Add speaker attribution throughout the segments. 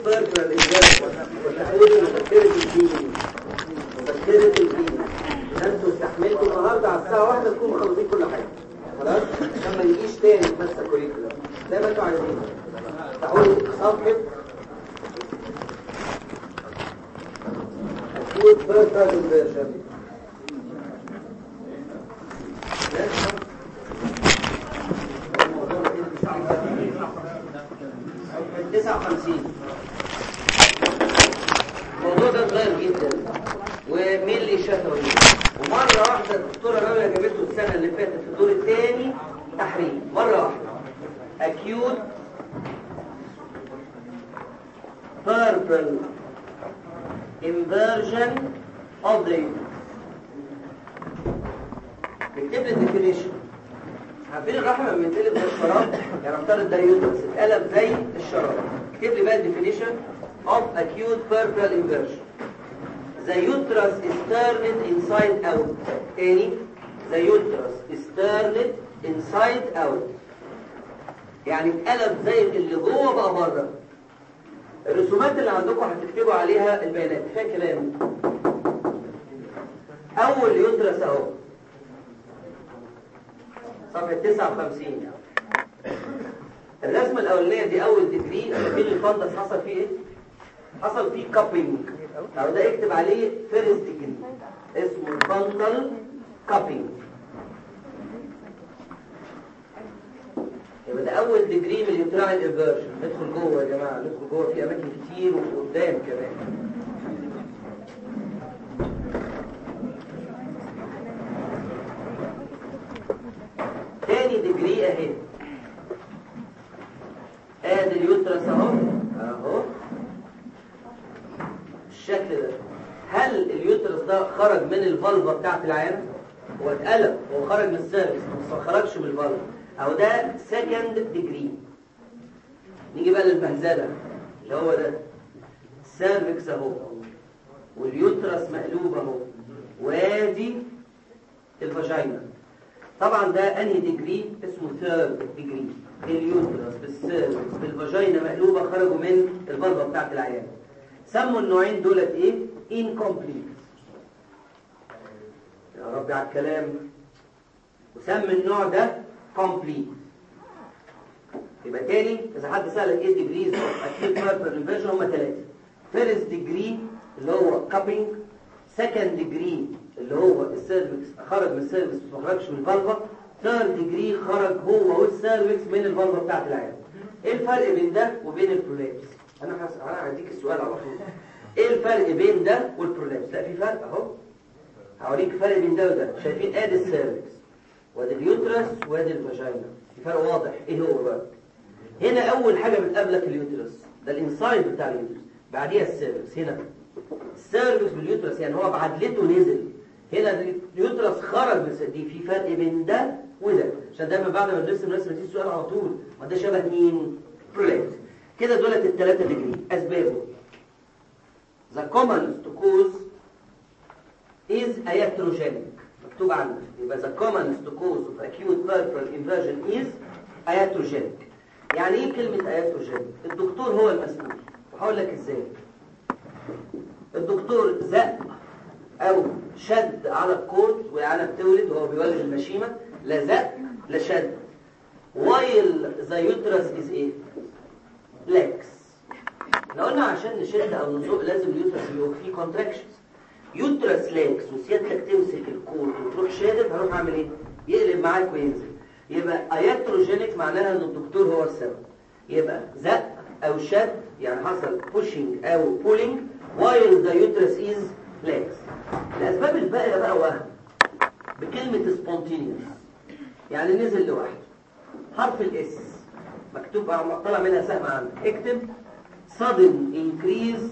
Speaker 1: فاكرة الإنجاز وتحويل مذكرة الدين مذكرة الدين انتوا استحملتوا النهاردة على الساعة واحدة تكونوا مخلصين كل حاجة خلاص عشان ما يجيش تاني في نفس الكوريكولا زي ما انتوا عايزين تعالوا صفحة أكيد فاكرة الإنجاز تسعة وخمسين الموضوع ده اتغير جدا ومين اللي شافه ومرة واحدة الدكتورة راوية جابته السنة اللي فاتت في الدور الثاني تحريم مرة واحدة acute purple inversion of the نكتب لي الديفينيشن عارفين الرحم لما يتقلب زي الشراب يعني افترض ده يوترس اتقلب زي الشراب اكتب لي بقى الديفينيشن of acute purple inversion the uterus is turned inside out تاني the uterus is turned inside out يعني اتقلب زي اللي جوه بقى بره الرسومات اللي عندكم هتكتبوا عليها البيانات فيها كلام اول يوترس اهو صفحة 59 الرسمة الأولانية دي أول ديجري شايفين الفندس حصل فيه إيه؟ حصل فيه كابينج أو ده اكتب عليه فيرست ديجري اسمه فندل كابينج يبقى ده أول ديجري من اليوتراين انفيرجن ندخل جوه يا جماعة ندخل جوه في أماكن كتير وقدام كمان تاني ديجري اهي ادي اليوترس اهو اهو الشكل ده هل اليوترس ده خرج من الفالفا بتاعت العيان هو اتقلب هو خرج من السيرفس بس ما خرجش من الفالفا او ده سكند ديجري نيجي بقى للمهزله اللي هو ده السيرفكس اهو واليوترس مقلوب اهو وادي الفاجينا طبعا ده انهي ديجري اسمه ثيرد ديجري اليوترس بالسيرفكس بالفاجينا مقلوبه خرجوا من البلبه بتاعت العيان سموا النوعين دولت ايه incomplete يا رب على الكلام وسمي النوع ده complete يبقى تاني اذا حد سالك ايه ديجريز اكيد بيربل انفيرجن هم ثلاثه فيرست ديجري اللي هو كابينج سكند ديجري اللي هو السيرفكس خرج من السيرفكس ما خرجش من الفالفا ثيرد ديجري خرج هو والسيرفكس من الفالفا بتاعت العيان ايه الفرق بين ده وبين البرولابس انا حس... انا هديك السؤال على طول ايه الفرق بين ده والبرولابس لا في فرق اهو هوريك الفرق بين ده وده شايفين ادي السيرفكس وادي اليوترس وادي الفاجينا في فرق واضح ايه هو بقى هنا اول حاجه بتقابلك اليوترس ده الانسايد بتاع اليوترس بعديها السيرفكس هنا السيرفكس باليوترس يعني هو بعدلته نزل هنا اليوترس خرج من دي في فرق بين ده وده عشان دايما بعد ما نرسم نرسم دي السؤال على طول ما ده شبه مين برولابس كده دولت الثلاثه ديجري اسبابه the commonest cause is iatrogenic مكتوب عندك يبقى the commonest cause of acute purple inversion is iatrogenic يعني ايه كلمه iatrogenic الدكتور هو المسؤول وهقول لك ازاي الدكتور زق او شد على الكورد والعيانه بتولد وهو بيولد المشيمه لا زق لا شد while the uterus is ايه flex احنا قلنا عشان نشد او نزق لازم اليوترس يبقى فيه contractions يوترس لاكس وسيادتك تمسك الكورد وتروح شادد هروح اعمل ايه يقلب معاك وينزل يبقى اياتروجينيك معناها ان الدكتور هو السبب يبقى زق او شد يعني حصل pushing او pulling while the uterus is flex الاسباب الباقيه بقى وهم بكلمه spontaneous يعني نزل لوحده حرف الاس مكتوب طلع منها سهم عندك اكتب sudden increase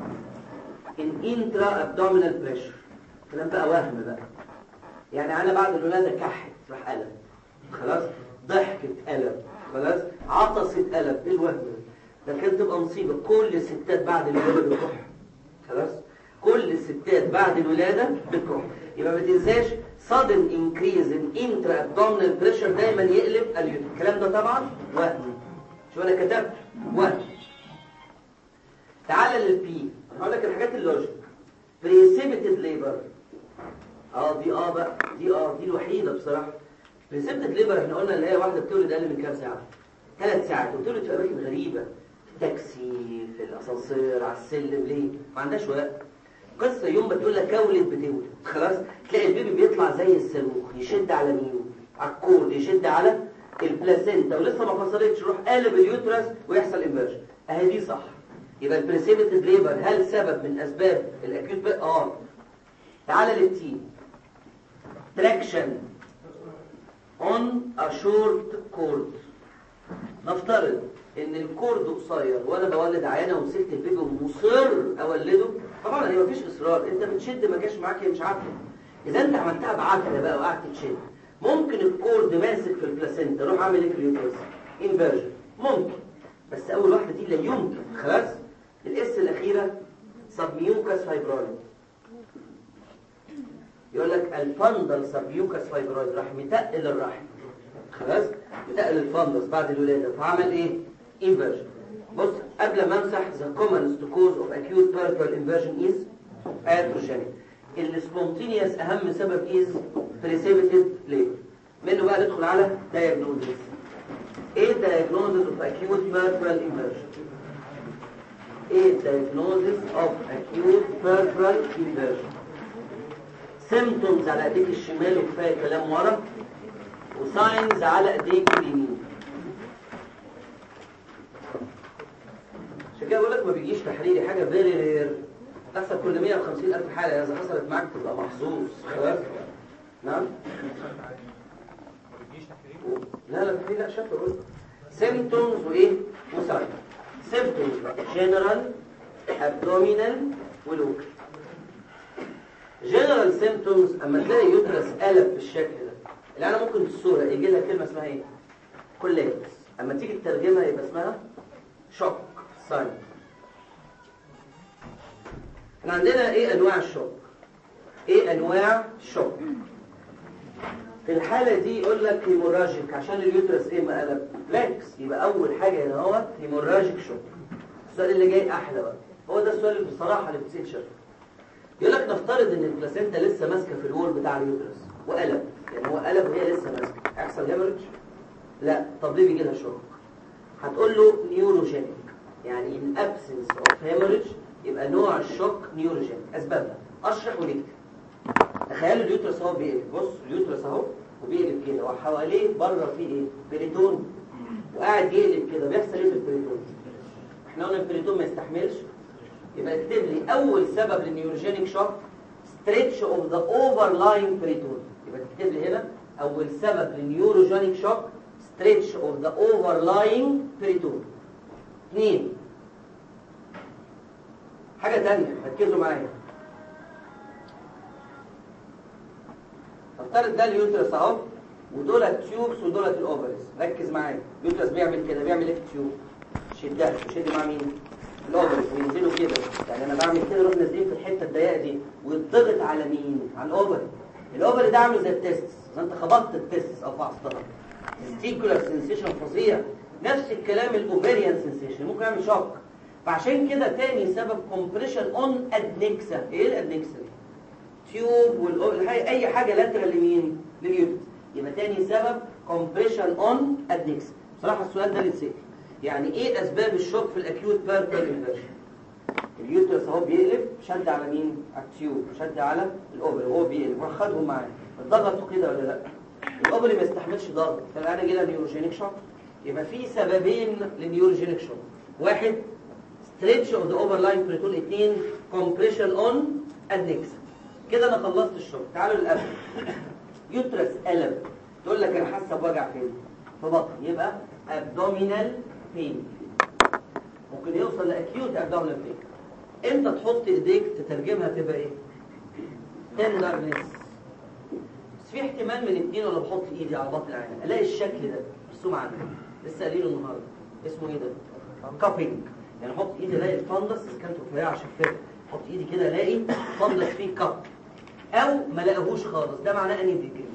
Speaker 1: in intra-abdominal pressure كلام بقى وهم بقى يعني انا بعد الولاده كحت راح قلب خلاص ضحكت قلب خلاص عطست قلب ايه الوهم ده ده كانت تبقى مصيبه كل الستات بعد الولاده بتكح خلاص كل الستات بعد الولاده بتكح يبقى ما تنساش sudden increase in intra-abdominal pressure دايما يقلب اليوتر الكلام ده طبعا وهم شو انا كتبت وهم تعالى للبي هقول لك الحاجات اللوجيك بريسيبيتد ليبر اه دي اه بقى دي اه دي الوحيده بصراحه بريسيبيتد ليبر احنا قلنا ان هي واحده بتولد اقل من كام ساعه ثلاث ساعات وبتولد في اماكن غريبه في التاكسي في الاسانسير على السلم ليه ما عندهاش وقت قصه يوم ما تقول لك اولد بتولد خلاص تلاقي البيبي بيطلع زي الصاروخ يشد على مين على الكورد يشد على البلاسينتا ولسه ما فصلتش يروح قالب اليوترس ويحصل انفيرجن اهي دي صح يبقى البريسيبيتد ليبر هل سبب من اسباب الاكيوت بقى اه تعالى للتي traction on a short cord نفترض ان الكورد قصير وانا بولد عيانه ومسكت البيبي ومصر اولده طبعا هي مفيش اصرار انت بتشد ما جاش معاك هي مش عارفه اذا انت عملتها بعافيه بقى وقعدت تشد ممكن الكورد ماسك في البلاسينتا روح اعمل ايه في اليوترس انفيرجن ممكن بس اول واحده دي لا يمكن خلاص الاس الاخيره سبميوكاس فايبرويد يقول لك الفندل سبميوكاس فايبرويد راح متقل الرحم خلاص متقل الفندس بعد الولاده فعمل ايه انفيرجن بص قبل ما امسح the commonest cause of acute peripheral inversion is iatrogenic السبونتينيوس اهم سبب is precipitated labor منه بقى ندخل على diagnosis ايه diagnosis of acute peripheral inversion ايه diagnosis of acute peripheral inversion symptoms على ايديك الشمال وكفايه كلام ورا وساينز على ايديك اليمين عشان كده بقول لك ما بيجيش تحريري حاجه فيري رير تحصل كل 150 الف حاله اذا حصلت معاك تبقى محظوظ خلاص نعم لا لا تحريري لا شكله قلت سيمتومز وايه وساينز سيمتومز بقى جنرال ابدومينال ولوكال جنرال سيمتومز اما تلاقي يوترس قلب بالشكل ده اللي انا ممكن في الصوره يجي لها كلمه اسمها ايه كولابس اما تيجي تترجمها يبقى اسمها شوك ساين احنا عندنا ايه انواع الشوك ايه انواع الشوك في الحالة دي يقول لك هيموراجيك عشان اليوترس ايه ما قلب لاكس يبقى اول حاجة هنا هو هيموراجيك شوك السؤال اللي جاي احلى بقى هو ده السؤال اللي بصراحة اللي بتسأل شرط يقول لك نفترض ان البلاسينتا لسه ماسكة في الوول بتاع اليوترس وقلب يعني هو قلب وهي لسه ماسكة هيحصل هيموريج لا طب ليه بيجي لها شوك هتقول له نيوروجينيك يعني in absence of hemorrhage يبقى نوع الشوك نيوروجينيك اسبابها اشرح ونكتب تخيلوا اليوترس اهو بيقلب بص اليوترس اهو وبيقلب كده وحواليه بره فيه ايه بريتون وقاعد يقلب كده بيحصل ايه في البريتون احنا قلنا البريتون ما يستحملش يبقى اكتب لي اول سبب للنيوروجينيك شوك stretch of the overlying بريتون يبقى تكتب لي هنا اول سبب للنيوروجينيك شوك stretch of the overlying بريتون اثنين حاجة تانية ركزوا معايا افترض ده اليوترس اهو ودول التيوبس ودول الاوفرز ركز معايا اليوترس بيعمل كده بيعمل ايه في التيوب شدها يشد مع مين الاوفرز وينزلوا كده يعني انا بعمل كده نروح نازلين في الحته الضيقه دي ويضغط على مين على الاوفر الاوفر ده عامل زي التستس انت خبطت التستس او فحصتها ستيكولار سنسيشن فظيع نفس الكلام الاوفريان سنسيشن ممكن يعمل شوك فعشان كده تاني سبب كومبريشن اون ادنكسا ايه الادنكسا دي تيوب والأو... اي حاجه لاترال لمين لليوترس يبقى تاني سبب كومبريشن اون ادنكسا بصراحه السؤال ده بيتسال يعني ايه اسباب الشوك في الاكيوت بيربل انفيرجن اليوترس اهو بيقلب شد على مين على التيوب شد على الاوبري وهو بيقلب وخدهم معاه ضغطوا كده ولا لا الاوبري ما يستحملش ضغط فانا جينا نيوروجينيك شوك يبقى في سببين للنيوروجينيك شوك واحد stretch of the overlying بريتون اثنين compression on adnexa كده انا خلصت الشغل تعالوا للقلب يوترس قلب تقول لك انا حاسه بوجع فين في بطن يبقى abdominal pain ممكن يوصل لاكيوت abdominal pain امتى تحط ايديك تترجمها تبقى ايه tenderness بس في احتمال من اتنين وانا بحط ايدي على بطن العين الاقي الشكل ده مرسوم عندي لسه قايله النهارده اسمه ايه ده كابينج يعني احط ايدي الاقي الفندس اذا كانت رفيعه شفافه احط ايدي كده الاقي فندس فيه كاب او ما لاقيهوش خالص ده معناه اني ديجري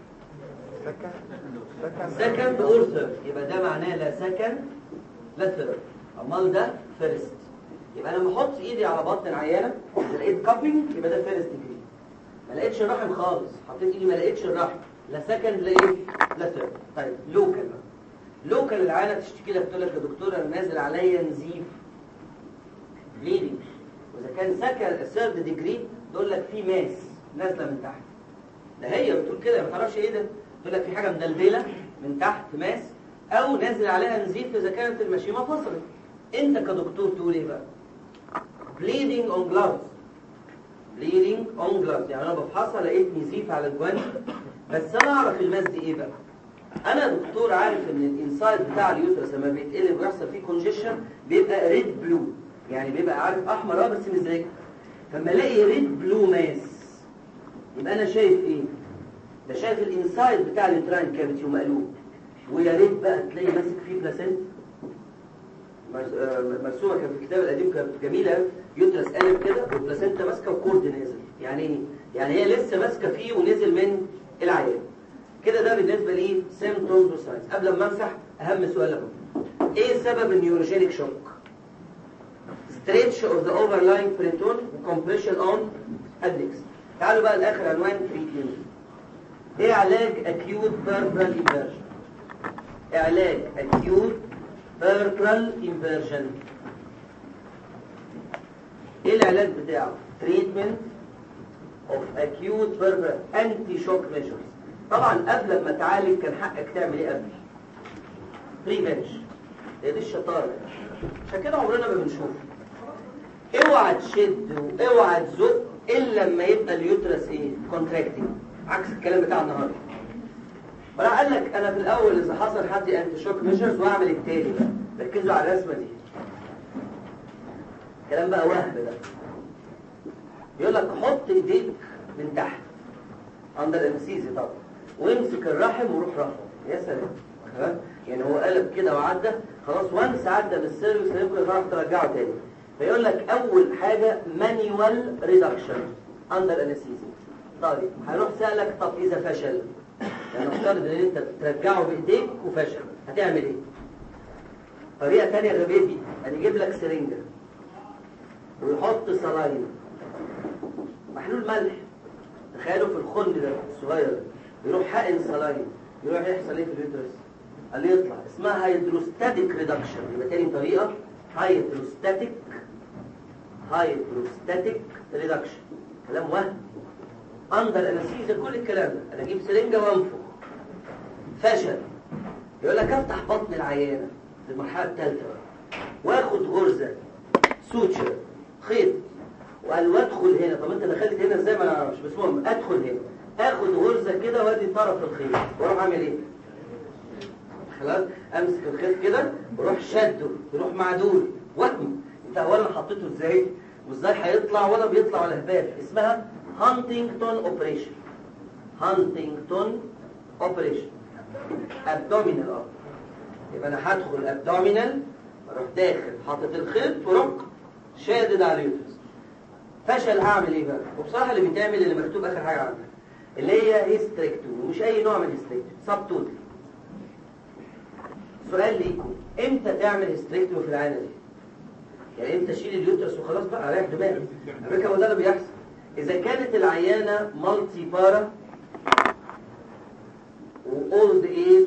Speaker 1: سكند اور ثيرد يبقى ده معناه لا سكند لا ثيرد امال ده فيرست يبقى لما احط ايدي على بطن العيانه اذا لقيت كابينج يبقى ده فيرست ديجري ما لقيتش الرحم خالص حطيت ايدي ما لقيتش الرحم لا سكند لا ايه لا ثيرد طيب لوكال لوكال العيانه تشتكي لك تقول لك يا دكتور انا نازل عليا نزيف بليدنج واذا كان سكند ثيرد ديجري تقول لك في ماس نازله من تحت ده هي بتقول كده ما تعرفش ايه ده تقول لك في حاجه مدلدله من تحت ماس او نازل عليها نزيف اذا كانت المشيمه فصلت انت كدكتور تقول ايه بقى bleeding on gloves bleeding on gloves يعني انا بفحصها لقيت نزيف على الجوانب بس انا اعرف الماس دي ايه بقى انا دكتور عارف ان الانسايد بتاع اليوترس لما بيتقلب ويحصل فيه كونجيشن بيبقى ريد بلو يعني بيبقى عارف احمر اه بس مزرق فلما الاقي ريد بلو ماس يبقى انا شايف ايه ده شايف الانسايد بتاع اليوتراين كافيتي ومقلوب ويا ريت بقى تلاقي ماسك فيه بلاسنت مرسومه كان في الكتاب القديم كانت جميله يوترس قالب كده والبلاسنتا ماسكه وكورد نازل يعني ايه يعني هي لسه ماسكه فيه ونزل من العيان كده ده بالنسبه لي سيمبتومز وساينز قبل ما امسح اهم سؤال لكم ايه سبب النيوروجينيك شوك ستريتش اوف ذا اوفرلاين بريتون وكمبريشن اون ادكس تعالوا بقى لاخر عنوان تريتمنت ايه علاج اكيوت بيربرال انفيرجن علاج اكيوت بيربرال انفيرجن ايه العلاج بتاعه تريتمنت اوف اكيوت بيربرال انتي شوك ميجرز طبعا قبل ما تعالج كان حقك تعمل ايه قبل بريفنش هي دي الشطاره عشان كده عمرنا ما بنشوف اوعى تشد واوعى تزق الا لما يبقى اليوترس ايه كونتراكتنج عكس الكلام بتاع النهارده وراح قال لك انا في الاول اذا حصل حد انتي شوك ميجرز واعمل التاني بقى ركزوا على الرسمه دي كلام بقى وهم ده يقول لك حط ايديك من تحت اندر انستيزي طبعا وامسك الرحم وروح رفعه يا سلام تمام يعني هو قلب كده وعدى خلاص وانس عدى بالسيرفيس هيمكن تعرف ترجعه تاني فيقول لك اول حاجه مانيوال ريدكشن اندر انستيزي طيب هيروح سالك طب اذا فشل يعني افترض ان انت ترجعه بايديك وفشل هتعمل ايه طريقه ثانيه غبيه دي هنجيب لك سرنجه ويحط صلاين محلول ملح تخيلوا في الخن ده الصغير ده يروح حقن صلاين يروح يحصل ايه في اليوترس قال لي يطلع اسمها هيدروستاتيك ريدكشن يبقى تاني طريقه هيدروستاتيك هيدروستاتيك ريدكشن كلام وهم اندر انستيزيا كل الكلام ده انا اجيب سرنجه وانفخ فشل يقول لك افتح بطن العيانه في المرحله الثالثه واخد غرزه سوتشر خيط وقال وادخل هنا طب انت دخلت هنا ازاي ما نعرفش بس المهم ادخل هنا اخد غرزه كده وادي طرف الخيط واروح اعمل ايه خلاص امسك الخيط كده واروح شده يروح معدول وهم انت اولا حطيته ازاي وازاي هيطلع ولا بيطلع ولا هبال اسمها هانتنجتون اوبريشن هانتنجتون اوبريشن ابدومينال اه يبقى انا هدخل ابدومينال اروح داخل حاطط الخيط واروح شادد على اليوترس فشل هعمل ايه بقى وبصراحه اللي بيتعمل اللي مكتوب اخر حاجه عندك اللي هي هيستريكتومي ومش اي نوع من الهيستريكتومي سب توتال سؤال ليكم امتى تعمل هيستريكتومي في العينه دي يعني امتى اشيل اليوترس وخلاص بقى اريح دماغي على فكره هو ده اللي بيحصل اذا كانت العيانه مالتي بارا واولد ايج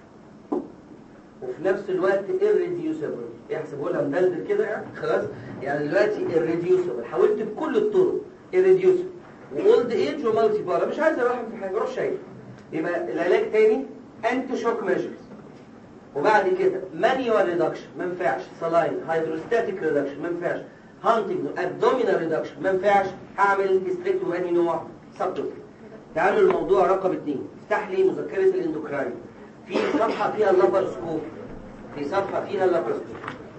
Speaker 1: وفي نفس الوقت irreducible يحسبوا لها مدلدل كده يعني خلاص يعني دلوقتي irreducible حاولت بكل الطرق irreducible واولد ايج ومالتي بارا مش عايز اروح في حاجه روح شايف يبقى العلاج تاني انتي شوك ميجرز وبعد كده مانيوال ريدكشن ما ينفعش سلاين هيدروستاتيك ريدكشن ما ينفعش هانتنج ابدومينال ريدكشن ما ينفعش هعمل هيستريكتوم انهي نوع سبتوتال تعالوا الموضوع رقم اثنين افتح لي مذكره الاندوكراين في صفحه فيها اللابرسكوب في صفحه فيها اللابرسكوب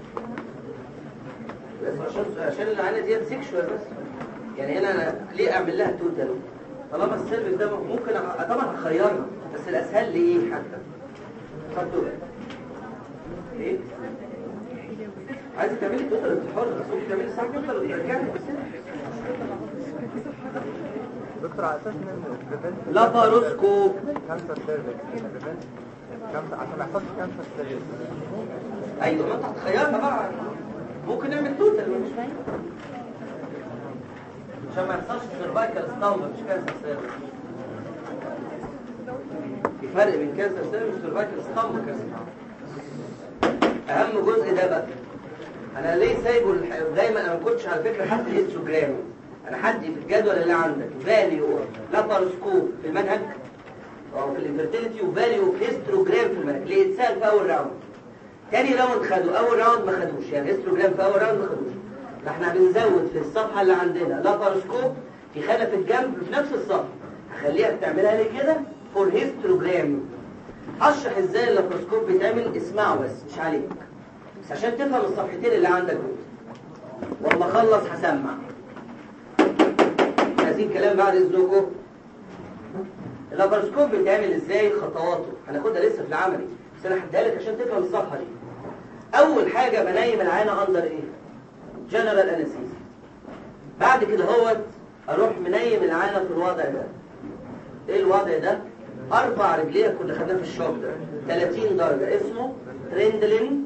Speaker 1: بس عشان عشان العينه ديت سيكشوال بس يعني هنا انا ليه اعمل لها توتال طالما السيرفيس ده ممكن أ... طبعا هخيرها بس الاسهل لي ايه حتى اتفضل ايه عايز تعملي توتال انت حر بس ممكن تعملي ساعه توتال وترجعي
Speaker 2: دكتور على اساس ان
Speaker 1: لاباروسكوب
Speaker 2: كانسر سيرفيس كانسر عشان ما يحصلش كانسر سيرفيس
Speaker 1: ايوه ما انت هتخيرها بقى ممكن نعمل توتال مفيش مانع. عشان ما يحصلش سيرفايكال ستامب مش كانسر سيرفيس في فرق بين كانسر سيرفيس وسيرفايكال ستامب كانسر اهم جزء ده بقى انا ليه سايبه الح- دايما انا ما كنتش على فكره حد هيستوجرام انا حد في الجدول اللي عندك فاليو لاباروسكوب في المنهج او في الانفرتيليتي وفاليو هيستروجرام في المنهج اللي اتسال في اول راوند تاني راوند خدوا اول راوند ما خدوش يعني هيستروجرام في اول راوند ما خدوش فاحنا بنزود في الصفحه اللي عندنا لاباروسكوب في خانه في الجنب في نفس الصفحه هخليها بتعملها لي كده فور هيستروجرام اشرح ازاي اللاباروسكوب بيتعمل اسمعه بس مش عليك بس عشان تفهم الصفحتين اللي عندك دول ولما اخلص هسمع عايزين كلام بعد اذنكم اللاباروسكوب بيتعمل ازاي خطواته هناخدها لسه في العملي بس انا هديها لك عشان تفهم الصفحه دي اول حاجه بنيم العينه اندر ايه جنرال انستيزيا بعد كده هوت اروح منيم العينه في الوضع ده ايه الوضع ده ارفع رجليها كنا خدناه في الشوك ده 30 درجه اسمه ترندلين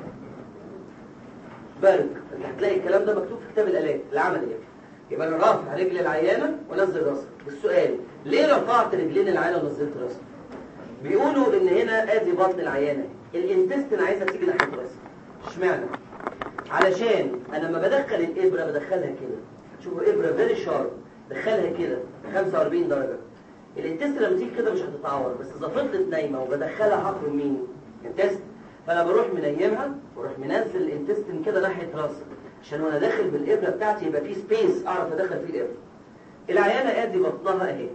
Speaker 1: برج انت هتلاقي الكلام ده مكتوب في كتاب الالات العملي يعني. يبقى انا رافع رجل العيانه ونزل راسها السؤال ليه رفعت رجلين العيانه ونزلت راسها بيقولوا ان هنا ادي بطن العيانه الانتستين عايزه تيجي ناحيه راسها اشمعنى علشان انا لما بدخل الابره بدخلها كده شوفوا ابره فيري شارب دخلها كده 45 درجه الانتست لما تيجي كده مش هتتعور بس اذا فضلت نايمه وبدخلها هخرم مين انتست فانا بروح منيمها واروح منزل الانتستين كده ناحيه راسها عشان وانا داخل بالابره بتاعتي يبقى في سبيس اعرف ادخل فيه الابره العيانه ادي بطنها اهي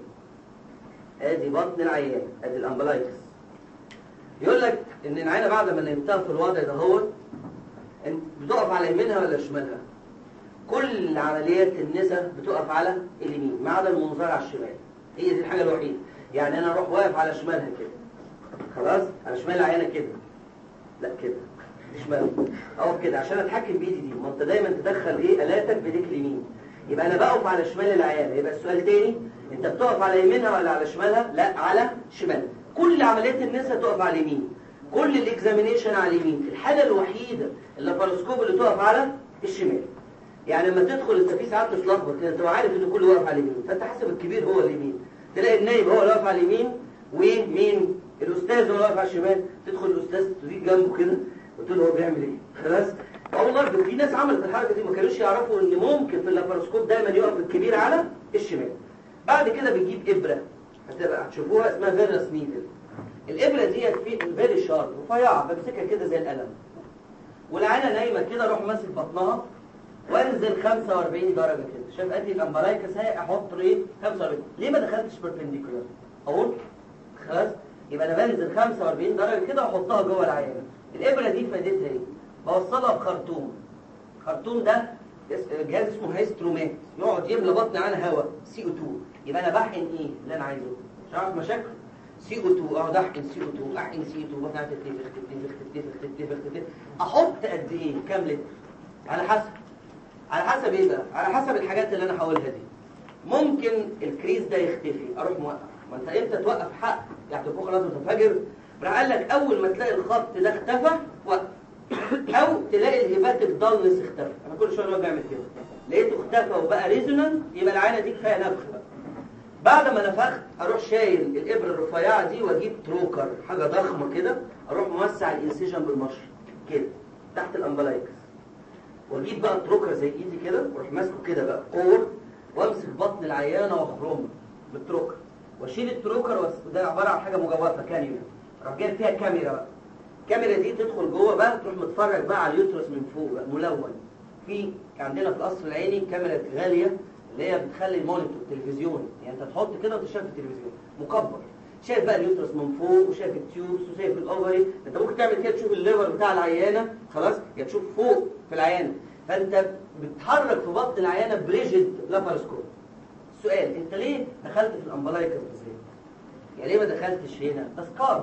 Speaker 1: ادي بطن العيانه ادي الامبلايتس يقول لك ان العيانه بعد ما نمتها في الوضع ده هو انت بتقف على يمينها ولا شمالها كل عمليات النساء بتقف على اليمين ما عدا المنظار على الشمال هي دي الحاجه الوحيده يعني انا اروح واقف على شمالها كده خلاص على شمال العيانه كده لا كده دي شمال اقف كده عشان اتحكم بايدي دي ما انت دايما تدخل ايه الاتك بايديك اليمين يبقى انا بقف على شمال العيانه يبقى السؤال تاني انت بتقف على يمينها ولا على شمالها لا على شمال كل عمليات النساء تقف على اليمين كل الاكزامينيشن على اليمين الحاله الوحيده اللاباروسكوب اللي تقف على الشمال يعني لما تدخل انت في ساعات تتلخبط كده انت عارف ان كله واقف على اليمين فانت حاسب الكبير هو اليمين تلاقي النايب هو اللي واقف على اليمين ومين الاستاذ هو اللي واقف على الشمال تدخل الاستاذ تزيد جنبه كده وتقول له هو بيعمل ايه خلاص والله في ناس عملت الحركه دي ما كانوش يعرفوا ان ممكن في اللاباروسكوب دايما يقف الكبير على الشمال بعد كده بتجيب ابره هتبقى هتشوفوها اسمها فيرس نيدل الابره ديت في فيري شارب رفيعه بمسكها كده زي القلم والعينه نايمه كده اروح ماسك بطنها وانزل 45 درجه كده شايف ادي الامبلايكس اهي احط ايه 45 ليه ما دخلتش بيربنديكولار اقول خلاص يبقى انا بنزل 45 درجه كده واحطها جوه العينه الابره دي فايدتها ايه بوصلها بخرطوم الخرطوم ده اس- جهاز اسمه هيسترومات يقعد يملى بطني عنها هواء سي او 2 يبقى انا بحقن ايه اللي انا عايزه مش عارف مشاكل سي او 2 اقعد احقن سي او 2 احقن سي او 2 بطني تتنفخ تتنفخ تتنفخ تتنفخ تتنفخ احط قد ايه كام لتر على حسب على حسب ايه بقى على حسب الحاجات اللي انا هقولها دي ممكن الكريز ده يختفي اروح موقف ما انت امتى توقف حق يعني تبقى خلاص متفجر راح قال لك اول ما تلاقي الخط ده اختفى وقف او تلاقي الهيباتيك دالنس اختفى انا كل شويه بقعد بعمل كده لقيته اختفى وبقى ريزونانت يبقى العينه دي كفايه نفخ بقى بعد ما نفخت اروح شايل الابره الرفيعه دي واجيب تروكر حاجه ضخمه كده اروح موسع الانسيجن بالمشرط كده تحت الامبلايكس واجيب بقى تروكر زي ايدي كده واروح ماسكه كده بقى قور وامسك بطن العيانه واخرمها بالتروكر واشيل التروكر وأس- وده عباره عن حاجه مجوفه كاميرا اروح جايب فيها كاميرا بقى الكاميرا دي تدخل جوه بقى تروح متفرج بقى على اليوترس من فوق بقى ملون في عندنا في القصر العيني كاميرا غاليه اللي هي بتخلي المونيتور تلفزيون يعني انت تحط كده وتشوف التلفزيون مكبر شايف بقى اليوترس من فوق وشايف التيوبس وشايف الاوفري انت ممكن تعمل كده تشوف الليفر بتاع العيانه خلاص يا تشوف فوق في العيانه فانت بتحرك في بطن العيانه بريجيد لابارسكوب السؤال انت ليه دخلت في الامبلايكس بالذات يعني ليه ما دخلتش هنا ده سكار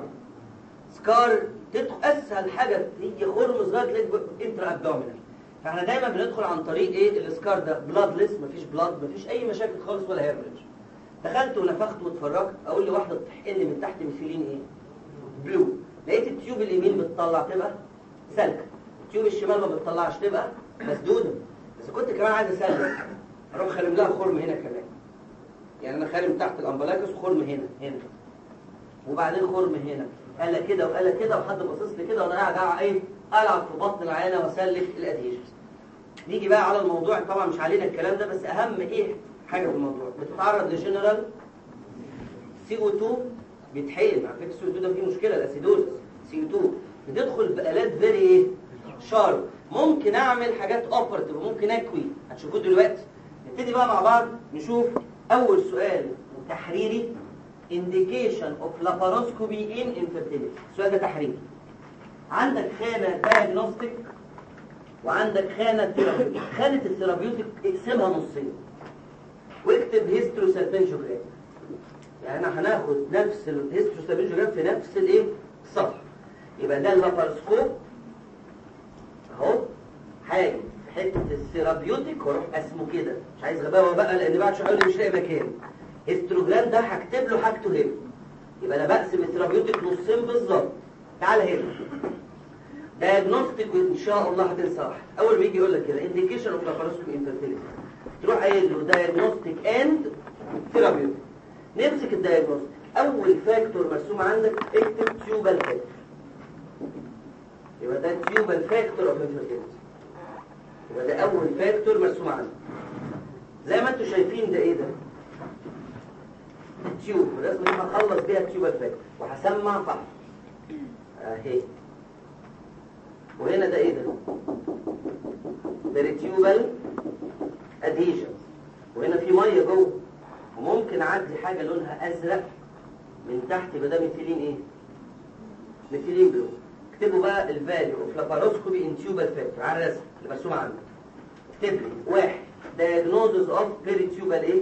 Speaker 1: سكار تدخل اسهل حاجه هي خرم صغير تلاقيك انترا ابدومينال فاحنا دايما بندخل عن طريق ايه السكار ده بلادلس مفيش بلاد مفيش اي مشاكل خالص ولا هيرج دخلت ونفخت واتفرجت اقول لي واحده بتحقن من تحت مثيلين ايه بلو لقيت التيوب اليمين بتطلع تبقى سلكه التيوب الشمال ما بتطلعش تبقى مسدوده بس كنت كمان عايز اسلك اروح خارم لها خرم هنا كمان يعني انا خارم تحت الامبلاكس وخرم هنا هنا وبعدين خرم هنا قال كده وقال كده وحد باصص لي كده وانا قاعد قاعد ايه العب في بطن العينه واسلك الادهيشنز نيجي بقى على الموضوع طبعا مش علينا الكلام ده بس اهم ايه حاجه في الموضوع بتتعرض لجنرال سي او 2 بيتحقن على فكره السي او 2 ده فيه مشكله الاسيدوزس سي او 2 بتدخل بآلات فيري ايه شارب ممكن اعمل حاجات اوبرتيف وممكن اكوي هتشوفوه دلوقتي نبتدي بقى مع بعض نشوف اول سؤال تحريري indication of laparoscopy in infertility السؤال ده تحريري عندك خانة diagnostic وعندك خانة ثيرابيوتيك خانة الثيرابيوتيك اقسمها نصين واكتب هيستروسالفنجوجرام يعني احنا هناخد نفس الهيستروسالفنجوجرام في نفس الايه الصفحة يبقى ده اللابارسكوب اهو حاجة في حتة الثيرابيوتيك واروح اسمه كده مش عايز غباوة بقى لان بعد شوية مش لاقي مكان هيستروجرام ده هكتب له حاجته هنا يبقى انا بقسم الثيرابيوتيك نصين بالظبط تعال هنا دايجنوستيك ان شاء الله هتنسى واحد اول ما يجي يقول لك كده انديكيشن اوف لابارoscopy انفيرتيليتي تروح قايل له دايجنوستيك اند ثيرابيوتيك نمسك الدايجنوستيك اول فاكتور مرسوم عندك اكتب تيوبال فاكتور يبقى ده تيوبال فاكتور اوف انفيرتيليتي يبقى ده اول فاكتور مرسوم عندك زي ما انتم شايفين ده ايه ده التيوب الرسمه دي هخلص بيها التيوبال فاكتور وهسمع فحص اهي وهنا ده ايه ده بريتيوبال ادهيشن وهنا في ميه جوه وممكن اعدي حاجه لونها ازرق من تحت يبقى ده ميثيلين ايه ميثيلين جلو اكتبوا بقى الفاليو اوف لاباروسكوبي ان تيوبال فاكتور على الرسم اللي مرسوم عندك اكتب لي واحد diagnosis اوف بريتيوبال ايه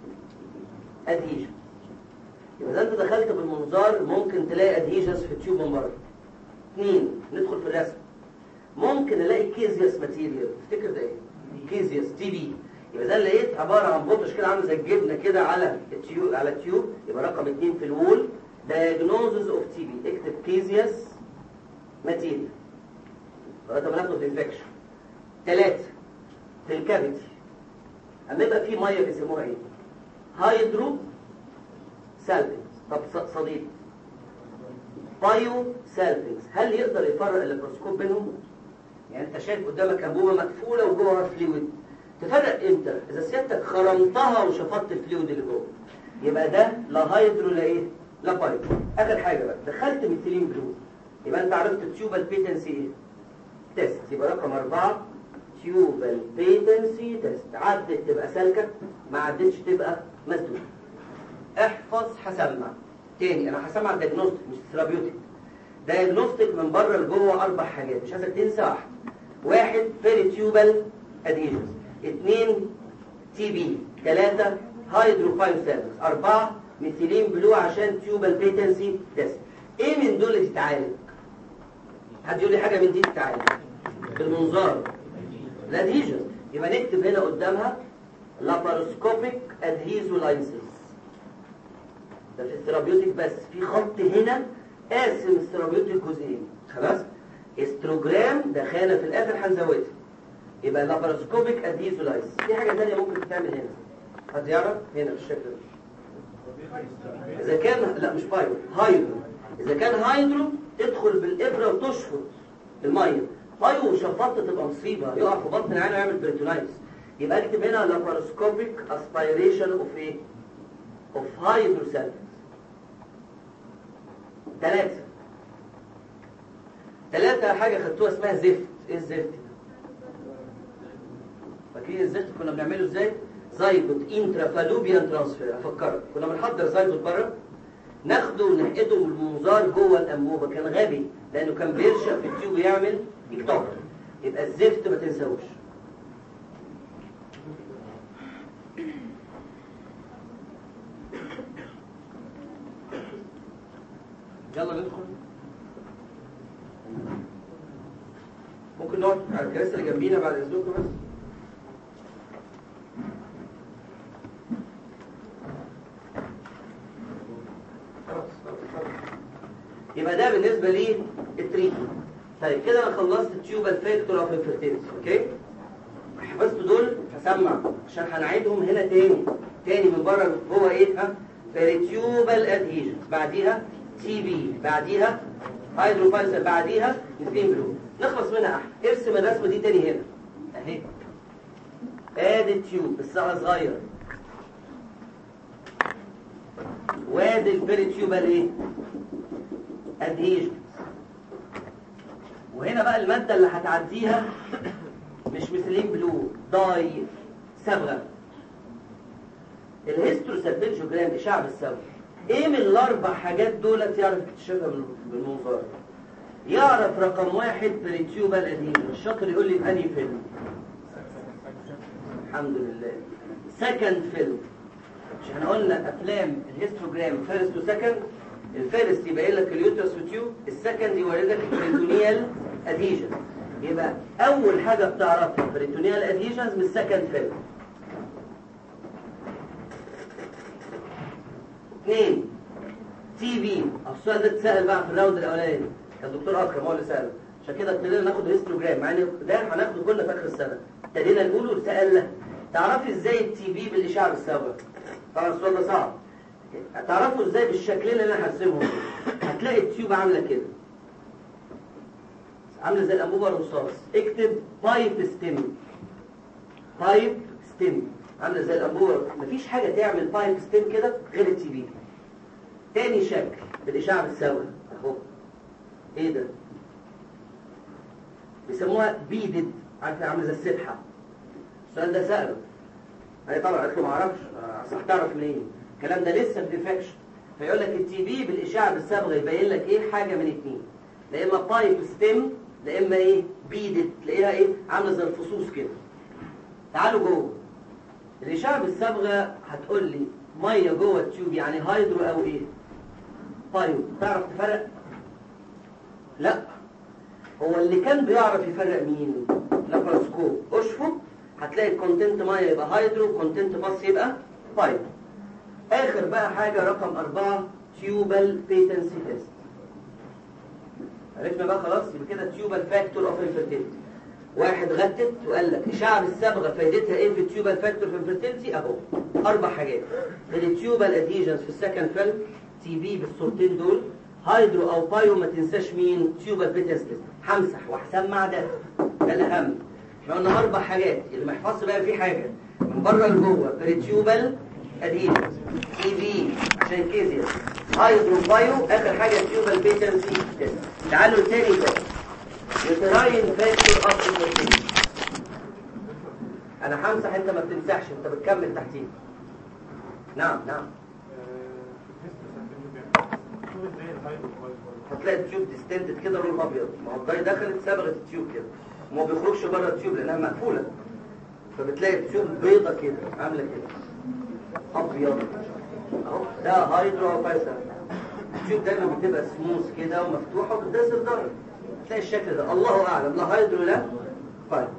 Speaker 1: ادهيشن يبقى اذا انت دخلت بالمنظار ممكن تلاقي ادهيشنز في التيوب من بره اثنين ندخل في الرسم ممكن الاقي كيزيوس ماتيريال تفتكر ده ايه كيزيوس تي بي يبقى ده لقيت عباره عن بطش كده عامل زي الجبنه كده على التيوب على التيوب يبقى رقم اثنين في الوول diagnosis اوف تي بي اكتب كيزيوس ماتيريال لغايه ما ناخد الانفكشن ثلاثه في الكافيتي اما يبقى في ميه بيسموها ايه هايدرو سالفنج طب صديق بايو سالفنجز هل يقدر يفرق الميكروسكوب بينهم يعني انت شايف قدامك انبوبه مقفوله وجواها فلويد تفرق امتى اذا سيادتك خرمتها وشفطت الفلويد اللي جوه يبقى ده لا هيدرو لا ايه لا بايو اخر حاجه بقى دخلت ميثيلين بلو يبقى انت عرفت تيوبال بيتنسي ايه تيست يبقى رقم أربعة تيوبال بيتنسي تيست عدت تبقى سالكه ما عدتش تبقى مسدوده احفظ هسمع تاني انا هسمع دايجنوستيك مش ثيرابيوتيك دايجنوستيك من بره لجوه اربع حاجات مش عايزك تنسى واحد واحد بيريتيوبال ادهيشنز اثنين تي بي ثلاثة هايدروفايوسالز أربعة ميثيلين بلو عشان تيوبال بيتنسي تيست ايه من دول اللي تتعالج حد يقول لي حاجة من دي تتعالج بالمنظار الادهيشنز يبقى نكتب هنا قدامها لاباروسكوبيك ادهيزولايسيس ده في الثيرابيوتيك بس في خط هنا قاسم الثيرابيوتيك جزئين خلاص استروجرام ده خانه في الاخر هنزودها يبقى لاباروسكوبيك ادهيزولايز في حاجه ثانيه ممكن تتعمل هنا حد يعرف هنا بالشكل ده اذا كان لا مش بايو هايدرو اذا كان هايدرو تدخل بالابره وتشفط الميه بايو وشفطت تبقى مصيبه يقع في بطن العين ويعمل بريتونايتس يبقى اكتب هنا لاباروسكوبيك اسبيريشن اوف ايه اوف هايدروسالفنج ثلاثة ثلاثة حاجة خدتوها اسمها زفت ايه الزفت فاكرين الزفت كنا بنعمله ازاي زايجوت انترافالوبيان ترانسفير افكرك كنا بنحضر زايجوت بره ناخده ونحقده بالمنظار جوه الانبوبه كان غبي لانه كان بيرشق في التيوب ويعمل اكتوبر يبقى الزفت ما تنساوش يلا ندخل ممكن نقعد على الكراسي اللي جنبينا بعد اذنكم بس خلاص خلاص خلاص. يبقى ده بالنسبه لي التريتمنت طيب كده انا خلصت التيوبال فاكتور اوف انفيرتيلتي اوكي سمع عشان هنعيدهم هنا تاني تاني من بره جوه ايه ها بريتيوبال ادهيجن بعديها تي بي بعديها هيدروفايسل بعديها اثنين بلو نخلص منها احلى ارسم الرسمه دي تاني هنا اهي ادي التيوب بس على صغير وادي البريتيوبال ايه ادهيجن وهنا بقى المادة اللي هتعديها مش مثلين بلو داي صبغة الهيستروسالفنجوجرام اشعة بالصبغة ايه من الاربع حاجات دولت يعرف يكتشفها من- بالمنظار يعرف رقم واحد بريتيوبال ادهيجن الشاطر يقول لي بأني فيلم الحمد لله سكند فيلم مش احنا قلنا افلام الهيستوجرام فيرست وسكند الفيرست يبين لك اليوترس والتيوب السكند يوريلك البريتونيال ادهيجن يبقى اول حاجه بتعرفها بريتونيال ادهيجنز من السكند فيلم اثنين تي بي السؤال ده اتسال بقى في الراوند الاولاني كان الدكتور اكرم هو اللي ساله عشان كده ابتدينا ناخد هيستوجرام مع ان ده هناخده كله في اخر السنه ابتدينا نقوله وسالنا تعرفي ازاي التي بي بالاشعه بالصبغه طبعا السؤال ده صعب هتعرفوا ازاي بالشكلين اللي انا هرسمهم هتلاقي التيوب عامله كده عامله زي الانبوبه الرصاص اكتب بايب ستيم بايب ستيم عامله زي الانبوبه مفيش حاجه تعمل بايب ستيم كده غير التي بي تاني شكل بالاشعه بالصبغه اهو ايه ده بيسموها بيدد عارفه عامله زي السبحه السؤال ده سأله هي طبعا قالت له ما اعرفش اصل هتعرف منين الكلام ده لسه في ديفكشن فيقول لك التي بي بالاشعه بالصبغه يبين لك ايه حاجه من اتنين لا اما بايب ستيم لا اما ايه بيدد تلاقيها ايه عامله زي الفصوص كده تعالوا جوه الاشعه بالصبغه هتقول لي ميه جوه التيوب يعني هيدرو او ايه طيب تعرف تفرق لا هو اللي كان بيعرف يفرق مين لابراسكوب اشفط هتلاقي الكونتنت ميه يبقى هيدرو كونتنت باص يبقى بايب اخر بقى حاجه رقم أربعة تيوبال بيتنسي تيست عرفنا بقى خلاص يبقى كده تيوبال فاكتور اوف انفيرتيلتي واحد غتت وقال لك اشعه بالصبغه فايدتها ايه في التيوبال فاكتور في انفيرتيلتي اهو اربع حاجات التيوبال ادهيجنز في السكند فيلم تي بي بالصورتين دول هيدرو او بايو ما تنساش مين تيوبال بيتنسي تيست همسح وهسمع ده ده الاهم احنا قلنا اربع حاجات اللي ما يحفظش بقى في حاجه من بره لجوه بريتيوبال ادهيجنز تي بي عشان كيزيا هيدرو بايو اخر حاجه تيوبال بيتنسي تيست تعالوا تاني ده يوتراين فاكتور اوف انفيرتيلتي انا همسح انت ما بتمسحش انت بتكمل تحتيه نعم نعم هتلاقي التيوب ديستندد كده لون ابيض ما هو الضي دخلت صبغه التيوب كده وما بيخرجش بره التيوب لانها مقفوله فبتلاقي التيوب بيضه كده عامله كده ابيض اهو ده هيدرو فايسر التيوب دايما بتبقى سموث كده ومفتوحه وبتنزل ضرر تلاقي الشكل ده الله اعلم لا هيدرو لا طيب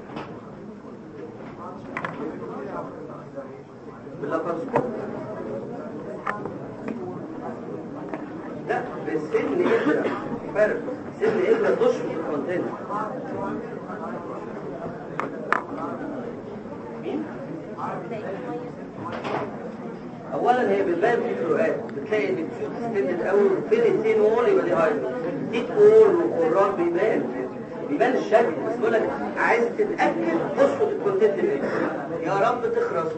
Speaker 1: باللابرسكوب لا بالسن إبرة فرق سن إبرة تشفط الكونتينر مين؟ اولا هي بتبان في فروقات بتلاقي ان التيوب ستندد قوي فين التين وول يبقى دي هايدرو تيت وول وقرار بيبان بيبان الشكل بس بقول لك عايز تتاكد تشفط الكونتنت فين يا رب تخرسه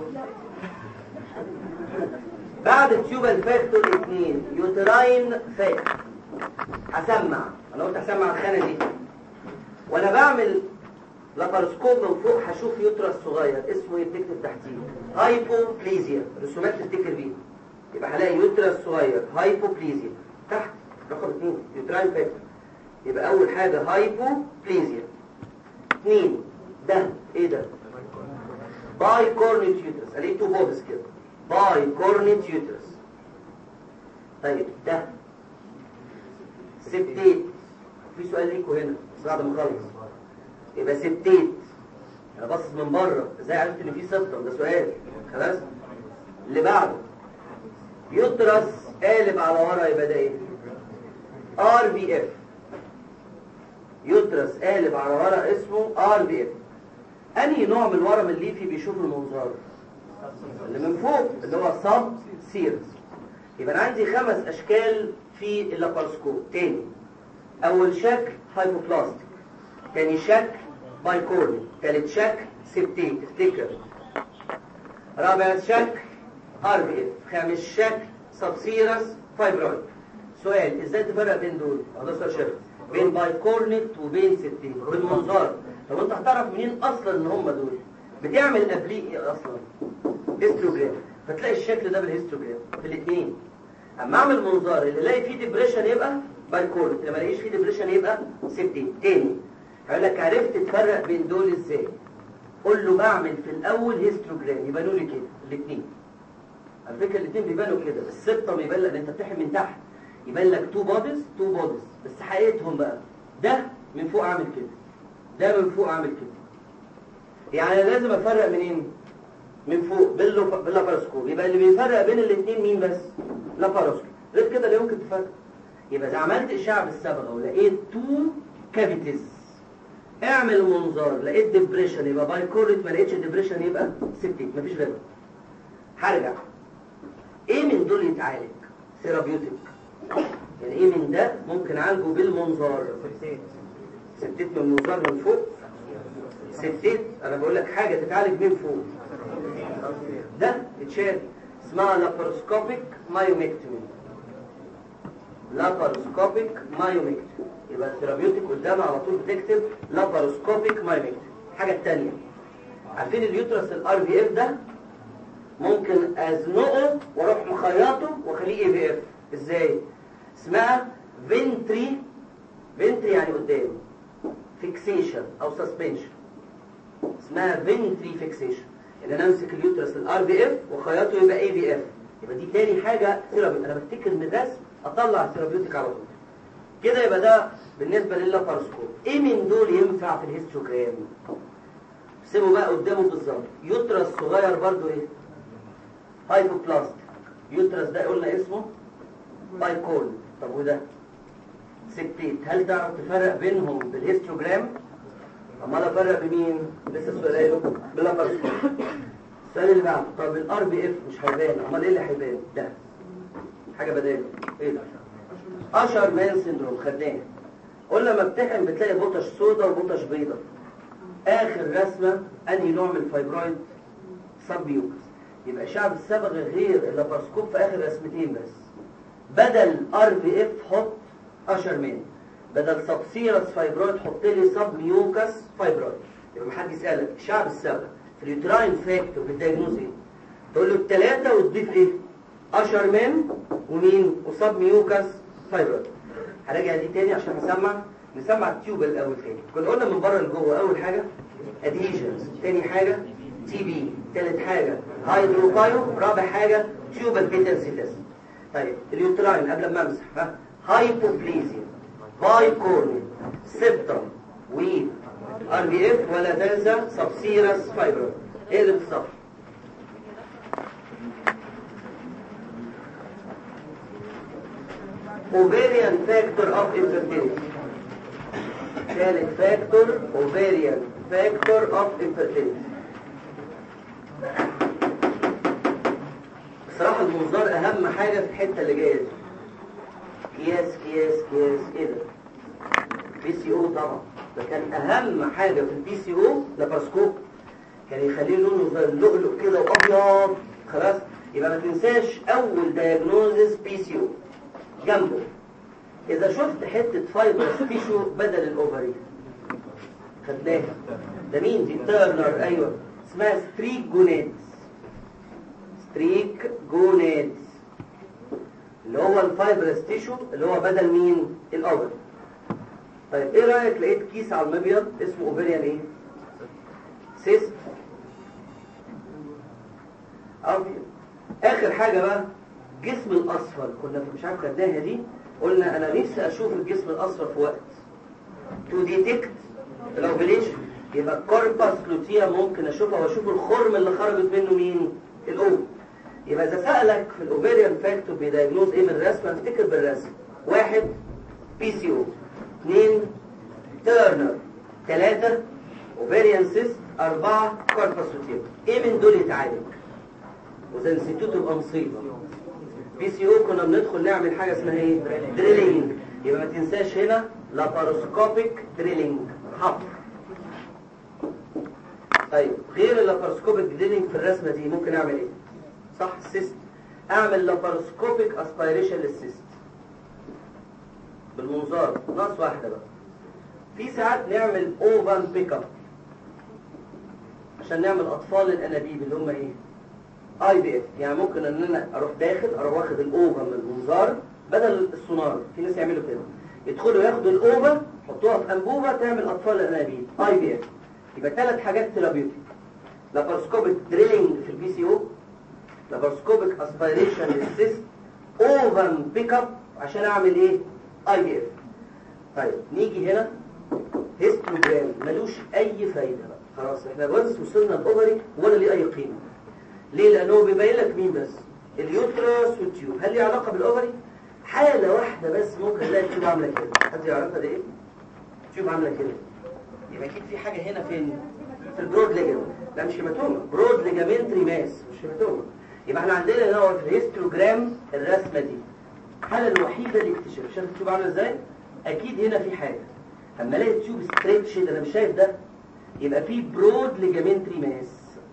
Speaker 1: بعد التيوبال فاكتور اثنين يوتراين فاكتور هسمع انا قلت هسمع الخانه دي وانا بعمل لابارسكوب من فوق هشوف يوترس صغير اسمه ايه بتكتب تحتيه هايبوبليزيا رسومات تفتكر بيها يبقى هلاقي يوترس صغير هايبوبليزيا تحت رقم اثنين يوتراين فاكتور يبقى اول حاجه هايبوبليزيا اثنين ده ايه ده باي كورنيت يوترس قال تو بوبس كده باي كورنيت يوترس طيب ده سبتيت في سؤال ليكوا هنا بس بعد ما اخلص يبقى سبتيت انا باصص من بره ازاي عرفت ان في سبتم ده سؤال خلاص اللي بعده يترس قالب على ورا يبقى ده ايه ار بي اف يترس قالب على ورا اسمه ار بي اف انهي نوع من الورم الليفي بيشوف المنظار اللي من فوق اللي هو سب سيرس يبقى انا عندي خمس اشكال في اللابارسكوب تاني اول شكل هايبوبلاستيك تاني شكل بايكورني تالت شكل سبتيت افتكر رابع شكل ار بي اف خامس شكل سبسيرس فايبرويد سؤال ازاي تفرق بين دول هذا سؤال شكل بين بايكورنت وبين سبتيت بالمنظار طب انت هتعرف منين اصلا ان هم دول بتعمل قبليه ايه اصلا هيستوجرام فتلاقي الشكل ده بالهيستوجرام في الاثنين اما اعمل منظار اللي الاقي فيه ديبريشن يبقى بايكورنت اللي ما الاقيش فيه ديبريشن يبقى سبتيت تاني هيقول لك عرفت تفرق بين دول ازاي قول له بعمل في الاول هيستوجرام يبانوا لي كده الاثنين على فكره الاثنين بيبانوا كده السبتم يبان لك انت بتحم من تحت يبان لك تو بوديز تو بوديز بس حقيقتهم بقى ده من فوق اعمل كده ده من فوق اعمل كده يعني لازم افرق منين من فوق باللو- باللاباراسكوب يبقى اللي بيفرق بين الاثنين مين بس لاباراسكوب غير كده لا يمكن تفرق يبقى اذا عملت اشعه بالصبغه ولقيت تو كافيتيز اعمل منظار لقيت ديبريشن يبقى بايكوريت ما لقيتش ديبريشن يبقى سبتيت مفيش غيره هرجع ايه من دول يتعالج ثيرابيوتيك يعني ايه من ده ممكن اعالجه بالمنظار سبتيت من المنظار من فوق سبتيت انا بقول لك حاجه تتعالج من فوق ده اتشال اسمها لاباروسكوبيك مايوميكتومي لاباروسكوبيك مايوميكتومي يبقى الثيرابيوتيك قدامها على طول بتكتب لاباروسكوبيك مايوميكتومي الحاجه الثانيه عارفين اليوترس الار بي اف ده ممكن ازنقه واروح مخيطه واخليه اي في اف ازاي اسمها فينتري فينتري يعني قدام فيكسيشن او سسبنشن اسمها فينتري فيكسيشن ان انا امسك اليوترس الار بي اف وخيطه يبقى اي بي اف يبقى دي تاني حاجه ثيرابي انا بفتكر من الرسم اطلع ثيرابيوتيك على طول كده يبقى ده بالنسبه لللابارسكوب ايه من دول ينفع في الهيستوجرام سيبه بقى قدامه بالظبط يوترس صغير برضو ايه هايبوبلاست يوترس ده قلنا اسمه بايكول طب وده سبتيت هل تعرف تفرق بينهم بالهيستوجرام امال افرق بمين لسه السؤال قايله باللابارسكوب السؤال اللي بعده طب الار بي اف مش هيبان امال ايه اللي هيبان ده حاجه بداله ايه ده اشهر مان سيندروم خدناه قلنا لما بتحم بتلاقي بطش سودا وبطش بيضة اخر رسمه انهي نوع من الفايبرويد سبيوكس يبقى شعب الصبغه غير اللابارسكوب في اخر رسمتين بس بدل ار بي اف حط اشهر مان بدل سبسيرس فايبرويد حط لي سب ميوكس فايبرويد يبقى حد يسالك شعب الصبغه في اليوتراين فاكتور بالدايجنوز ايه تقول له الثلاثه وتضيف ايه اشهر مان ومين وسب ميوكس فايبرويد هراجع دي تاني عشان نسمع نسمع التيوب الاول تاني كنا قلنا من بره لجوه اول حاجه ادهيجنز تاني حاجه تي بي تالت حاجه هايدروبايو رابع حاجه تيوبال بيتنسي تيست طيب اليوتراين قبل ما امسح ها هايبوبليزيا بايكورني سبتم و ار بي اف ولا تنسى سبسيرس فايبرويد ايه اللي في الصف ovarian factor of infertility ثالث factor ovarian factor of infertility بصراحة المنظار أهم حاجة في الحتة اللي جاية دي كياس كياس كياس إيه ده؟ بي سي أو طبعا ده كان أهم حاجة في البي سي أو لابارسكوب كان يخليه لونه زي اللؤلؤ كده وأبيض خلاص يبقى ما تنساش أول دايجنوزس بي سي أو جنبه إذا شفت حتة فايبرس تيشو بدل الأوفري خدناها ده مين دي تيرنر أيوه اسمها ستريك جونادز ستريك جونادز اللي هو الفايبرس تيشو اللي هو بدل مين الأوفري طيب ايه رأيك لقيت كيس على المبيض اسمه اوفريان ايه سيست ابيض اخر حاجة بقى الجسم الاصفر كنا في- مش عارف خدناها دي قلنا انا نفسي اشوف الجسم الاصفر في وقت تو ديتكت الاوفيليشن يبقى الكوربس لوتيا ممكن اشوفها واشوف الخرم اللي خرجت منه مين الاوم يبقى اذا سالك في الاوفيريان فاكتور بيدايجنوز ايه من الرسم افتكر بالرسم واحد بي سي او اثنين تيرنر ثلاثة اوفيريان سيست أربعة كوربس لوتيوم إيه من دول يتعالج؟ وإذا نسيتوه تبقى مصيبة بي سي او كنا بندخل نعمل حاجة اسمها ايه؟ دريلينج يبقى ما تنساش هنا لاباروسكوبيك دريلينج حفر طيب غير اللاباروسكوبيك دريلينج في الرسمة دي ممكن اعمل ايه؟ صح السيست اعمل لاباروسكوبيك اسبيريشن للسيست بالمنظار ناقص واحدة بقى في ساعات نعمل اوفان بيك اب عشان نعمل اطفال الانابيب اللي هم ايه اي بي اف يعني ممكن ان انا اروح داخل اروح واخد الاوفا من المنظار بدل السونار في ناس يعملوا كده يدخلوا ياخدوا الاوفا يحطوها في انبوبه تعمل اطفال الانابيب اي بي اف يبقى ثلاث حاجات ثيرابيوتيك لابارسكوبيك دريلينج في البي سي او لابارسكوبيك اسبيريشن للسيست اوفن بيك اب عشان اعمل ايه اي بي اف طيب نيجي هنا هيستوجرام ملوش اي فايده بقى خلاص احنا بس وصلنا الاوفري ولا ليه اي قيمه ليه لانه بيبين لك مين بس اليوترس والتيوب هل ليه علاقه بالاوفري حاله واحده بس ممكن نلاقي التيوب عامله كده حد يعرفها ده ايه التيوب عامله كده يبقى اكيد في حاجه هنا فين في البرود ليجامنت لا مش هيماتوما برود ليجامنتري ماس مش هيماتوما يبقى احنا عندنا هنا هو في الهيستوجرام الرسمه دي الحاله الوحيده اللي اكتشف شايف التيوب عامله ازاي اكيد هنا في حاجه اما الاقي التيوب ستريتش ده انا مش شايف ده يبقى في برود ليجامنتري ماس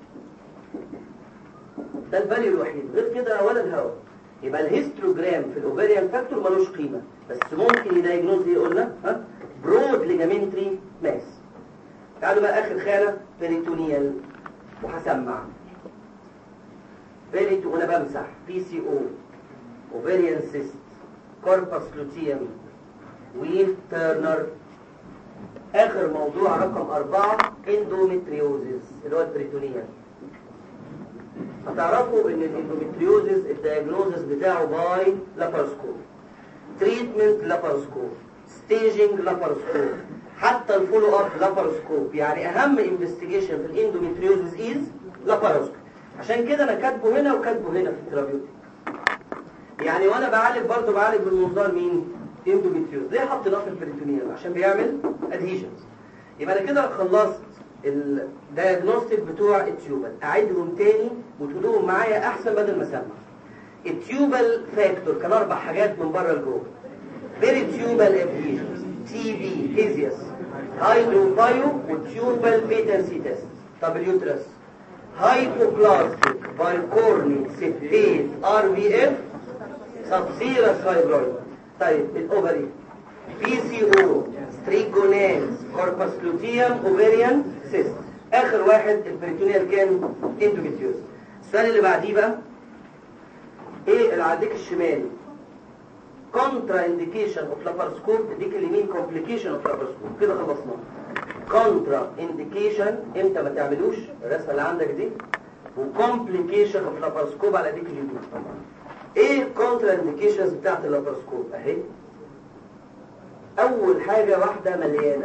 Speaker 1: ده الفاليو الوحيد غير كده ولا الهواء يبقى الهيستوجرام في الاوفيريان فاكتور ملوش قيمه بس ممكن يدايجنوز ايه قلنا ها برود ليجامنتري ماس تعالوا بقى اخر خانه بيريتونيال وهسمع بيريتو وانا بمسح بي سي او اوفيريان سيست كوربس لوتيوم وترنر اخر موضوع رقم أربعة اندومتريوزيس اللي هو البريتونيال هتعرفوا ان الاندومتريوزيس الدياجنوزيس بتاعه باي لابارسكوب تريتمنت لابارسكوب ستيجنج لابارسكوب حتى الفولو اب لابارسكوب يعني اهم انفستيجيشن في الاندومتريوزيس از لابارسكوب عشان كده انا كاتبه هنا وكاتبه هنا في الترابيوتيك يعني وانا بعالج برضه بعالج بالمنظار مين اندومتريوز ليه حطيناه في البريتونيال عشان بيعمل ادهيشنز يبقى انا كده خلصت الدايجنوستيك بتوع التيوبال اعيدهم تاني وتقولوهم معايا احسن بدل ما اسمع التيوبال فاكتور كان اربع حاجات من بره لجوه بيريتيوبال ادهيشنز تي بي هيزيوس هايدروبايو وتيوبال بيتنسي تيست طب اليوترس هايبوبلاستيك بايكورني سيبتيت ار في اف سبسيرس فايبرويد طيب الاوفري بي سي او ستريجونيز كوربس لوتيوم اوفيريان سيست اخر واحد البريتونيال كان اندوميتريوز السؤال اللي بعديه بقى ايه اللي عندك الشمال كونترا انديكيشن اوف لابارسكوب اديك اليمين كومبليكيشن اوف لابارسكوب كده خلصنا كونترا انديكيشن امتى ما تعملوش الرسمه اللي عندك دي وكومبليكيشن اوف لابارسكوب على ديك اليمين ايه الكونترا انديكيشنز بتاعت اللابارسكوب اهي اول حاجة واحدة مليانة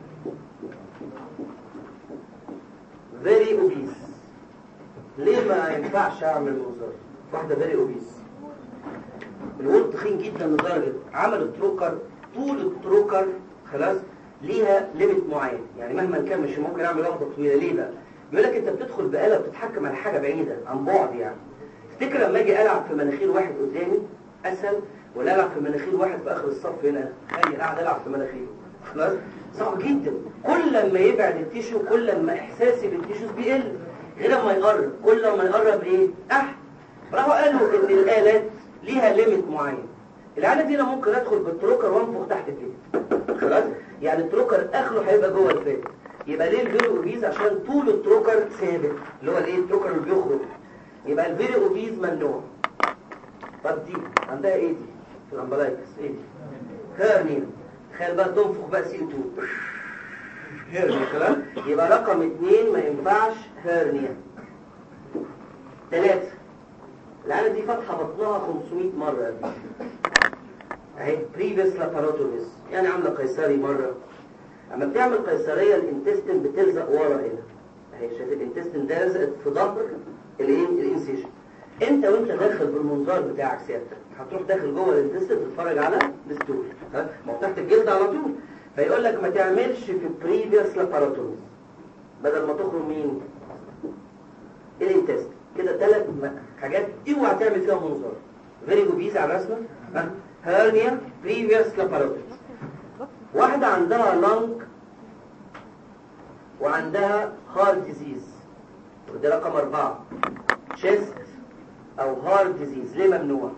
Speaker 1: very obese ليه ما ينفعش اعمل منظار واحدة very obese الولد تخين جدا لدرجة عمل التروكر طول التروكر خلاص ليها ليميت معين يعني مهما كان مش ممكن اعمل واحدة طويلة ليه بقى بيقول لك انت بتدخل بآلة بتتحكم على حاجة بعيدة عن بعد يعني تفتكر لما اجي العب في مناخير واحد قدامي اسهل ولا العب في مناخير واحد في اخر الصف هنا تخيل قاعد العب في مناخيره خلاص صعب جدا كل ما يبعد التيشو كل ما احساسي بالتيشوز بيقل غير ما يقرب كل ما يقرب ايه احد راحوا قالوا ان الالات ليها ليميت معين الآلة دي انا ممكن ادخل بالتروكر وانفخ تحت الفيت خلاص يعني التروكر اخره هيبقى جوه الفيت يبقى ليه الفيري اوبيز عشان طول التروكر ثابت اللي هو الايه التروكر اللي بيخرج يبقى الفيري اوبيز ممنوع طب دي عندها ايه دي في الامبلايكس ايه دي هيرنيا تخيل بقى تنفخ بقى سي 2 هيرنيا كلام يبقى رقم اتنين ما ينفعش هيرنيا ثلاثة العيادة دي فاتحة بطنها 500 مرة قبل اهي بريفيس لاباروتوميس يعني عاملة قيصري مرة اما بتعمل قيصرية الانتستين بتلزق ورا هنا اهي شايف الانتستين ده لزقت في ظهر الايه الانسيشن انت وانت داخل بالمنظار بتاعك سيادتك هتروح داخل جوه الانتستين تتفرج على الستول ها ما هو تحت الجلد على طول فيقول لك ما تعملش في بريفيس لاباروتوميس بدل ما تخرج مين الانتست كده ثلاث حاجات اوعى تعمل فيها منظار فيري اوبيز على الرسمه هيرنيا بريفيوس لاباروتومي واحده عندها لانج وعندها هارت ديزيز وده رقم أربعة chest أو هارت ديزيز ليه ممنوع؟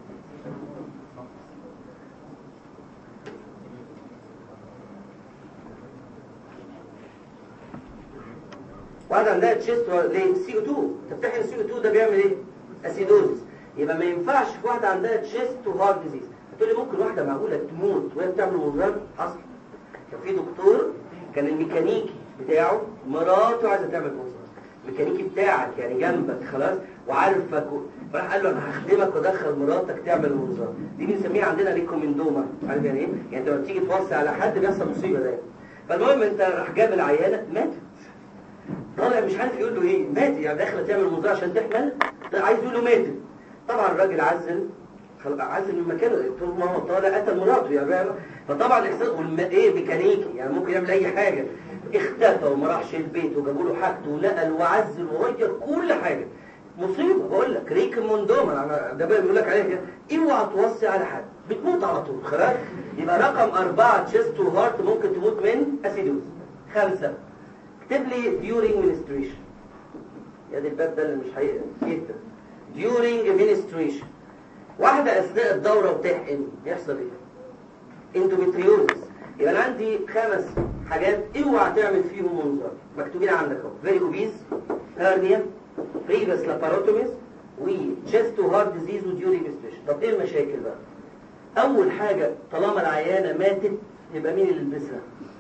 Speaker 1: واحدة عندها تشيست ليه؟ سي او 2 انت بتحقن السي او 2 ده بيعمل ايه؟ اسيدوزس يبقى ما ينفعش في واحدة عندها تشيست وهارت ديزيز هتقول لي ممكن واحدة معقولة تموت وهي بتعمل منظار حصل كان في دكتور كان الميكانيكي بتاعه مراته عايزه تعمل منظار الميكانيكي بتاعك يعني جنبك خلاص وعارفك و... فراح قال له انا هخدمك وادخل مراتك تعمل منظار دي بنسميها عندنا ريكومندوما عارف يعني ايه؟ يعني انت لما تيجي توصي على حد بيحصل مصيبه دايما فالمهم انت راح جاب العيانه ماتت طالع مش عارف يقول له ايه ماتت يعني داخله تعمل منظار عشان تحمل عايز يقول له ماتت طبعا الراجل عزل عزل من مكانه طول ما هو طالع قتل مراته يعني فطبعا الاحساس والم... ايه ميكانيكي يعني ممكن يعمل اي حاجه اختفى وما راحش البيت وجابوا له حاجته ونقل وعزل وغير كل حاجه مصيبه بقول لك ريك موندوما انا ده بيقول لك عليها كده اوعى توصي على حد بتموت على طول خلاص يبقى رقم أربعة تشيست وهارت ممكن تموت من اسيدوز خمسة اكتب لي during ministration يا دي الباب ده اللي مش هيكتب during ministration واحدة أثناء الدورة وتحقن يحصل ايه؟ اندوميتريوزس يبقى انا عندي خمس حاجات اوعى تعمل فيهم منظار مكتوبين عندك اهو فيري اوبيز هيرنيا بريفيس لاباروتوميز وتشيست وهارت ديزيز وديوري ميستريشن طب ايه المشاكل بقى؟ اول حاجة طالما العيانة ماتت يبقى مين اللي يلبسها؟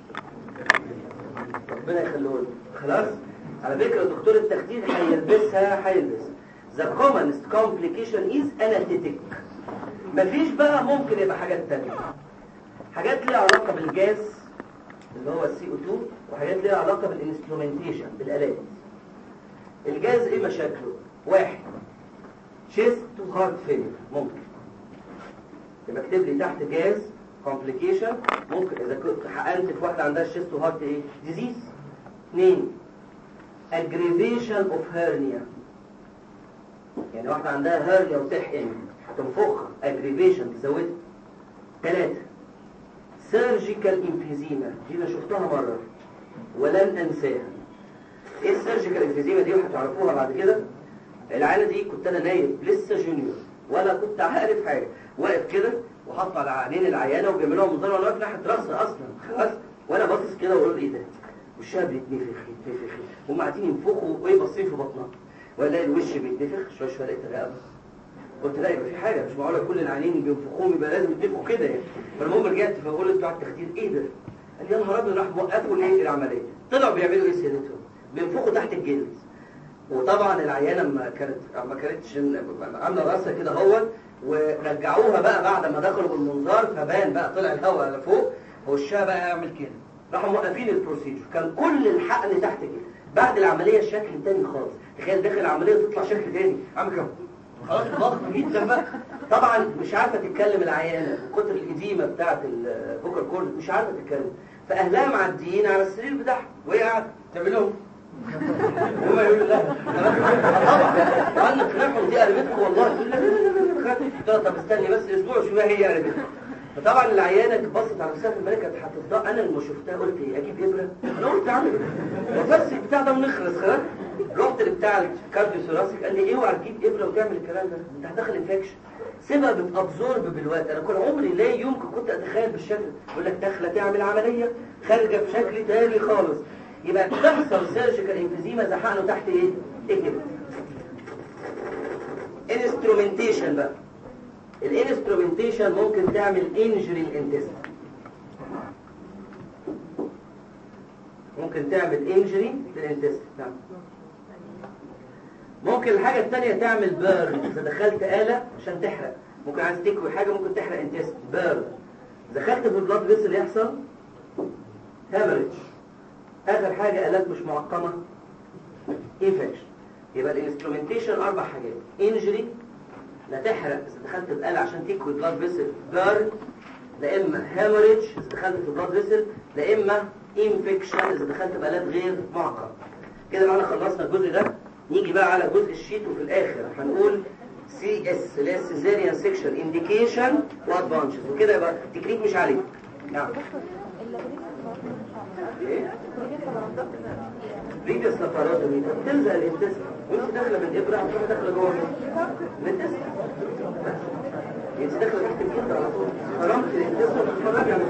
Speaker 1: ربنا يخليه لنا خلاص؟ على فكرة دكتور التخدير هيلبسها هيلبسها The commonest complication is anesthetic مفيش بقى ممكن يبقى حاجات تانية حاجات ليها علاقة بالجاز اللي هو السي او 2 وحاجات ليها علاقة بالانسترومنتيشن بالآلات الجاز ايه مشاكله؟ واحد chest to heart failure ممكن يبقى اكتب لي تحت جاز complication ممكن اذا كنت حقنت في واحدة عندها chest to heart ايه؟ disease اثنين aggravation of hernia يعني واحدة عندها هرنيا وتحقن تنفخها aggravation تزودها ثلاثة سيرجيكال امفيزيما دي انا شفتها مرة ولن انساها ايه السيرجيكال امفيزيما دي وهتعرفوها بعد كده العينة دي كنت انا نايم لسه جونيور ولا كنت عارف حاجة واقف كده وحط على عينين العيانة وبيعملوها منظر وانا واقف ناحية راسها اصلا خلاص وانا باصص كده واقول ايه ده وشها بيتنفخ يتنفخ هم قاعدين ينفخوا وايه باصين في بطنها والاقي الوش بيتنفخ شويه شويه لقيت الرقبه قلت لا يبقى في حاجه مش معقوله كل العينين بينفخوهم يبقى لازم يتنفخوا كده يعني فالمهم رجعت فبقول له بتوع التخدير ايه ده؟ قال لي يا نهار ابيض راح موقفوا ليه العمليه طلعوا بيعملوا ايه سيادتهم؟ بينفخوا تحت الجلد وطبعا العيانه اما كانت ما كانتش عامله راسها كده اهوت ورجعوها بقى بعد ما دخلوا بالمنظار فبان بقى طلع الهواء لفوق وشها بقى يعمل كده راحوا موقفين البروسيجر كان كل الحقن تحت كده بعد العمليه الشكل تاني خالص تخيل داخل العمليه تطلع شكل تاني عامل كده خلاص ضغط جدا بقى طبعا مش عارفه تتكلم العيانه من كتر الاديمه بتاعه الفوكال كورد مش عارفه تتكلم فاهلها معديين على السرير بتاعها وهي قاعده تعمل لهم هم يقولوا لا طبعا قال نقنعهم دي قريبتكم والله تقول لا لا لا لا طب استني بس اسبوع شويه هي قريبتكم فطبعا العيانه بصت على نفسها في الملكه كانت هتفضل انا لما شفتها قلت ايه اجيب ابره انا قلت اعمل وبس البتاع ده ونخلص خلاص رحت لبتاع الكارديو ثوراسيك قال لي اوعى تجيب ابره وتعمل الكلام ده انت هتدخل انفكشن سيبها بتابزورب بالوقت انا كل عمري لا يمكن كنت اتخيل بالشكل يقول لك داخله تعمل عمليه خارجه بشكل تاني خالص يبقى تحصل سيرجيكال انفيزيما زحقنه تحت ايه؟ ايه كده؟ انسترومنتيشن بقى الانسترومنتيشن ممكن تعمل انجري الانتست ممكن تعمل انجري للانتست نعم ممكن الحاجة الثانية تعمل بيرن إذا دخلت آلة عشان تحرق ممكن عايز تكوي حاجة ممكن تحرق انتست بيرن دخلت في البلاد فيسل يحصل هامرج آخر حاجة آلات مش معقمة انفكشن يبقى الانسترومنتيشن أربع حاجات انجري لا تحرق إذا دخلت بآلة عشان تكوي بلاد فيسل بيرن لا إما هامرج إذا دخلت في بلاد فيسل لا إما انفكشن إذا دخلت بآلات غير معقمة كده معانا خلصنا الجزء ده نيجي بقى على جزء الشيت وفي الاخر هنقول سي اس اللي هي سيزاريان سيكشن انديكيشن وادفانتجز وكده يبقى التكنيك مش عليك نعم ايه بريفيس لاباروتومي بتلزق الانتست وانت داخله بالابره هتروح داخله جوه الانتست انت داخله تحت الجلد على طول خرمت الانتست وتتفرج على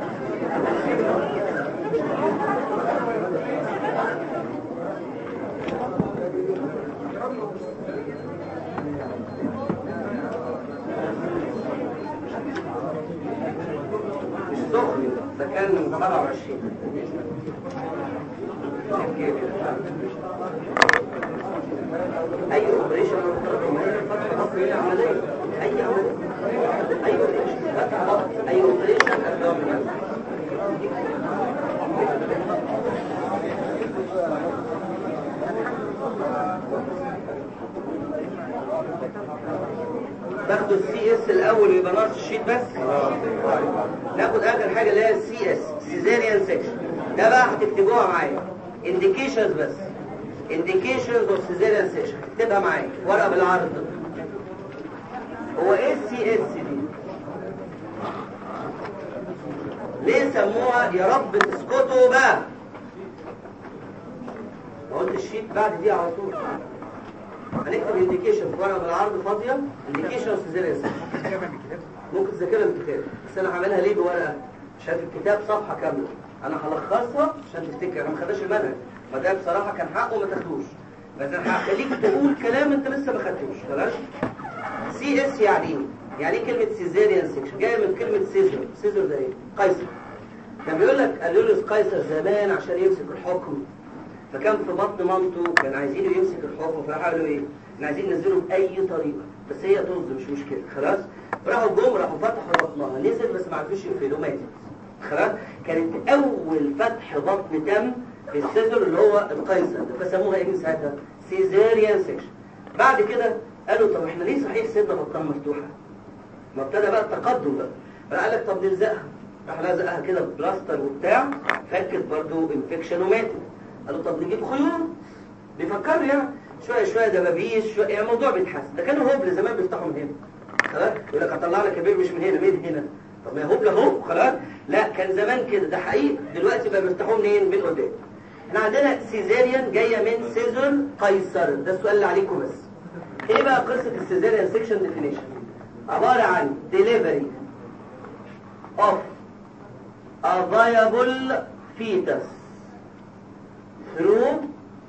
Speaker 1: مش سخن ده كان من 27 اي اوبريشن فتح بطن عمليه اي عمليه اي اوبريشن فتح بطن اي اوبريشن ابدومينال تاخدوا السي اس الاول ويبقى ناقص الشيت بس ناخد اخر حاجه اللي هي السي اس سيزاريان سيكشن ده بقى هتكتبوها معايا انديكيشنز بس انديكيشنز اوف سيزاريان سيكشن اكتبها معايا ورقه بالعرض هو ايه السي اس دي ليه سموها يا رب تسكتوا بقى ما قلت الشيت بعد دي على طول هنكتب انديكيشن في ورقه بالعرض فاضيه انديكيشن اوف سيزاريان سيكشن ممكن تذاكرها من الكتاب بس انا هعملها ليه بورقه عشان في الكتاب صفحه كامله انا هلخصها عشان تفتكر انا ما خداش المنهج ما ده بصراحه كان حقه ما تاخدوش بس انا هخليك تقول كلام انت لسه ما خدتوش خلاص سي اس يعني ايه يعني ايه كلمه سيزاريان سيكشن جايه من كلمه سيزر سيزر ده ايه قيصر كان بيقول لك قالوا قيصر زمان عشان يمسك الحكم فكان في بطن مامته كان عايزينه يمسك الحكم فراحوا قالوا ايه احنا عايزين ننزله باي طريقه بس هي طز مش مشكله خلاص راحوا جم راحوا فتحوا بطنها نزل بس ما عرفوش يقفلوا ماتت خلاص كانت اول فتح بطن تم في السيزر اللي هو القيصر فسموها ايه من ساعتها سيزاريان سيكشن بعد كده قالوا طب احنا ليه صحيح سيدنا بطنها مفتوحه ما ابتدى بقى التقدم بقى فقال لك طب نلزقها راح لزقها كده بلاستر وبتاع فكت برضو انفكشن وماتت قالوا طب نجيب خيوط بيفكروا يعني شويه شويه دبابيس شويه يعني الموضوع بيتحسن ده كانوا هبل زمان بيفتحوا من هنا خلاص يقول لك هطلع لك البيبي مش من هنا من هنا طب ما هبل اهو خلاص لا كان زمان كده ده حقيقي دلوقتي بقى بيفتحوه منين من قدام احنا عندنا سيزاريان جايه من سيزر قيصر ده السؤال اللي عليكم بس ايه بقى قصه السيزاريان سيكشن ديفينيشن عباره عن delivery of a viable fetus through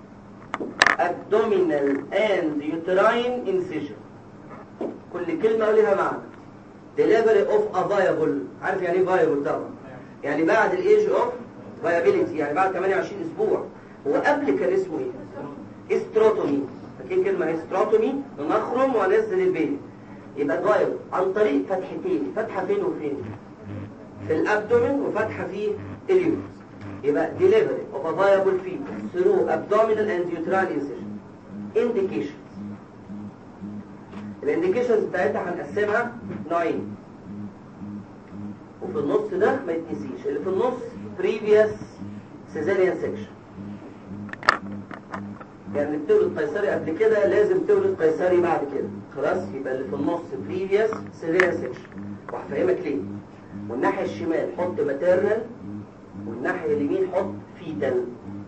Speaker 1: abdominal and uterine incision كل كلمة لها معنى delivery of a viable عارف يعني ايه viable طبعا يعني بعد الايج اوف viability يعني بعد 28 اسبوع هو قبل كان اسمه ايه استروتومي فاكرين كلمة استروتومي نخرم وننزل البيبي يبقى viable عن طريق فتحتين فتحة فين وفين في الابدومين وفتحة في اليوترس يبقى delivery of a viable fetus through abdominal and uterine incision indications الانديكيشنز بتاعتها هنقسمها نوعين وفي النص ده ما يتنسيش اللي في النص previous cesarean section يعني اللي بتولد قيصري قبل كده لازم تولد قيصري بعد كده خلاص يبقى اللي في النص previous cesarean section وهفهمك ليه والناحية الشمال حط maternal والناحية اليمين حط فيتال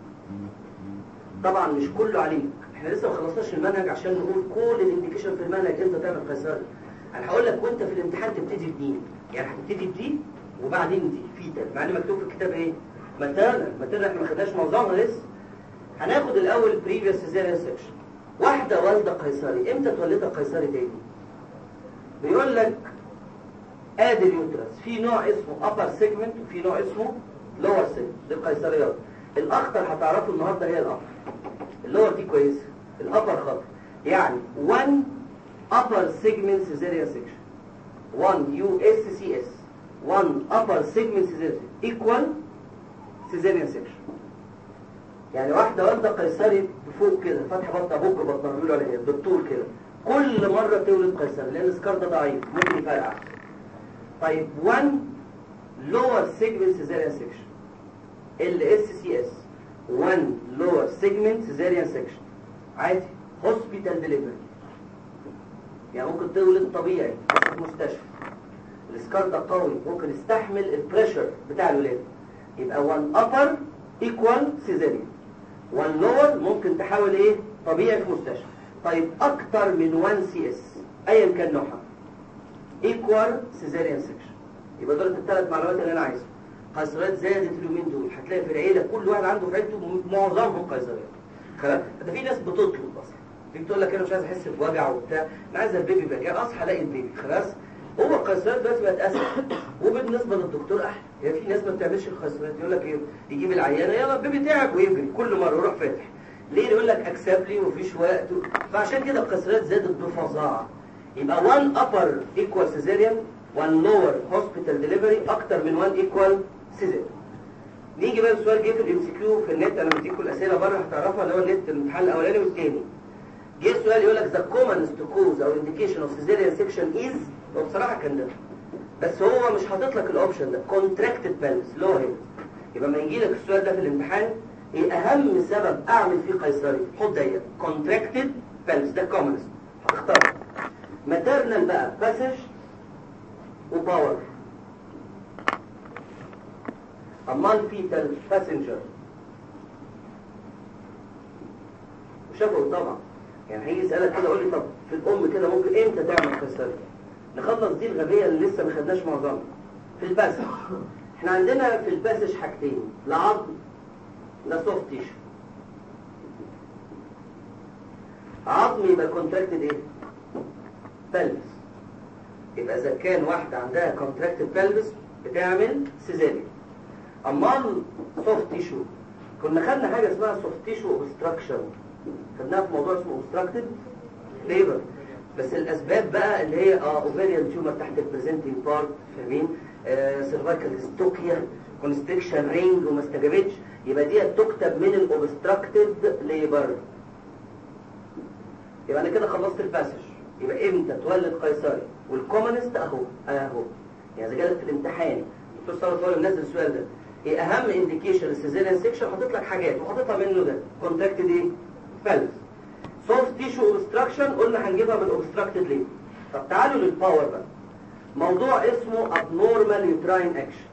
Speaker 1: طبعا مش كله عليك احنا لسه ما خلصناش المنهج عشان نقول كل الانديكيشن في المنهج انت تعمل قيصري انا هقول لك وانت في الامتحان تبتدي بدي يعني هتبتدي بدي وبعدين دي فيتال مع ان مكتوب في الكتاب ايه ماتيرنال ماتيرنال احنا ما خدناش معظمها لسه هناخد الاول بريفيوس سيزاريان سيكشن واحده والده قيصري امتى اتولدت قيصري تاني بيقول لك ادي اليوترس في نوع اسمه upper segment وفي نوع اسمه lower segment دي القيصريات الاخطر هتعرفه النهارده هي الابر اللور دي كويسه الابر خطر يعني 1 upper segment cesarean section 1 USCS 1 upper segment cesarean equal cesarean section يعني واحدة والدة قيصري فوق كده فتح بطن ابوك بطن بيقولوا عليها بالطول كده كل مرة تولد قيصري لان السكار ده ضعيف ممكن يفرقع طيب 1 lower segment cesarean section LSCS one lower segment cesarean section عادي hospital delivery يعني ممكن تولد طبيعي في المستشفى السكار ده قوي ممكن يستحمل البريشر بتاع الولاده يبقى one upper equal cesarean one lower ممكن تحاول ايه طبيعي في مستشفى طيب اكتر من 1 سي اس ايا كان نوعها equal cesarean section يبقى دول الثلاث معلومات اللي انا عايزها قيصريات زادت اليومين دول هتلاقي في العيله كل واحد عنده في عيلته معظمهم قيصريات خلاص ده في ناس بتطلب اصلا تيجي تقول لك انا مش عايز احس بوجع وبتاع انا عايز البيبي بقى يعني اصحى الاقي البيبي خلاص هو القيصريات دلوقتي بقت اسهل وبالنسبه للدكتور احلى يعني في ناس ما بتعملش القيصريات يقول لك ايه يجيب العيانه يلا البيبي تعب ويجري كل مره يروح فاتح ليه يقول لك اكسب لي ومفيش وقت فعشان كده القيصريات زادت بفظاعه يبقى 1 upper equal cesarean 1 lower hospital delivery اكتر من 1 equal cesarean نيجي بقى السؤال جه في الام سي كيو في النت انا بديكم الاسئله بره هتعرفها اللي هو النت الامتحان الاولاني والثاني جه السؤال يقول لك ذا commonest cause او indication of cesarean section is هو بصراحه كان ده بس هو مش حاطط لك الاوبشن ده contracted pelvis اللي هو هنا يبقى لما يجي لك السؤال ده في الامتحان ايه اهم سبب اعمل فيه قيصري حط دايره contracted pelvis ده commonest هتختار maternal بقى passage وباور امال فيتال باسنجر وشافوا طبعا يعني هيجي يسالك كده يقول لي طب في الام كده ممكن امتى تعمل قيصري نخلص دي الغبيه اللي لسه ما خدناش معظمها في الباسج احنا عندنا في الباسج حاجتين لا عظم لا سوفت تيشو عظم يبقى كونتراكتد ايه بلبس يبقى اذا كان واحده عندها كونتراكتد بلبس بتعمل سيزاريان امال سوفت تيشو كنا خدنا حاجه اسمها سوفت تيشو اوبستراكشن خدناها في موضوع اسمه اوبستراكتد ليبر بس الاسباب بقى اللي هي اه اوفيريان تيومر تحت البريزنتنج بارت فاهمين سيرفايكال ستوكيا كونستريكشن رينج وما استجابتش يبقى دي تكتب من الاوبستراكتد ليبر يبقى انا كده خلصت الباسج يبقى امتى تولد قيصري والكومنست اهو اهو يعني اذا جالك في الامتحان الدكتور صالح هو منزل السؤال ده ايه اهم انديكيشن للسيزيريان سيكشن حاطط لك حاجات وحاططها منه ده كونتراكتد ايه فالس سوفت تيشو اوبستراكشن قلنا هنجيبها من اوبستراكتد ليه طب تعالوا للباور بقى موضوع اسمه abnormal uterine action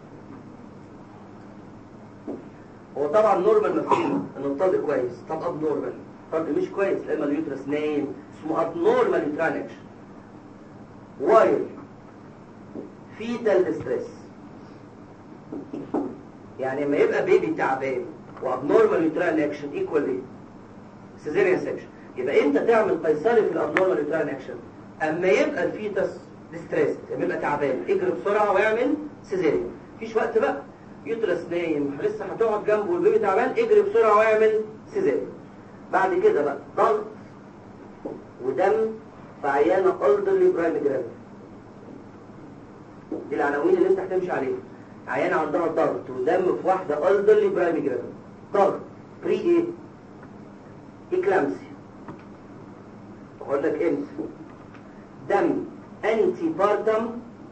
Speaker 1: هو طبعا نورمال مفهوم ان الطلق كويس طب ابنورمال الطلق مش كويس لما اليوترس نايم اسمه abnormal uterine action while fetal distress يعني لما يبقى بيبي تعبان وابنورمال يوترين اكشن ايكوال ايه سيزيريان سكشن يبقى امتى تعمل قيصري في الابنورمال يوترين اكشن اما يبقى الفيتس ديستريس لما يبقى تعبان اجري بسرعه واعمل سيزيريان مفيش وقت بقى يوترس نايم لسه هتقعد جنبه والبيبي تعبان اجري بسرعه واعمل سيزيريان بعد كده بقى ضغط ودم في عيانه الدرلي برايم جرافيتي دي العناوين اللي انت هتمشي عليها عيانة عندها ضغط ودم في واحدة ألدرلي برايمي جرافيتي ضغط بري ايه؟ إكلامسي أقول لك امتى دم أنتي بارتم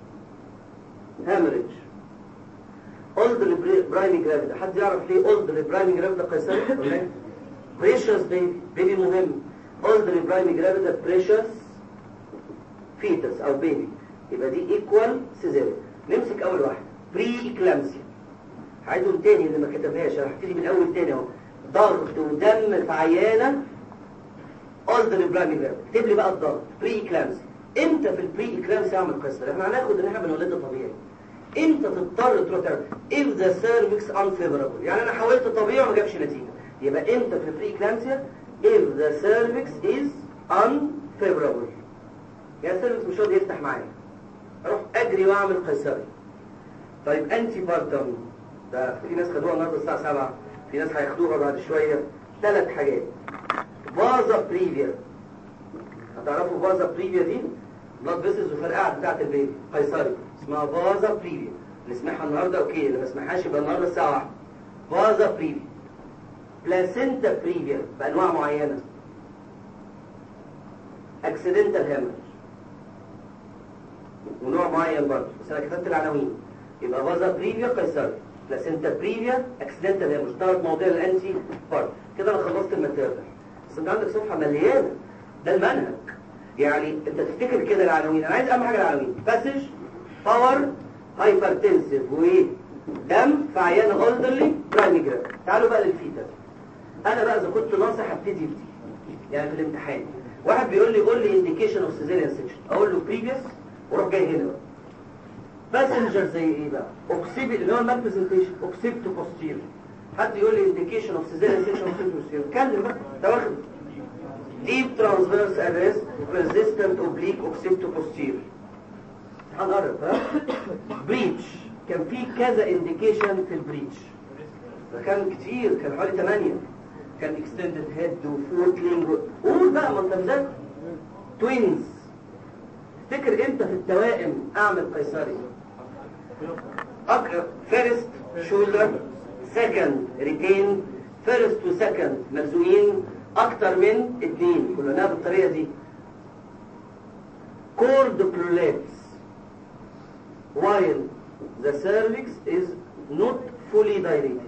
Speaker 1: هامرج ألدرلي برايمي جرافيتي حد يعرف ليه ألدرلي برايمي جرافيتي قيصري؟ بريشس بيبي بيبي مهم ألدرلي برايمي جرافيتي بريشس فيتس أو بيبي يبقى دي ايكوال سيزيريان نمسك أول واحدة بري اكلامسيا هعيدهم تاني اللي ما كتبهاش انا هبتدي من اول تاني اهو ضغط ودم في عيانه اولدر برايمي جرام اكتب لي بقى الضغط بري اكلامسيا امتى في البري اكلامسيا اعمل قيصري احنا هناخد ان احنا بنولدها طبيعي امتى تضطر تروح تعمل if the cervix unfavorable يعني انا حاولت طبيعي وما جابش نتيجه يبقى امتى في البري اكلامسيا if the cervix is unfavorable يا السيرفكس مش راضي يفتح معايا اروح اجري واعمل قيصري طيب انتي بارتم ده في ناس خدوها النهارده الساعه 7 في ناس هياخدوها بعد شويه ثلاث حاجات فازا بريفيا هتعرفوا فازا بريفيا دي بلاد فيسز وفرقعه بتاعت البيبي قيصري اسمها فازا بريفيا نسمعها النهارده اوكي اللي ما سمعهاش يبقى النهارده الساعه 1 فازا بريفيا بلاسينتا بريفيا بانواع معينه اكسيدنتال هامر ونوع معين برضه بس انا كتبت العناوين يبقى فازا بريفيا قيصري بلاسنتا بريفيا اكسيدنتال هيموريج ثلاث مواضيع الانتي بارت كده انا خلصت الماتيريال بس انت عندك صفحه مليانه ده المنهج يعني انت تفتكر كده العناوين انا عايز اهم حاجه العناوين باسج باور هايبرتنسيف وايه دم في عيان اولدرلي برايميجرام تعالوا بقى للفيتا انا بقى اذا كنت ناصح هبتدي بدي يعني في الامتحان واحد بيقول لي قول لي انديكيشن اوف سيزيريان سيكشن اقول له بريفيوس واروح جاي هنا بقى باسنجر زي ايه بقى اوكسيبي اللي هو المال برزنتيشن اوكسيبتو بوستير حد يقول لي انديكيشن اوف سيزيريان سيكشن اوكسيبتو بوستير اتكلم بقى ده واخد ديب ترانسفيرس اريس ريزيستنت اوبليك اوكسيبتو بوستير هنقرب ها بريتش كان في كذا انديكيشن في البريتش ده كان كتير كان حوالي 8 كان اكستندد هيد وفوتلينج قول بقى ما انت مذاكر توينز تفتكر امتى في التوائم اعمل قيصري اقرب فيرست شولدر سكند ريتين فيرست وسكند ملزوقين اكتر من اتنين كلنا بالطريقه دي كورد prolapse while the cervix is not fully dilated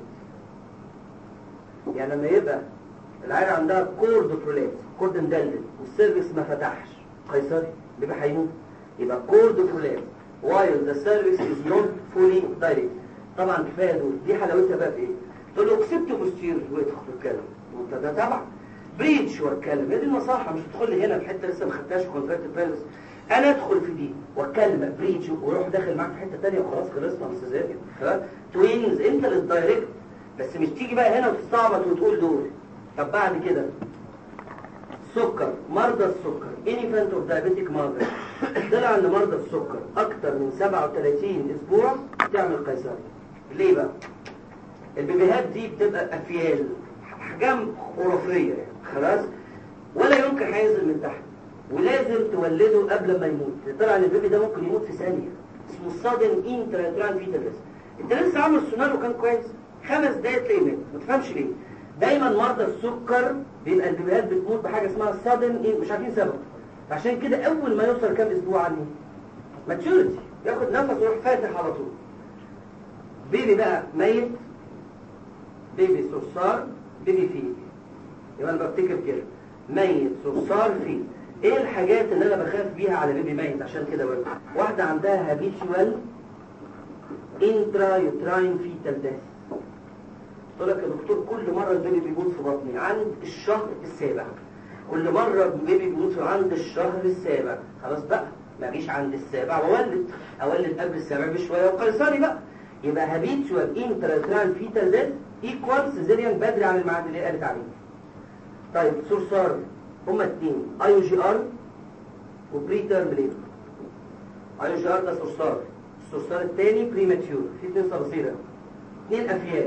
Speaker 1: يعني لما يبقى العيال عندها كورد prolapse كورد مدلل والسيرفكس ما فتحش قيصري بيبقى هيموت يبقى كورد prolapse while the cervix is not fully dilated طبعا كفايه دول دي حلاوتها بقى في ايه تقول له كسبت بوستير ويدخل تتكلم وانت ده تبع بريتش واتكلم هي دي النصاحه مش تدخل لي هنا في حته لسه ما خدتهاش كونفرت بيرس انا ادخل في دي واتكلم بريتش واروح داخل معاك في حته ثانيه وخلاص خلصنا من السذاجر خلاص توينز انت للدايركت بس مش تيجي بقى هنا وتستعبط وتقول دول طب بعد كده سكر مرضى السكر انيفانت اوف دايابيتيك مارضى طلع ان مرضى السكر اكتر من 37 اسبوع تعمل قيصري ليه بقى البيبيهات دي بتبقى افيال احجام خرافيه يعني خلاص ولا يمكن هينزل من تحت ولازم تولده قبل ما يموت طلع ان البيبي ده ممكن يموت في ثانيه اسمه الصادن انتراتران فيتالس انت لسه عامل سونار وكان كويس خمس دقايق تلاقيه مات ما تفهمش ليه دايما مرضى السكر بيبقى البيبيهات بتموت بحاجه اسمها صادن مش عارفين سبب عشان كده اول ما يوصل كام اسبوع عنه ماتيوريتي ياخد نفس ويروح فاتح على طول بيبي بقى ميت بيبي صرصار بيبي فيل يبقى انا بفتكر كده ميت صرصار فيل ايه الحاجات اللي انا بخاف بيها على بيبي ميت عشان كده بقول واحده عندها هابيتشوال انترا يوتراين فيتال ديث قلت لك يا دكتور كل مره البيبي بيموت في بطني عند الشهر السابع كل مره البيبي بيموت عند الشهر السابع خلاص بقى ما اجيش عند السابع واولد اولد قبل السابع بشويه وقيصري بقى يبقى هابيتشوال انترا يوتراين فيتال ديث ايكوال سيزيريان بدري عن الميعاد اللي قالت عليه طيب صرصار هما اتنين اي جي ار وبري تيرم ليبر اي جي ار ده صرصار الصرصار الثاني بريماتيور في اتنين صراصير اتنين افيال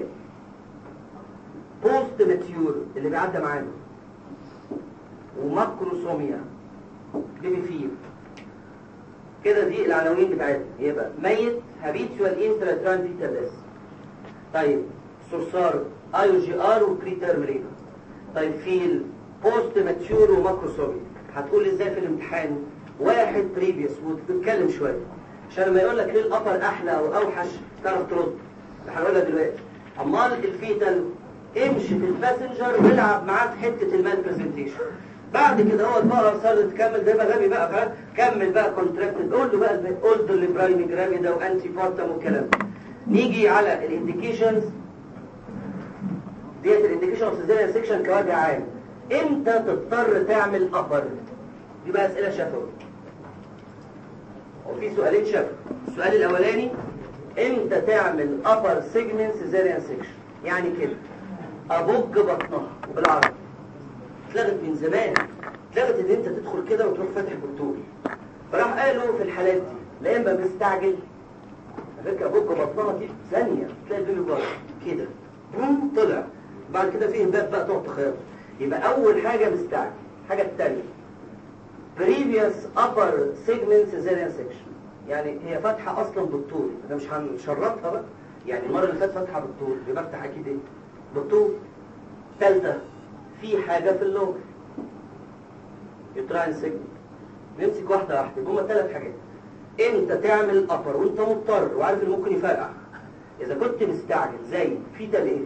Speaker 1: بوست ماتيور اللي بيعدى معانا وماكروسوميا بيبي فير كده دي العناوين بتاعتنا يبقى ميت هابيتشوال انترا فيتالس طيب صرصار اي جي ار وبري تيرم ليبر طيب فيل بوست ماتيور وماكروسومي هتقول ازاي في الامتحان واحد بريفيوس وتتكلم شويه عشان لما يقول لك ليه الابر احلى او اوحش تعرف ترد هنقولها دلوقتي امال الفيتال امشي في الباسنجر والعب معاه في حته المال برزنتيشن بعد كده هو بقى صار تكمل ده بقى غبي بقى فاهم كمل بقى كونتراكتد قول له بقى قلت اللي برايم جرافيدا وانتي بارتم والكلام نيجي على الانديكيشنز ديت الانديكيشن اوف سيزيريان سيكشن كوجه عام امتى تضطر تعمل ابر دي بقى اسئله شفوي وفي سؤالين شفوي السؤال الاولاني امتى تعمل ابر سيجمنت سيزيريان سيكشن يعني كده ابج بطنها بالعربي اتلغت من زمان اتلغت ان انت تدخل كده وتروح فاتح بالطول فراح قالوا في الحالات دي لا اما مستعجل على فكره ابج بطنها دي ثانيه تلاقي البيبي بره كده بوم طلع بعد كده فيه باب بقى تقعد تخيط يبقى اول حاجه مستعجل الحاجه الثانيه previous upper segment cesarean section يعني هي فاتحه اصلا بالطول انا مش هنشرطها بقى يعني المره اللي فاتت فاتحه بالطول يبقى افتح اكيد ايه بالطول ثالثه في حاجه في اللور يتراين سيجمنت نمسك واحده واحده هما ثلاث حاجات انت تعمل ابر وانت مضطر وعارف اللي ممكن يفرقع اذا كنت مستعجل زي في ايه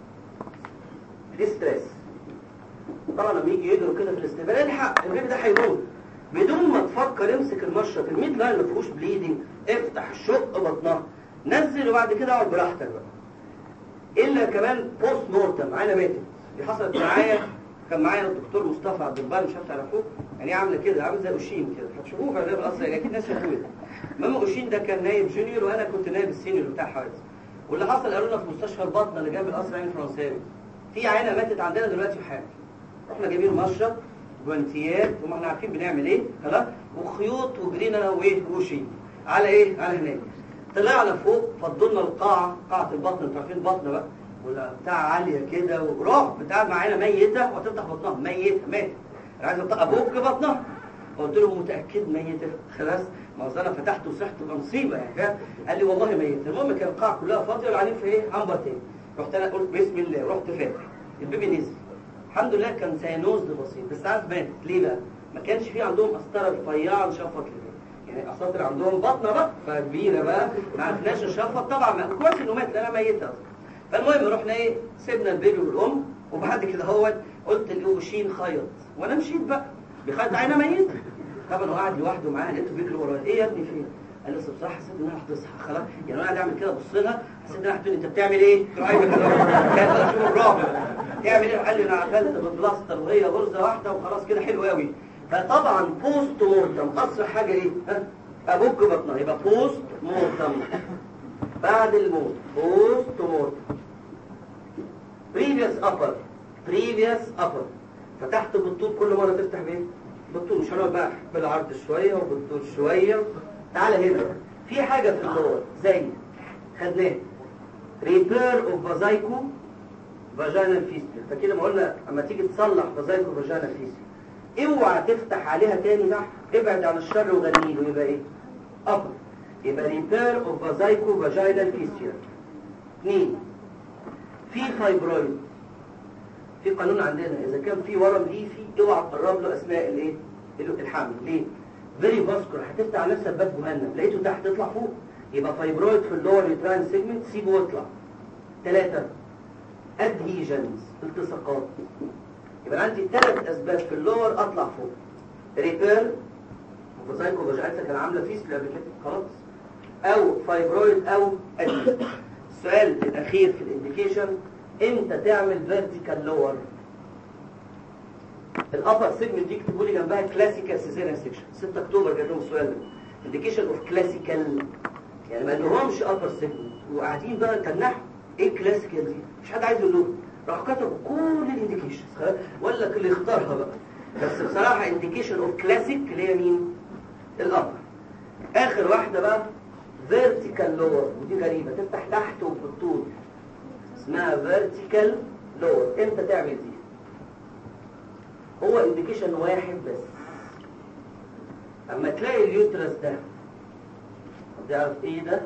Speaker 1: ديستريس طبعا لما يجي يجروا كده في الاستقبال الحق البيبي ده هيموت بدون ما تفكر امسك المشرط الميد لاين ما فيهوش بليدنج افتح شق بطنها نزل وبعد كده اقعد براحتك بقى الا كمان بوست مورتم عينه ماتت دي حصلت معايا كان معايا الدكتور مصطفى عبد البر مش عارف تعرفوه يعني عامله كده عامل زي اوشين كده هتشوفوه في الرياض الاصلي يعني اكيد ناس شافوه المهم اوشين ده كان نايب جونيور وانا كنت نايب السينيور بتاع حوادث واللي حصل قالوا لنا في مستشفى البطنه اللي جنب القصر العيني الفرنساوي في عينه ماتت عندنا دلوقتي في حاجه رحنا جايبين مشرط جوانتيات وما احنا عارفين بنعمل ايه خلاص وخيوط وجرينا انا وايه وشي على ايه على هناك طلعنا فوق فضلنا القاعه قاعه البطن انتوا عارفين البطن بقى ولا بتاع عاليه كده وروح بتاع معانا ميته وهتفتح بطنها ميته ماتت انا عايز ابوك بطنها قلت له متاكد ميته خلاص ما اصل انا فتحت وصحت تبقى مصيبه يعني فاهم قال لي والله ميته المهم كان القاعه كلها فاضيه وقاعدين في ايه عنبر تاني رحت انا قلت بسم الله رحت فاتح البيبي نزل الحمد لله كان سيانوز بسيط بس عارف مات ليه بقى ما كانش في عندهم قسطره رفيعه نشفط كده يعني اساطر عندهم بطنه بقى فكبيره بقى ما عرفناش نشفط طبعا ما كويس انه مات لان ميته اصلا فالمهم رحنا ايه سيبنا البيبي والام وبعد كده هو قلت الاوشين خيط وانا مشيت بقى بخيط عينه ميته طبعا هو قاعد لوحده معاه لقيته بيجري ورايا ايه يا ابني فين قال لي بصراحه حسيت ان انا هتصحى خلاص يعني انا قاعد اعمل كده ابص لها حسيت ان انا هتقول انت بتعمل ايه؟ رايح كان اشوف الرعب تعمل ايه؟ قال لي انا عملت بالبلاستر وهي غرزه واحده وخلاص كده حلو قوي فطبعا بوست مورتم اسرع حاجه ايه؟ ها؟ ابوك بطنها يبقى بوست مورتم بعد الموت بوست مورتم بريفيوس ابر بريفيوس ابر فتحت بالطول كل مره تفتح بايه؟ بالطول مش هنقعد بقى بالعرض شويه وبالطول شويه تعالى هنا في حاجه في اللور زي خدناه ريبير اوف فازايكو فاجينال فيستل فكده ما قلنا اما تيجي تصلح فازايكو فاجينال فيستل اوعى تفتح عليها تاني تحت ابعد عن الشر وغني له يبقى ايه؟ ابر يبقى ريبير اوف فازايكو فاجينال فيستل اثنين في فايبرويد في قانون عندنا اذا كان في ورم ليفي اوعى تقرب له اثناء الايه الحمل ليه فيري فاسكولار هتفتح على نفسك باب جهنم لقيته تحت تطلع فوق يبقى فايبرويد في اللور يوتراين سيجمنت سيبه واطلع ثلاثة ادهيجنز التصاقات يبقى عندي ثلاث اسباب في اللور اطلع فوق ريبير وفازايكو فاجعتها كان عامله فيسل قبل كده خلاص او فايبرويد او ادهيجن السؤال الاخير في الانديكيشن امتى تعمل فيرتيكال لور الابر سيجمنت دي اكتبوا لي جنبها كلاسيكال سيزيريان سيكشن 6 اكتوبر جاب لهم السؤال ده انديكيشن اوف كلاسيكال يعني ما لهمش ابر سيجمنت وقاعدين بقى تنحوا ايه الكلاسيكال دي مش حد عايز يقول لهم راح كتبوا كل الانديكيشنز ولا اللي اختارها بقى بس بصراحه انديكيشن اوف كلاسيك اللي هي مين الابر اخر واحده بقى فيرتيكال لور ودي غريبه تفتح تحت وبالطول اسمها فيرتيكال لور امتى تعمل دي هو انديكيشن واحد بس اما تلاقي اليوترس ده تعرف ايه ده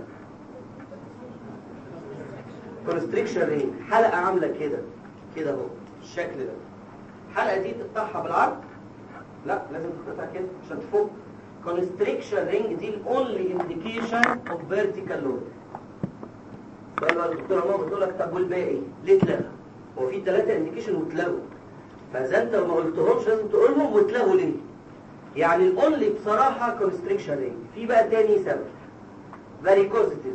Speaker 1: كونستريكشن رينج حلقه عامله كده كده اهو الشكل ده الحلقه دي تقطعها بالعرض لا لازم تقطعها كده عشان تفك كونستريكشن رينج دي الاونلي انديكيشن اوف فيرتيكال لود سؤال بقى الدكتوره ماما بتقول لك طب والباقي ليه اتلغى هو في ثلاثه انديكيشن واتلغوا فاذا انت ما قلتهمش لازم تقولهم واتلغوا ليه يعني الاونلي بصراحه كونستريكشن رينج في بقى تاني سبب فاريكوزيتيز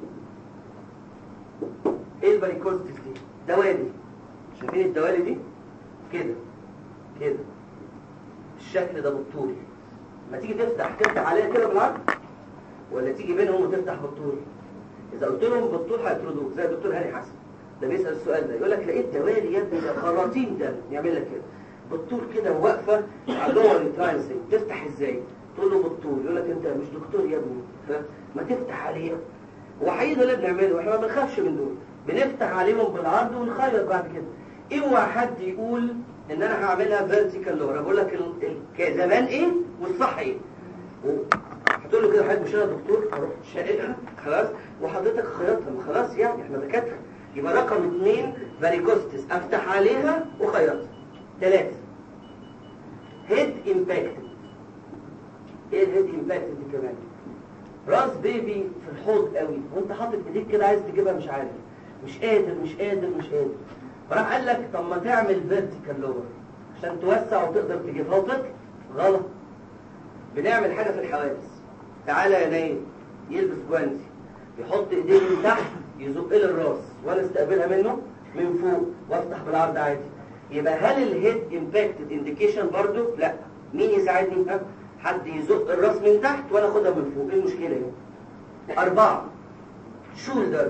Speaker 1: ايه الفاريكوزيتيز دي دوالي شايفين الدوالي دي كده كده الشكل ده بالطول ما تيجي تفتح تفتح عليها كده بالعرض ولا تيجي بينهم وتفتح بالطول اذا قلت لهم بالطول هيطردوك زي الدكتور هاني حسن ده بيسال السؤال ده يقول لك لقيت دوالي يا ابني ده خراطيم ده يعمل لك كده بالطول كده واقفه على اللور ترانسي تفتح ازاي تقول له بالطول يقول لك انت مش دكتور يا ابني فما تفتح عليها وحقيقي ده اللي بنعمله احنا ما بنخافش من دول بنفتح عليهم بالعرض ونخيط بعد كده اوعى حد يقول ان انا هعملها فيرتيكال لور بقول لك ال... ال... زمان ايه والصح ايه هتقول له كده حضرتك مش انا دكتور اروح شاققها خلاص وحضرتك خيطها ما خلاص يعني احنا دكاتره يبقى رقم اثنين فاريكوستس افتح عليها وخيطها ثلاثة هيد امباكتد ايه الهيد امباكتد دي كمان راس بيبي في الحوض قوي وانت حاطط ايديك كده عايز تجيبها مش عارف مش قادر مش قادر مش قادر فراح قال لك طب ما تعمل فيرتيكال لور عشان توسع وتقدر تجيبها وتطلع غلط بنعمل حاجه في الحوادث تعالى يا نايم يلبس جوانتي يحط ايديه من تحت يزق لي الراس وانا استقبلها منه من فوق وافتح بالعرض عادي يبقى هل الهيد امباكتد انديكيشن برضو لا مين يساعدني ها؟ حد يزق الراس من تحت وانا اخدها من فوق ايه المشكله هنا أربعة شولدر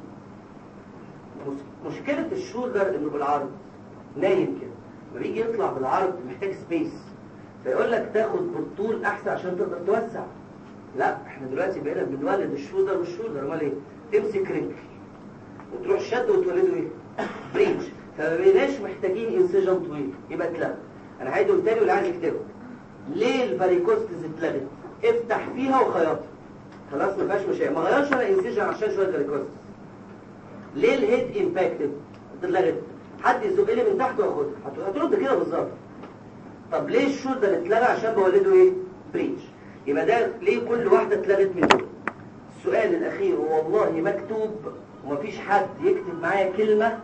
Speaker 1: مس- مشكلة الشولدر انه بالعرض نايم كده لما بيجي يطلع بالعرض محتاج سبيس فيقول لك تاخد بالطول احسن عشان تقدر توسع لا احنا دلوقتي بقينا بنولد الشولدر والشولدر امال ايه تمسك رجل وتروح شد وتولده ايه بريتش فما بقيناش محتاجين انسجن طويل يبقى اتلغى انا هعيده تاني واللي عايز يكتبه ليه الفاريكوستز اتلغت افتح فيها وخيطها خلاص ما فيهاش مشاكل ما غيرش انا انسجن عشان شويه فاريكوستز ليه الهيد امباكتد اتلغت حد يزق لي من تحت واخدها هت- هترد كده بالظبط طب ليه الشولدر اتلغى عشان بولده ايه بريتش يبقى ده ليه كل واحده اتلغت من دول السؤال الاخير والله مكتوب ومفيش حد يكتب معايا كلمه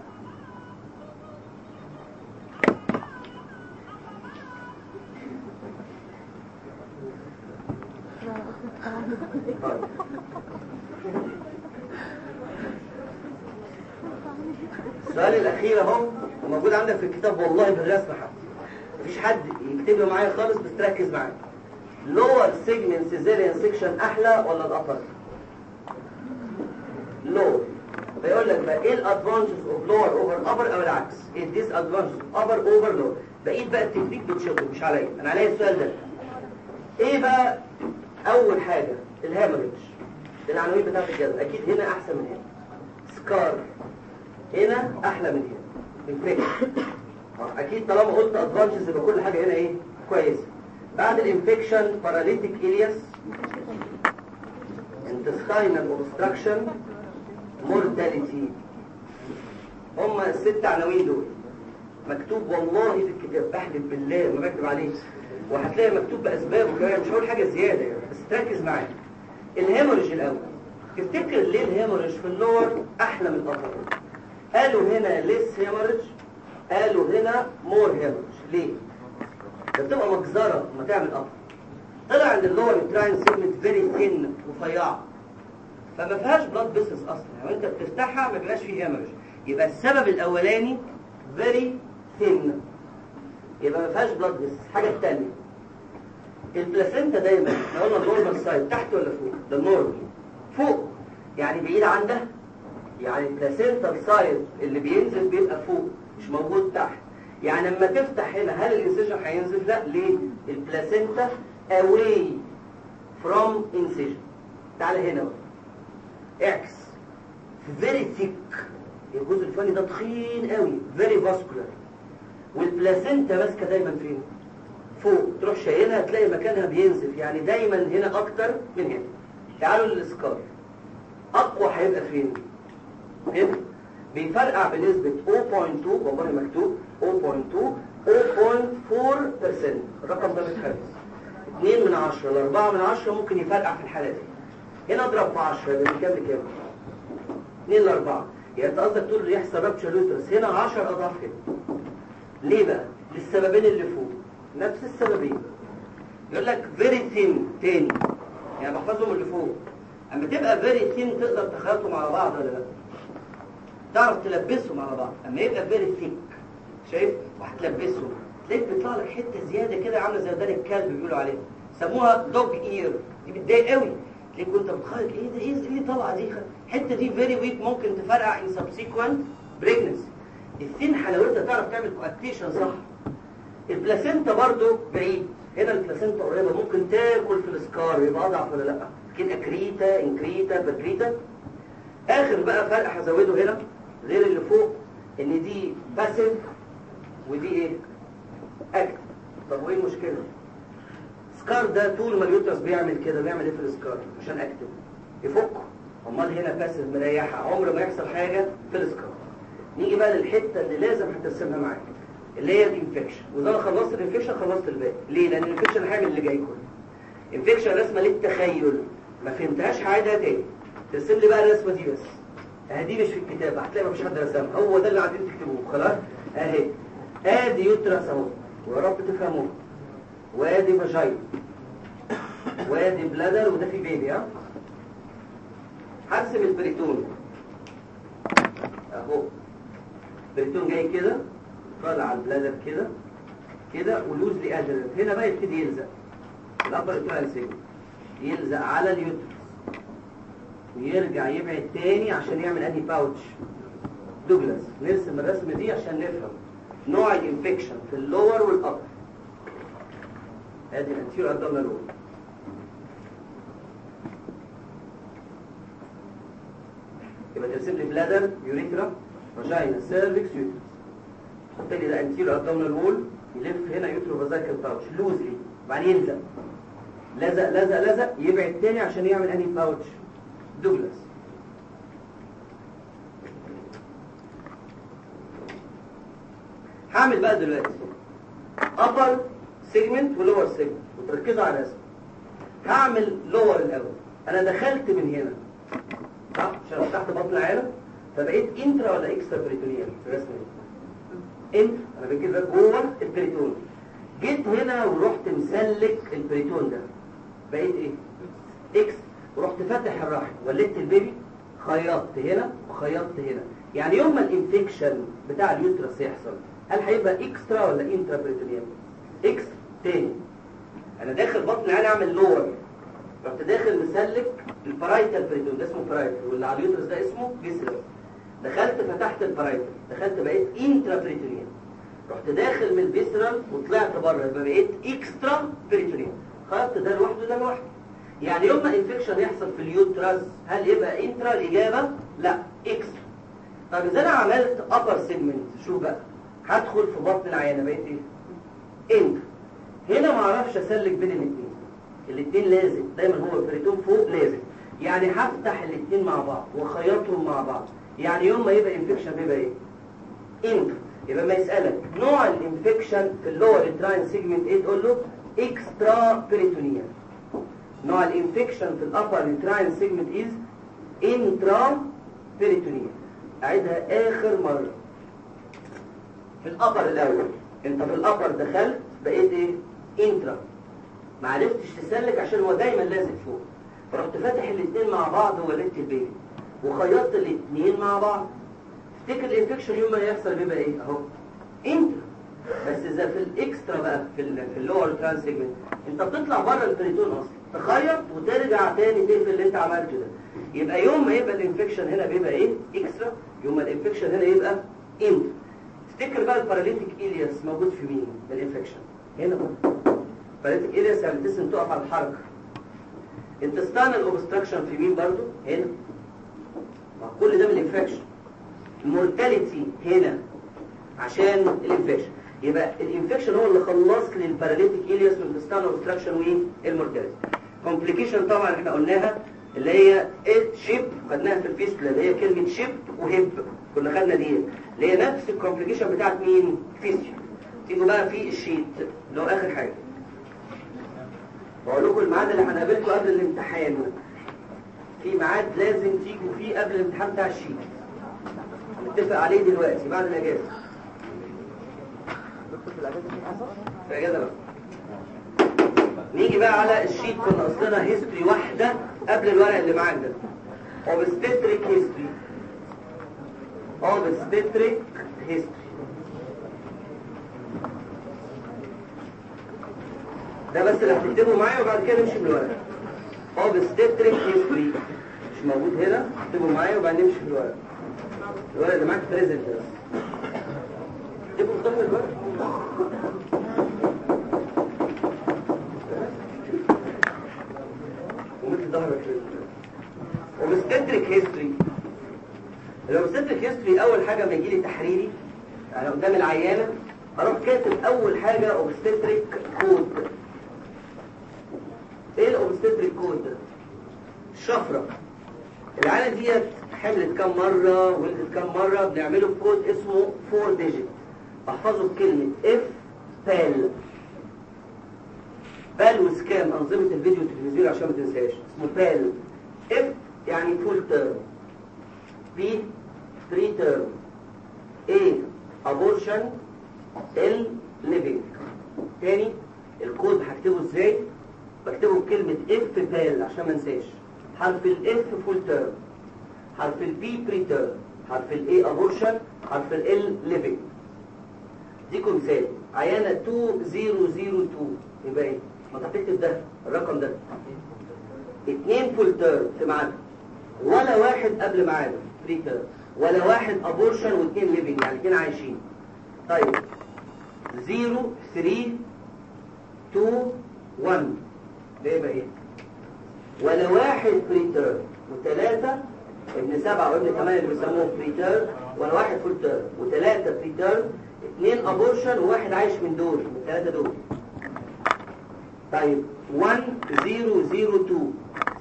Speaker 1: طيب. السؤال الاخير اهو موجود عندك في الكتاب والله بالرسم حتى مفيش حد يكتب له معايا خالص بس تركز معايا lower segment cesarean section احلى ولا الابر lower فيقول لك بقى ايه الادفانتجز اوف lower over upper او العكس ايه الديس ادفانتجز upper over lower بقيت بقى التكنيك بتشوفه مش عليا انا عليا السؤال ده ايه بقى اول حاجه الهامرج العناوين بتاعت الجذب اكيد هنا احسن من هنا سكار هنا احلى من هنا انفكشن اكيد طالما قلت ادفانتجز يبقى كل حاجه هنا ايه كويسه بعد الانفكشن باراليتيك الياس intestinal obstruction mortality هم الست عناوين دول مكتوب والله في الكتاب بحلف بالله ما بكتب عليه وهتلاقي مكتوب باسبابه كمان مش هقول حاجه زياده يعني بس تركز معايا الهيموريج الاول تفتكر ليه الهيموريج في اللور احلى من الابر قالوا هنا ليس هيموريج قالوا هنا مور هيموريج ليه ده بتبقى مجزره لما تعمل ابر طلع عند اللور تراين سيجمنت فيري ثين رفيعه فما فيهاش بلاد فيسلز اصلا يعني انت بتفتحها ما بيبقاش فيه هيموريج يبقى السبب الاولاني فيري ثين يبقى ما فيهاش بلاد فيسلز الحاجه الثانيه البلاسينتا دايما احنا قلنا النورمال سايد تحت ولا فوق ده النورمال فوق يعني بعيد عن ده يعني البلاسينتا السايد اللي بينزل بيبقى فوق مش موجود تحت يعني لما تفتح هنا هل الانسيجن هينزل لا ليه البلاسينتا away from incision تعال هنا بقى اعكس very thick الجزء الفني ده تخين قوي very vascular والبلاسينتا ماسكه دايما فين فوق تروح شايلها تلاقي مكانها بينزف يعني دايما هنا اكتر من هنا تعالوا للسكار اقوى هيبقى فين هنا بيفرقع بنسبة 0.2 والله مكتوب 0.2 0.4% الرقم ده متحفظ 2 من 10 ل 4 من 10 ممكن يفرقع في الحالة دي هنا اضرب في 10 يبقى من كام لكام 2 ل 4 يعني انت قصدك تقول يحصل رابتشر لوترس هنا 10 اضعاف هنا ليه بقى للسببين اللي فوق نفس السببين يقول لك فيري ثين تاني يعني بحفظهم اللي فوق اما تبقى فيري ثين تقدر تخلطهم على بعض ولا لا تعرف تلبسهم على بعض اما يبقى فيري ثيك شايف وهتلبسهم تلاقيك بيطلع لك حته زياده كده عامله زي ودان الكلب بيقولوا عليها سموها دوج اير دي بتضايق قوي تلاقيك وانت بتخرج ايه ده ايه ده ايه طالعه دي الحته دي فيري ويك ممكن تفرقع ان سبسيكوينت بريجنسي الثين حلاوتها تعرف تعمل كوكتيشن صح البلاسينتا برضو بعيد هنا البلاسينتا قريبه ممكن تاكل في السكار يبقى اضعف ولا لا كده كريتا انكريتا بكريتا اخر بقى فرق هزوده هنا غير اللي فوق ان دي باسيف ودي ايه اكتف طب وايه المشكله سكار ده طول ما اليوترس بيعمل كده بيعمل ايه في السكار عشان اكتف يفكه امال هنا باسيف مريحه عمر ما يحصل حاجه في السكار نيجي بقى للحته اللي لازم هترسمها معاك اللي هي الانفكشن واذا انا خلصت الانفكشن خلصت الباقي ليه لان الانفكشن هيعمل اللي جاي كله انفكشن رسمه للتخيل ما فهمتهاش هعيدها تاني ترسم لي بقى الرسمه دي بس اهي دي مش في الكتاب هتلاقي مفيش حد رسمها هو ده اللي قاعدين تكتبوه خلاص اهي ادي يوترس اهو ويا رب تفهموه وادي فاجاين وادي بلادر وده في بيبي ها هرسم البريتون اهو البريتون جاي كده طالع على البلادر كده كده ولوزلي ادرنت هنا بقى يبتدي يلزق الابر اترال سيجن يلزق على اليوترس ويرجع يبعد تاني عشان يعمل انهي باوتش دوجلاس نرسم الرسمه دي عشان نفهم نوع الانفكشن في اللور والابر ادي الانتيرو ابدومينال وول يبقى ترسم لي بلادر يوريثرا فاجينا سيرفكس يوترس تحط لي ده انتيرو ابدومينال وول يلف هنا يوترو فازايكل باوتش لوزلي وبعدين يلزق لزق لزق لزق يبعد تاني عشان يعمل انهي باوتش دوجلاس هعمل بقى دلوقتي upper segment و lower segment وتركزوا على الرسم هعمل lower الاول انا دخلت من هنا صح عشان فتحت بطن العالم فبقيت انترا ولا اكسترا بريتونيال في الرسمه دي انت انا بجيب لك جوه البريتون جيت هنا ورحت مسلك البريتون ده بقيت ايه اكس ورحت فاتح الرحم ولدت البيبي خيطت هنا وخيطت هنا يعني يوم ما الانفكشن بتاع اليوترس يحصل هل هيبقى اكسترا ولا انترا بريتونيال اكس تاني انا داخل بطن العيال اعمل لور رحت داخل مسلك البرايتال بريتون ده اسمه برايتال واللي على اليوترس ده اسمه فيسرال دخلت فتحت البرايتال دخلت بقيت انترا بريتونيال رحت داخل من الفيسرال وطلعت بره يبقى بقيت اكسترا بريتونيال خدت ده لوحده ده لوحده يعني يوم ما انفكشن يحصل في اليوترس هل يبقى انترا الاجابه لا اكسترا طب اذا انا عملت ابر سيجمنت شوف بقى هدخل في بطن العيانه بقيت ايه انت هنا ما اعرفش اسلك بين الاثنين الاثنين لازم دايما هو البريتون فوق لازم يعني هفتح الاثنين مع بعض واخيطهم مع بعض يعني يوم ما يبقى انفكشن بيبقى ايه انت يبقى ما يسالك نوع الانفكشن في اللور انتراين سيجمنت ايه تقول له اكسترا بريتونيال نوع الانفكشن في الابر انتراين سيجمنت از انترا بريتونيال اعيدها اخر مره في الابر الاول انت في الابر دخلت بقيت ايه انترا ما عرفتش تسلك عشان هو دايما لازق فوق فرحت فاتح الاثنين مع بعض وولدت البيبي وخيطت الاثنين مع بعض تفتكر الانفكشن يوم ما يحصل بيبقى ايه اهو انترا بس اذا في الاكسترا بقى في ال في اللور ترانس سيجمنت انت بتطلع بره البريتون اصلا تخيط وترجع تاني تقفل اللي انت عملته ده يبقى يوم ما يبقى الانفكشن هنا بيبقى ايه اكسترا يوم ما الانفكشن هنا يبقى انترا تفتكر بقى الباراليتيك إلياس موجود في مين الانفكشن هنا بقى باراليتيك إلياس يعني الجسم تقف على الحركة انتستانال اوبستراكشن في مين برضو هنا ما كل ده من الانفكشن المورتاليتي هنا عشان الانفكشن يبقى الانفكشن هو اللي خلص لي الباراليتيك إلياس والانتستانال اوبستراكشن والمورتاليتي كومبليكيشن طبعا احنا قلناها اللي هي شيب خدناها في الفيستولا اللي هي كلمة شيب وهيب كنا خدنا دي اللي هي نفس الكومبليكيشن بتاعت مين فيستولا تيجوا بقى في الشيت اللي هو اخر حاجة بقول لكم الميعاد اللي هنقابلكم قبل الامتحان في ميعاد لازم تيجوا فيه قبل الامتحان بتاع الشيت نتفق عليه دلوقتي بعد الاجازة
Speaker 2: دكتور في الاجازه في حصه
Speaker 1: في الاجازة بقى نيجي بقى على الشيت كنا قصدنا هيستوري واحدة قبل الورق اللي معاك ده obstetric history obstetric history ده بس اللي هتكتبه معايا وبعد كده نمشي بالورق obstetric history مش موجود هنا اكتبه معايا وبعدين نمشي بالورق الورق اللي معاك بريزنت بس اكتبه قدام الورق ومثل ظهرك وبستدرك هيستوري لو بستدرك هيستوري اول حاجه ما يجي لي تحريري انا قدام العيانه اروح كاتب اول حاجه اوبستدريك كود ايه الاوبستدريك كود ده الشفره العيانه ديت حملت كام مره ولدت كام مره بنعمله بكود اسمه 4 ديجيت احفظه بكلمه اف بال بال وسكام انظمه الفيديو والتلفزيون عشان ما تنساش اسمه بال اف يعني فول تيرم بي بري تيرم ايه ابورشن ال ليفنج تاني الكود هكتبه ازاي بكتبه بكلمة اف بال عشان ما انساش حرف الاف فول تيرم حرف البي بري تيرم حرف الاي ابورشن حرف ال ليفنج ديكم مثال عيانة 2002 يبقى ايه؟ ما انت هتكتب ده الرقم ده اتنين فول تيرم في ميعادهم ولا واحد قبل ميعاده فري تيرم ولا واحد ابورشن واثنين ليفنج يعني اتنين عايشين طيب 0 3 2 1 ده يبقى ايه ولا واحد فري تيرم وثلاثة ابن سبعة وابن ثمانية اللي بيسموهم فري تيرم ولا واحد فول تيرم وثلاثة فري تيرم اثنين ابورشن وواحد عايش من دول من الثلاثة دول طيب 1 0 0 2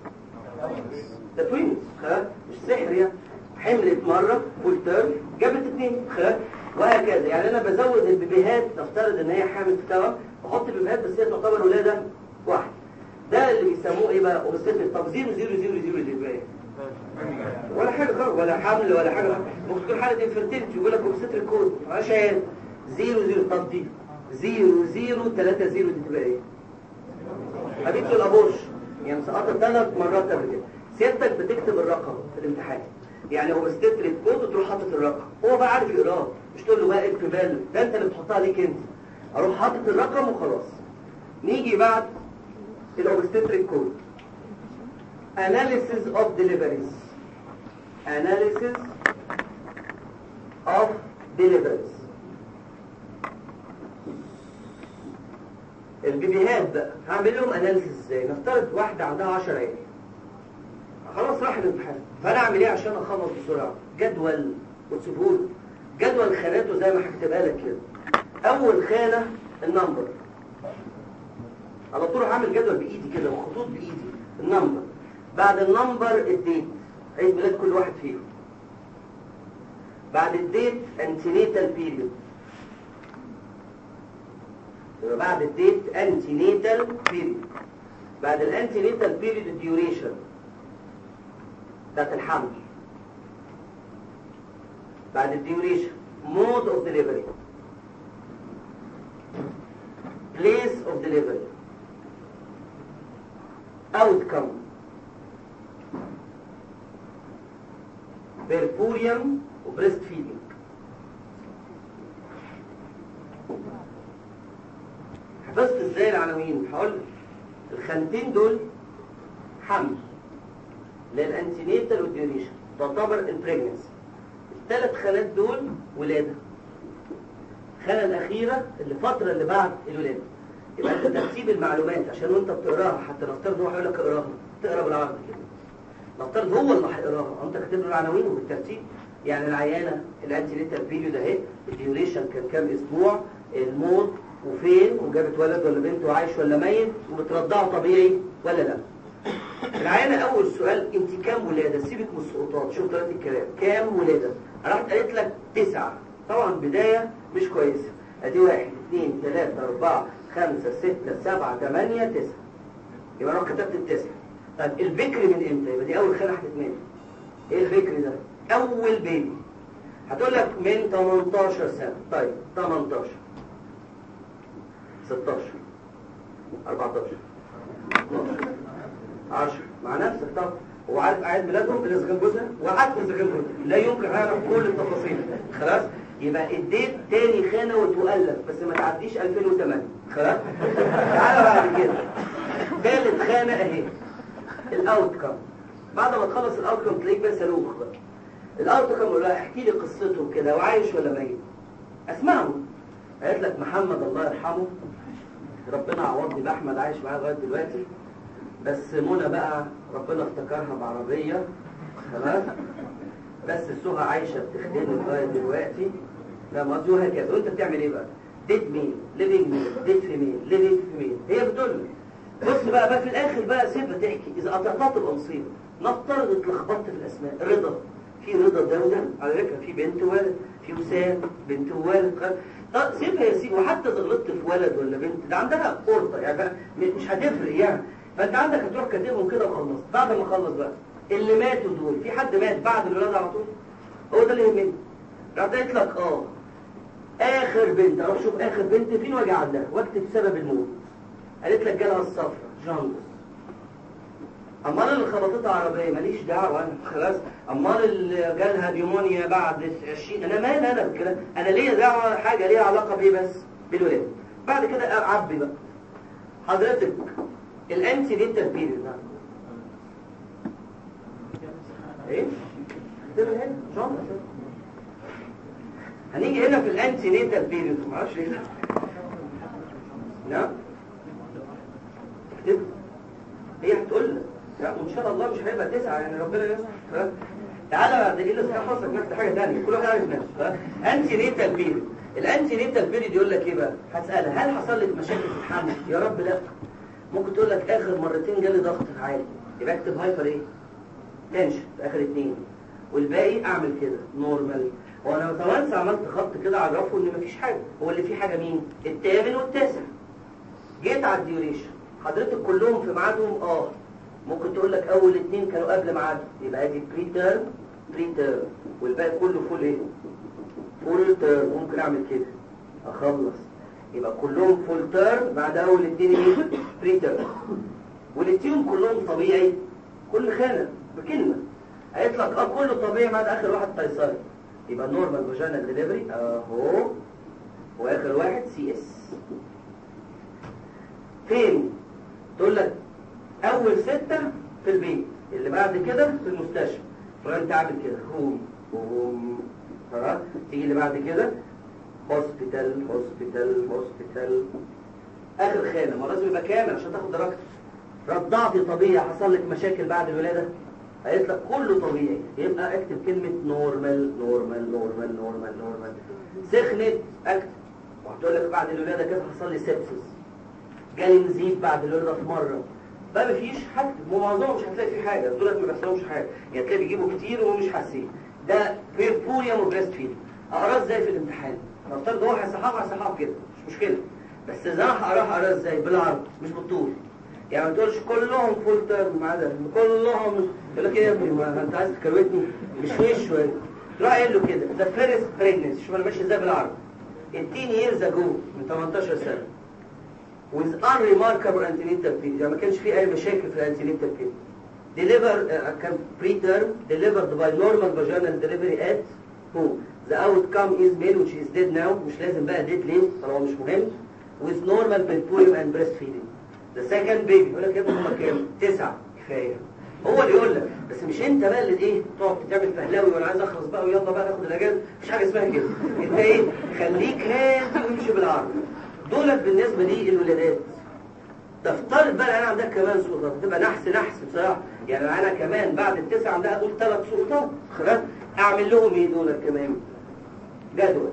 Speaker 1: ده توينز خلاص مش سحر يعني حملت مرة فول تيرم جابت اثنين خلاص وهكذا يعني انا بزود البيبيهات نفترض ان هي حامل في توأم بحط البيبيهات بس هي تعتبر ولادة واحد ده اللي بيسموه ايه بقى اوبستيك طب 0 0 0 0 0 ايه ولا حاجة خالص ولا حمل ولا حاجة ممكن تكون حالة انفرتيلتي يقول لك اوبستيك كود عشان 0 0 طب دي 0 0 3 0 دي تبقى ايه حبيبتي الابورش يعني سقطت ثلاث مرات قبل كده سيادتك بتكتب الرقم في الامتحان يعني هو بستتريت كود وتروح حاطط الرقم هو بقى عارف يقراه مش تقول له بقى اكتب باله ده انت اللي بتحطها عليك انت اروح حاطط الرقم وخلاص نيجي بعد الاوبستريك كود analysis of deliveries analysis of deliveries البيبيهات بقى هعمل لهم اناليسيس ازاي نفترض واحده عندها 10 عيال خلاص راح الامتحان فانا اعمل ايه عشان اخلص بسرعه جدول وتسيبهولي جدول خاناته زي ما هكتبها لك كده اول خانه النمبر على طول هعمل جدول بايدي كده وخطوط بايدي النمبر بعد النمبر الديت عيد ميلاد كل واحد فيهم بعد الديت انتينيتال بيريود يبقى بعد الديت انتينيتال بيريود بعد الانتينيتال بيريود الديوريشن بتاعت الحمل بعد الديوريشن مود اوف ديليفري place of delivery outcome perpurium وبريست فيدنج حفظت ازاي العناوين هقول الخانتين دول حمل للانتينيتال والديوريشن تعتبر البريجنسي الثلاث خانات دول ولاده الخانه الاخيره الفتره اللي بعد الولاده يبقى انت ترتيب المعلومات عشان وانت بتقراها حتى نفترض هو هيقول لك اقراها تقرا بالعربي كده نفترض هو اللي هيقراها انت كاتب له العناوين وبالترتيب يعني العيانه الانتينيتال فيديو ده اهي الديوريشن كان كام اسبوع الموت وفين وجابت ولد ولا بنت وعايش ولا ميت وبترضعه طبيعي ولا لا العيانه اول سؤال انت كام ولاده سيبك من السقوطات شوف طريقه الكلام كام ولاده راحت قالت لك تسعه طبعا بدايه مش كويسه ادي واحد اثنين ثلاثه اربعه خمسه سته سبعه ثمانيه تسعه يبقى انا كتبت التسعه طيب البكر من امتى يبقى دي اول خانه هتتملي ايه البكر ده اول بيبي هتقول لك من 18 سنه طيب 18 16 14 12 10 مع نفسك طب هو عارف قاعد بلادهم اذا كان جوزها وعارف اذا كان جوزها لا يمكن يعرف كل التفاصيل خلاص يبقى اديت تاني خانه وتؤلف بس ما تعديش 2008 خلاص تعالى بعد كده ثالث خانه اهي الاوتكم بعد ما تخلص الاوتكم تلاقيك بقى صاروخ بقى الاوتكم يقول لها احكي لي قصته كده وعايش ولا ميت اسمعه قالت لك محمد الله يرحمه ربنا عوضني باحمد عايش معايا لغايه دلوقتي بس منى بقى ربنا افتكرها بعربيه خلاص بس سهى عايشه بتخدمني لغايه دلوقتي فاهم قصدي وهكذا وانت بتعمل ايه بقى؟ ديد مين ليفينج مين ديد في مين ليفينج في مين هي بتقول لي بص بقى بقى في الاخر بقى سيبها تحكي اذا قطعتها تبقى مصيبه نفترض اتلخبطت في الاسماء رضا في رضا ده وده على فكره في بنت وولد في وسام بنت وولد خ- طب سيبها يا سيدي وحتى إذا غلطت في ولد ولا بنت ده عندها قرطه يعني فا- م- مش هتفرق يعني فانت عندك هتروح كاتبهم كده وخلصت بعد ما اخلص بقى اللي ماتوا دول في حد مات بعد الولاده على طول هو ده اللي يهمني راح قلت لك اه اخر بنت اروح اشوف اخر بنت فين واجي عندها واكتب سبب الموت قالت لك جالها الصفرة جاندس امال اللي خبطتها عربيه ماليش دعوه انا خلاص امال اللي جالها نيومونيا بعد 20 انا مال انا بالكلام انا ليا دعوه حاجه ليها علاقه بايه بس بالولاده بعد كده اعبي بقى حضرتك الانتي دينتال بيريد ايه اكتبها هنا جاندس هنيجي هنا في الانتي نيتال بيريد ما اعرفش ايه ده نعم اكتب هي هتقول لك لا وان شاء الله مش هيبقى تسعه يعني ربنا يستر ها؟ تعالى بعد ايه اللي حصلك ناخد حاجه ثانيه كل واحد عارف نفسه ها؟ انتي نيتال بيريد الانتي نيتال بيريد يقول لك ايه بقى هتسالها هل حصل لك مشاكل في الحمل يا رب لا ممكن تقول لك اخر مرتين جالي ضغط عالي يبقى اكتب هايبر ايه تنشن في اخر اتنين والباقي اعمل كده نورمال وانا وانس عملت خط كده اعرفه ان مفيش حاجه هو اللي فيه حاجه مين الثامن والتاسع جيت على الديوريشن حضرتك كلهم في ميعادهم اه ممكن تقول لك اول اتنين كانوا قبل ميعادهم يبقى ادي بري تيرم بري تيرم والباقي كله فول ايه فول تيرم ممكن اعمل كده اخلص يبقى كلهم فول تيرم بعد اول اتنين ايه بري تيرم والاتنين كلهم طبيعي كل خانه بكلمه قالت لك اه كله طبيعي بعد اخر واحد قيصري يبقى نورمال فاجينال ديليفري اهو واخر واحد سي اس فين تقول لك اول ستة في البيت اللي بعد كده في المستشفى فانت عامل كده هوم هوم خلاص تيجي اللي بعد كده هوسبيتال هوسبيتال هوسبيتال اخر خانه ما لازم يبقى كامل عشان تاخد درجتك رضعتي طبيعي حصل لك مشاكل بعد الولاده قالت لك كله طبيعي يبقى اكتب كلمة نورمال نورمال نورمال نورمال نورمال سخنت اكتب وهتقول لك بعد الولادة كده حصل لي سيبسس جالي نزيف بعد الولادة في مرة بقى مفيش حاجة مو معظمهم مش هتلاقي فيه حاجة دولت ما بيحصلهمش حاجة يعني تلاقي بيجيبوا كتير ومش حاسين ده بيربوريوم وبريست فيد اقراه ازاي في الامتحان نفترض هو هيصححها هيصححها كده مش مشكلة بس اذا انا هقراها اقراها ازاي بالعرض مش بالطول يعني ما تقولش كلهم فول تيرم ما عدا كلهم يقول لك ايه يا ابني ما انت عايز تكروتني مش وش شويه تروح قايل له كده ذا فيرست بريجنسي شوف انا ماشي ازاي بالعربي 18 years ago من 18 سنه with unremarkable antenatal period يعني ما كانش في اي مشاكل في الانتينيتال period deliver uh, كان preterm delivered by normal vaginal delivery at home the outcome is male which is dead now مش لازم بقى dead ليه طالما مش مهم with normal peripurium and breastfeeding the second baby يقول لك يا ابني هما كام تسعة كفاية هو اللي يقول لك بس مش انت بقى اللي ايه تقعد تعمل فهلاوي وانا عايز اخلص بقى ويلا بقى ناخد الاجازه مفيش حاجه اسمها كده انت ايه خليك هادي وامشي بالعرض دولت بالنسبه لي الولادات تفترض بقى انا عندها كمان سلطات تبقى نحس نحس بصراحه يعني انا كمان بعد التسعه عندها اقول ثلاث سلطات خلاص اعمل لهم ايه دولت كمان جدول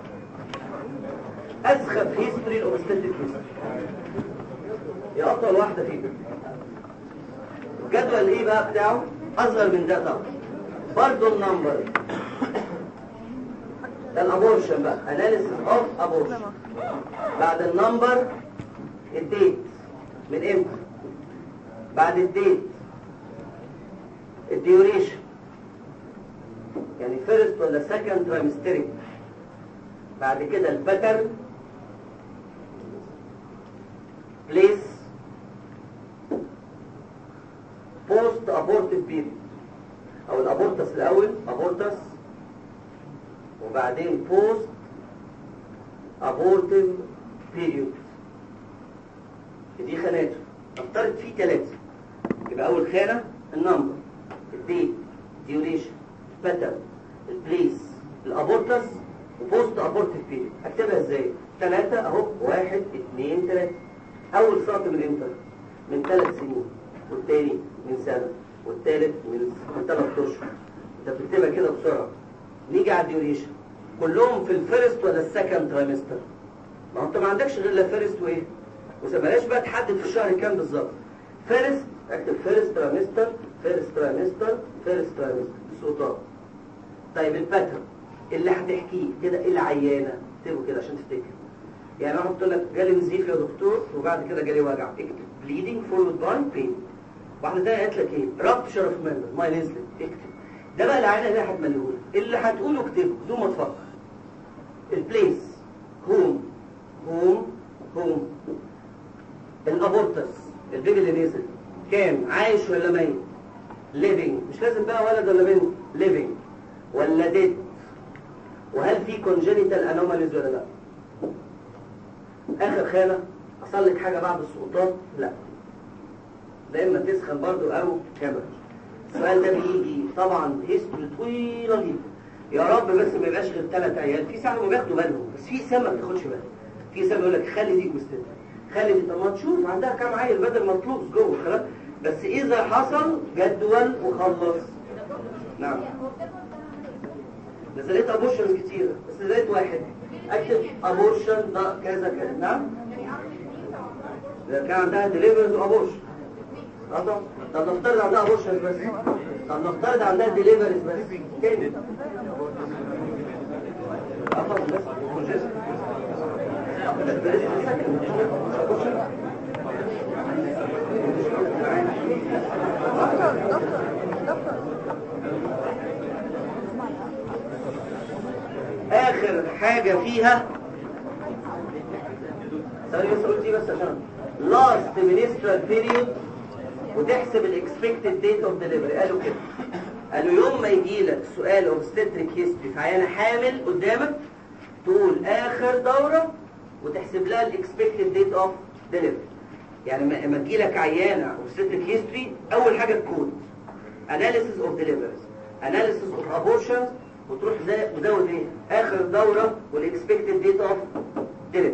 Speaker 1: اسخف هيستوري الاوبستاتيك هيستوري هي اطول واحده فيهم الجدول ايه بقى بتاعه اصغر من ده طبعا برضه النمبر ده الابورشن بقى اناليسيس اوف ابورشن بعد النمبر الديت من امتى بعد الديت الديوريشن يعني فيرست ولا سكند ترايمستريك بعد كده الباترن بليس بوست ابورتيف بيريد او الابورتس الاول ابورتس وبعدين بوست ابورتيف بيريود دي خاناته افترض فيه ثلاثة يبقى اول خانة النمبر الديت ديوريشن باترن البليس الابورتس وبوست ابورتيف بيريود اكتبها ازاي ثلاثة اهو واحد اثنين ثلاثة اول سطر من امتى من ثلاث سنين والتاني من سنة والتالت من ثلاث اشهر انت بتكتبها كده بسرعة نيجي على الديوريشن كلهم في الفيرست ولا السكند ترايمستر ما هو انت ما عندكش غير لا فيرست وايه وبلاش بقى تحدد في الشهر كام بالظبط فيرست اكتب فيرست ترايمستر فيرست ترايمستر فيرست ترايمستر السلطات طيب الباترن اللي هتحكيه كده ايه العيانه اكتبه كده عشان تفتكر يعني انا قلت لك جالي نزيف يا دكتور وبعد كده جالي وجع اكتب بليدنج فولود باي بين واحده تانية قالت لك ايه رابتشر اوف ميمبر ماي نزلت اكتب ده بقى العينه اللي هتمليهولك اللي هتقوله اكتبه بدون ما تفكر البليس هوم هوم هوم الابورتس البيبي اللي نزل كان عايش ولا ميت ليفنج مش لازم بقى ولد ولا بنت ليفنج ولا ديد وهل في كونجينيتال انوماليز ولا لا اخر خانه حصل لك حاجه بعد السقوطات لا لا اما تسخن برضو او كبر السؤال ده بيجي طبعا هيستوري طويله جدا يا رب بس ما يبقاش غير ثلاث عيال في ساعه ما بياخدوا بالهم بس في سنه ما بتاخدش بالها في سنه يقول لك خلي دي وستة خلي دي طب ما تشوف عندها كام عيل بدل ما تلوص جوه خلاص بس اذا حصل جدول وخلص نعم بس لقيت ابورشنز كتيره بس لقيت واحد اكتب ابورشن ده كذا كذا نعم ده كان عندها ديليفرز وابورشن اه طب طب نفترض عندها ابورشن بس طب نفترض عندها ديليفرز بس تاني اه طب بس كونجيشن ده لسه ساكن مش ابورشن
Speaker 2: دكتور دكتور دكتور
Speaker 1: اخر حاجة فيها ثاني بس قلت دي بس عشان last menstrual period وتحسب الاكسبكتد ديت اوف ديليفري قالوا كده قالوا يوم ما يجي لك سؤال اوبستريك هيستوري في عيانه حامل قدامك تقول اخر دوره وتحسب لها الاكسبكتد ديت اوف ديليفري يعني ما- لما تجي لك عيانه اوبستريك هيستوري اول حاجه الكود اناليسيس اوف ديليفريز اناليسيس اوف ابورشنز وتروح زي مزود ايه اخر دوره والاكسبكتد ديت اوف ديليفري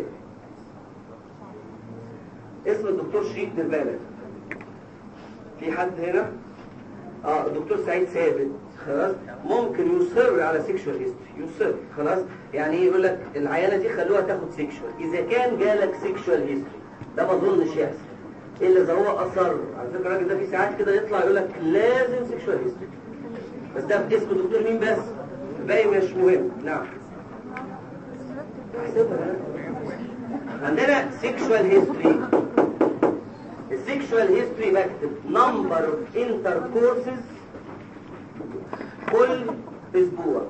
Speaker 1: اسم الدكتور شريف دربالة في حد هنا اه الدكتور سعيد ثابت خلاص ممكن يصر على سيكشوال هيستوري يصر خلاص يعني ايه يقول لك العيانه دي خلوها تاخد سيكشوال اذا كان جالك سيكشوال هيستوري ده ما اظنش يحصل الا اذا هو اصر على فكره الراجل ده في ساعات كده يطلع يقول لك لازم سيكشوال هيستوري بس ده في اسم الدكتور مين بس الباقي مش مهم نعم احسبها عندنا سيكشوال هيستوري السيكشوال هيستوري بكتب نمبر اوف انتركورسز كل اسبوع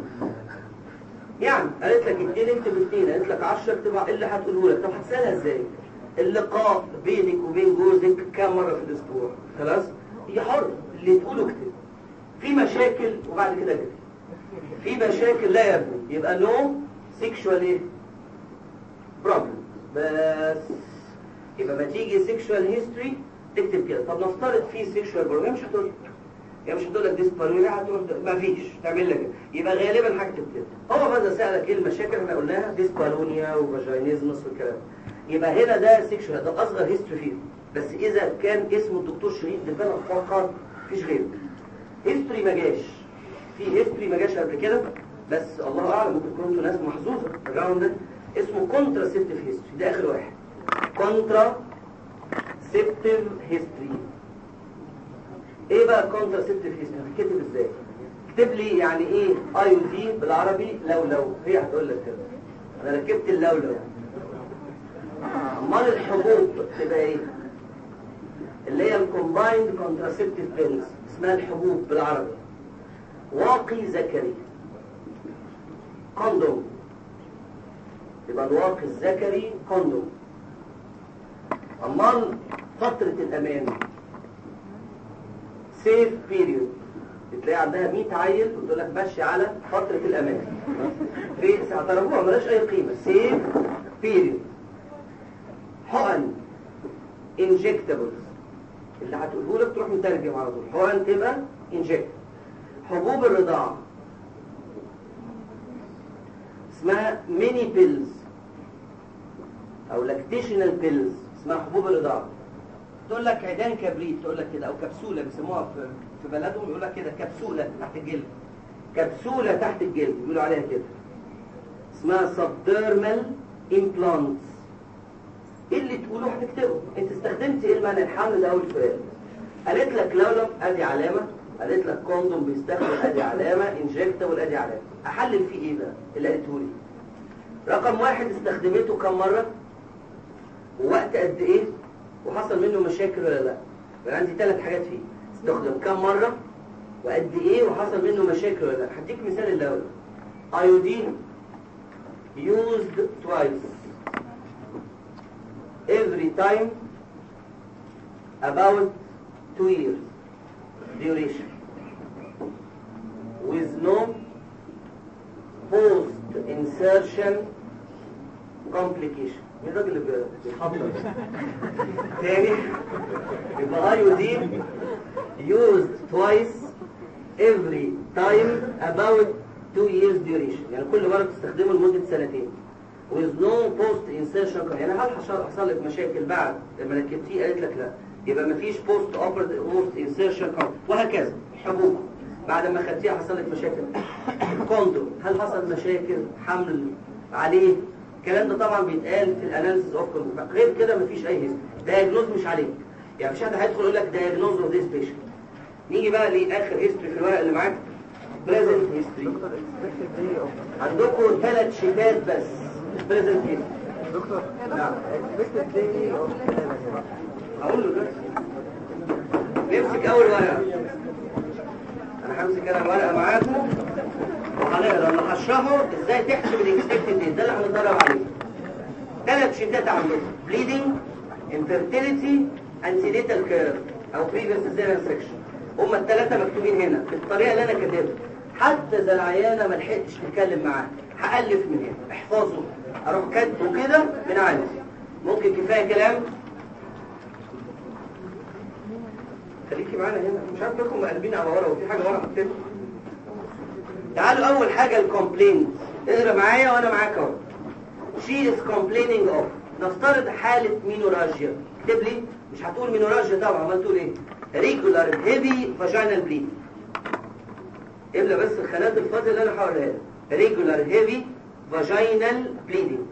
Speaker 1: يعني قالت لك اتنين اكتب اتنين قالت لك 10 اكتب ايه اللي هتقوله لك طب هتسالها ازاي اللقاء بينك وبين جوزك كام مره في الاسبوع خلاص هي حر اللي تقوله اكتب في مشاكل وبعد كده كده في مشاكل لا يا ابني يبقى نو سيكشوال ايه بروبلم بس يبقى ما تيجي سيكشوال هيستوري تكتب كده طب نفترض في سيكشوال بروبلم مش هتقول يعني مش هتقول لك ديسبارونيا هتروح ما فيش تعمل لك كده. يبقى غالبا هكتب كده هو بدا سالك ايه المشاكل احنا قلناها ديسبارونيا وفاجينيزمس والكلام يبقى هنا ده سيكشوال ده اصغر هيستوري فيه بس اذا كان اسمه الدكتور شريف دفن فقط مفيش غيره هيستوري ما جاش في هيستوري ما جاش قبل كده بس الله اعلم ممكن تكونوا انتوا ناس محظوظه الراوند ده اسمه كونترا سيبتيف هيستوري ده اخر واحد كونترا سيبتيف هيستوري ايه بقى كونترا سيبتيف هيستوري بتكتب ازاي اكتب لي يعني ايه اي دي بالعربي لولو هي هتقول لك كده انا ركبت اللولو امال الحبوب تبقى ايه اللي هي الكومبايند كونتراسيبتيف بيلز اسمها الحبوب بالعربي واقي ذكري كوندوم يبقى الواقي الذكري كوندوم امال فترة الامان سيف بيريود بتلاقي عندها 100 عيل وتقول لك ماشي على فترة الامان في اعترفوها ملهاش اي قيمة سيف بيريود حقن انجكتابلز اللي هتقوله لك تروح مترجم على طول حقن تبقى انجكت حبوب الرضاعة اسمها ميني بيلز او لاكتيشنال بيلز اسمها حبوب الرضاعة تقول لك عيدان كبريت تقول لك كده او كبسولة بيسموها في في بلدهم يقول لك كده كبسولة تحت الجلد كبسولة تحت الجلد بيقولوا عليها كده اسمها سبديرمال امبلانتس ايه اللي تقوله هتكتبه انت استخدمت ايه المعنى الحمل ده اول سؤال قالت لك لولب ادي علامة قالت لك كوندوم بيستخدم ادي علامه انجكتبل ادي علامه احلل فيه ايه بقى اللي قالته لي رقم واحد استخدمته كم مره ووقت قد ايه وحصل منه مشاكل ولا لا يبقى عندي ثلاث حاجات فيه استخدم كم مره وقد ايه وحصل منه مشاكل ولا لا هديك مثال الاول ايودين used twice every time about two years duration with no post insertion complication مين الراجل اللي بيحضر تاني يبقى ايودين used twice every time about two years duration يعني كل مرة تستخدمه لمدة سنتين with no post insertion يعني هل حصل حصل لك مشاكل بعد لما ركبتيه قالت لك لا يبقى مفيش post operative post insertion وهكذا حبوب بعد ما خدتيها حصل لك مشاكل كوندوم هل حصل مشاكل حمل عليه الكلام ده طبعا بيتقال في الاناليسيس اوف كوندوم غير كده مفيش اي هيستوري دايجنوز مش عليك يعني مش حد هيدخل يقول لك دايجنوز اوف ذيس بيشنت نيجي بقى لاخر هيستوري في الورق اللي معاك بريزنت هيستوري عندكم ثلاث شيتات بس بريزنت هيستوري
Speaker 2: دكتور
Speaker 1: نعم
Speaker 2: expected day of
Speaker 1: هقول له دلوقتي نمسك اول ورقه انا همسك انا ورقه معاكم وهنقرا اللي هشرحه ازاي تحسب الاكسبكتد ديت ده اللي هنتدرب عليه ثلاث شيتات عندكم بليدنج انفيرتيليتي انتينيتال كير او بريفيس سيزيريان سكشن هما الثلاثه مكتوبين هنا في الطريقه اللي انا كاتبها حتى اذا العيانه ما لحقتش تتكلم معاها هالف من هنا احفظه اروح كاتبه كده من عندي ممكن كفايه كلام خليكي معانا هنا مش عارف لكم مقلبين على ورا وفي حاجه ورا حطيتها تعالوا اول حاجه الكومبلينت اقرا معايا وانا معاك اهو she is complaining of نفترض حالة مينوراجيا اكتب لي مش هتقول مينوراجيا طبعا امال تقول ايه regular heavy vaginal bleeding املى بس الخانات الفاضية اللي انا هقولها لك regular heavy vaginal bleeding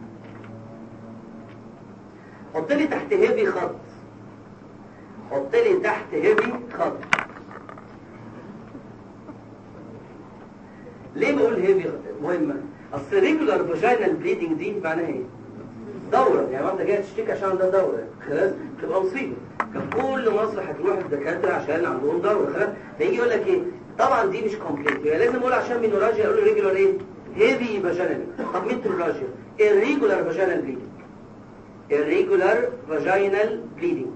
Speaker 1: حط لي تحت heavy خط حط لي تحت heavy خط ليه بقول هيفي مهمة؟ اصل ريجولار فاجينال بليدنج دي معناها ايه؟ دورة يعني واحدة جاية تشتكي عشان ده دورة خلاص تبقى مصيبة كان كل مصر هتروح الدكاترة عشان عندهم دورة خلاص فيجي يقول لك ايه؟ طبعا دي مش كومبليت يعني لازم اقول عشان مينوراجيا اقول له ريجولار ايه؟ هيفي فاجينال طب ميتروراجيا irregular vaginal bleeding irregular vaginal bleeding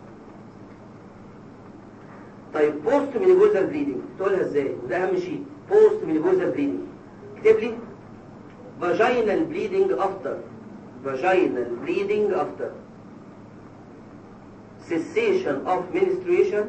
Speaker 1: طيب بوست مينيبوزال بليدنج تقولها ازاي وده اهم شيء بوست مينيبوزال بليدنج اكتب لي vaginal bleeding after vaginal bleeding after cessation of menstruation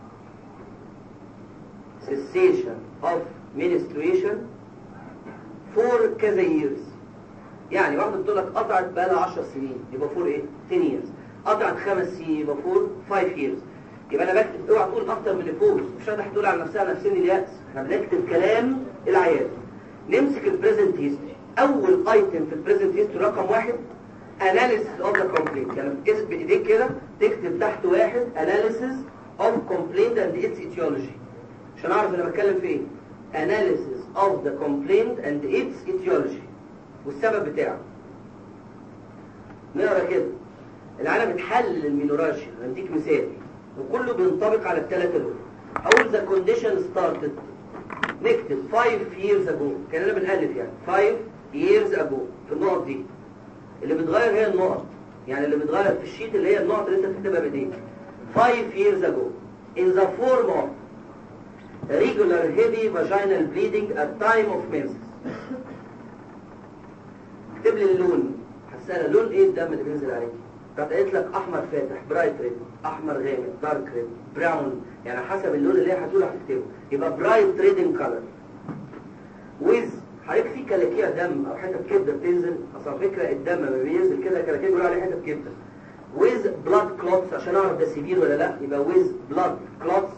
Speaker 1: cessation of menstruation for كذا years يعني واحدة بتقول لك قطعت بقى لها 10 سنين يبقى فور ايه 10 years قطعت خمس سنين يبقى فور 5 years يبقى انا بكتب اوعى تقول اكتر من اللي فوق مش هتقدر تقول على نفسها نفسين الياس احنا بنكتب كلام العيال نمسك البريزنت هيستوري اول ايتم في البريزنت هيستوري رقم واحد analysis of the complaint يعني بتكتب بايديك كده تكتب تحت واحد analysis of complaint and its etiology عشان اعرف انا بتكلم في ايه analysis of the complaint and its etiology والسبب بتاعه نقرا كده العالم بتحلل المينوراجيا هديك مثال وكله بينطبق على الثلاثه دول اول ذا كونديشن ستارتد نكتب 5 years ago كاننا بنالف يعني 5 years ago في النقط دي اللي بتغير هي النقط يعني اللي بتغير في الشيت اللي هي النقط اللي انت بتكتبها بايديك 5 years ago in the form of regular heavy vaginal bleeding at time of menses اكتب لي اللون هسألها لون ايه الدم اللي بينزل عليك كانت قالت لك احمر فاتح برايت ريد احمر غامق دارك ريد براون يعني حسب اللون اللي هي هتقول هتكتبه يبقى برايت ريد ان كلر ويز حضرتك في كلاكيع دم او حته كبده بتنزل اصلا فكره الدم لما بينزل كده كلاكيع بيقولوا عليه حته كبده ويز بلاد كلوتس عشان اعرف ده سيفير ولا لا يبقى ويز بلاد كلوتس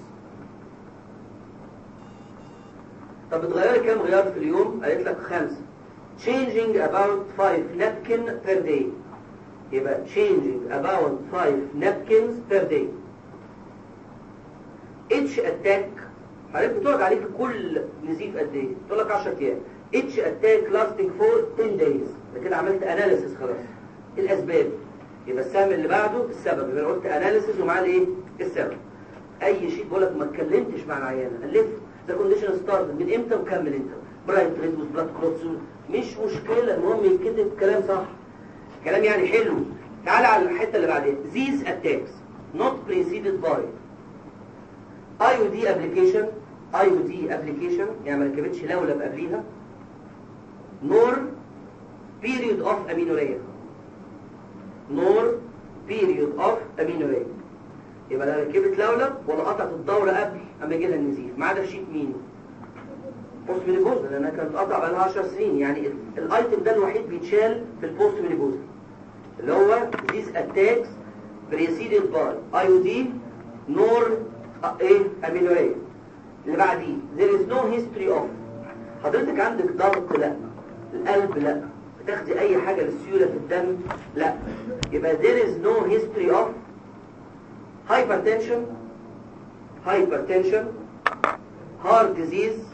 Speaker 1: طب بتغيري كام غيار في اليوم قالت لك خمسه changing about 5 napkin per day يبقى changing about 5 napkins per day اتش اتاك حضرتك بتقعد عليه في كل نزيف قد ايه تقول لك 10 ايام اتش اتاك لاستنج فور 10 دايز ده كده عملت اناليسيس خلاص الاسباب يبقى السهم اللي بعده السبب يبقى أنا قلت اناليسيس ومعاه الايه السبب اي شيء بقول لك ما اتكلمتش مع العيانه الف ذا كونديشن ستارت من امتى وكمل انت برايت ريد بلاد كلوتس مش مشكله المهم يتكتب كلام صح كلام يعني حلو تعال على الحته اللي بعدين these attacks not preceded by IOD application IOD application يعني ما ركبتش لولب قبليها nor period of amenorrhea nor period of amenorrhea يبقى لا ركبت لولب ولا قطعت الدورة قبل اما يجي لها النزيف ما عدا في شيت مين بوست مينيبوزا لانها كانت قطع بقى لها 10 سنين يعني ال- الايتم ده الوحيد بيتشال في البوست مينيبوزا اللي هو these attacks preceded by IOD nor آه، ايه amenorrhea اللي بعديه there is no history of حضرتك عندك ضغط لا القلب لا بتاخدي اي حاجة للسيولة في الدم لا يبقى there is no history of hypertension hypertension heart disease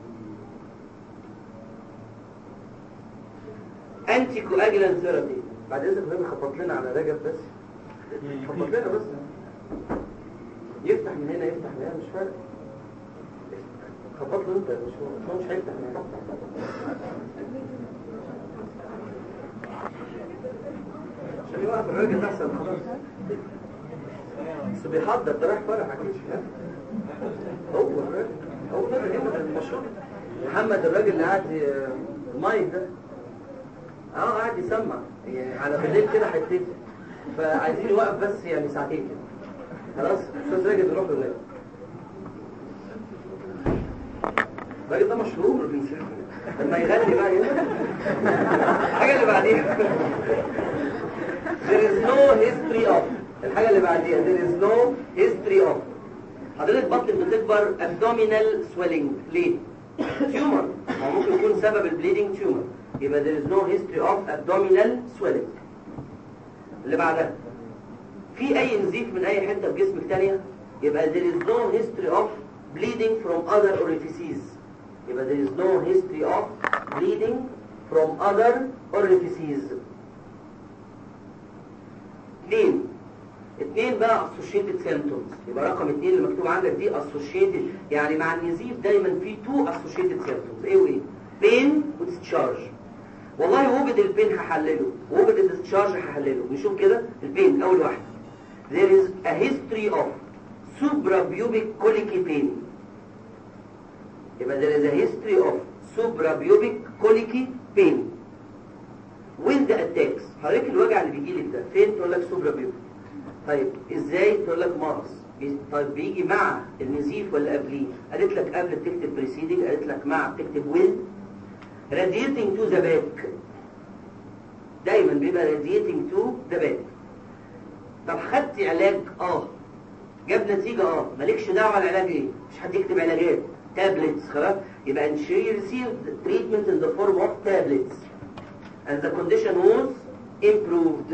Speaker 1: anti coagulant therapy بعد اذنك النبي خبط لنا على رجب بس خبط لنا بس يفتح من هنا يفتح من هنا مش فارق خبط له انت مش هو هو مش هيفتح من هنا عشان يوقف الراجل ده احسن خلاص بس بيحضر ده رايح فرح اكيد هو الراجل هو الراجل هنا المشهور محمد الراجل اللي قاعد ي- المايك ده اه قاعد يسمع يعني على بالليل كده هيبتدي فعايزين يوقف بس يعني ساعتين كده خلاص استاذ راجل يروح له الراجل ده مشهور بيسمع لما يغني بقى يغني. الحاجه اللي بعديها there is no history of الحاجة اللي بعديها there is no history of حضرتك بطنك بتكبر abdominal swelling ليه؟ تيومر هو ممكن يكون سبب البليدنج تيومر يبقى there is no history of abdominal swelling اللي بعدها في أي نزيف من أي حتة في جسمك تانية يبقى there is no history of bleeding from other orifices يبقى there is no history of bleeding from other orifices اثنين اثنين بقى associated symptoms يبقى رقم اثنين اللي مكتوب عندك دي associated يعني مع النزيف دايما في two associated symptoms ايه وايه pain وdischarge والله وجد البين هحلله وجد الديسشارج هحلله نشوف كده البين اول واحد there is a history of suprapubic colicky pain يبقى there is a history of suprapubic colicky pain with the attacks حضرتك الوجع اللي بيجي لك ده فين تقول لك suprapubic طيب ازاي تقول لك مغص بي- طيب بيجي مع النزيف ولا قبليه قالت لك قبل بتكتب preceding قالت لك مع بتكتب with radiating to the back دايما بيبقى radiating to the back طب خدت علاج اه جاب نتيجة اه مالكش دعوة العلاج ايه مش حد يكتب علاجات tablets خلاص يبقى ان she received treatment in the form of tablets and the condition was improved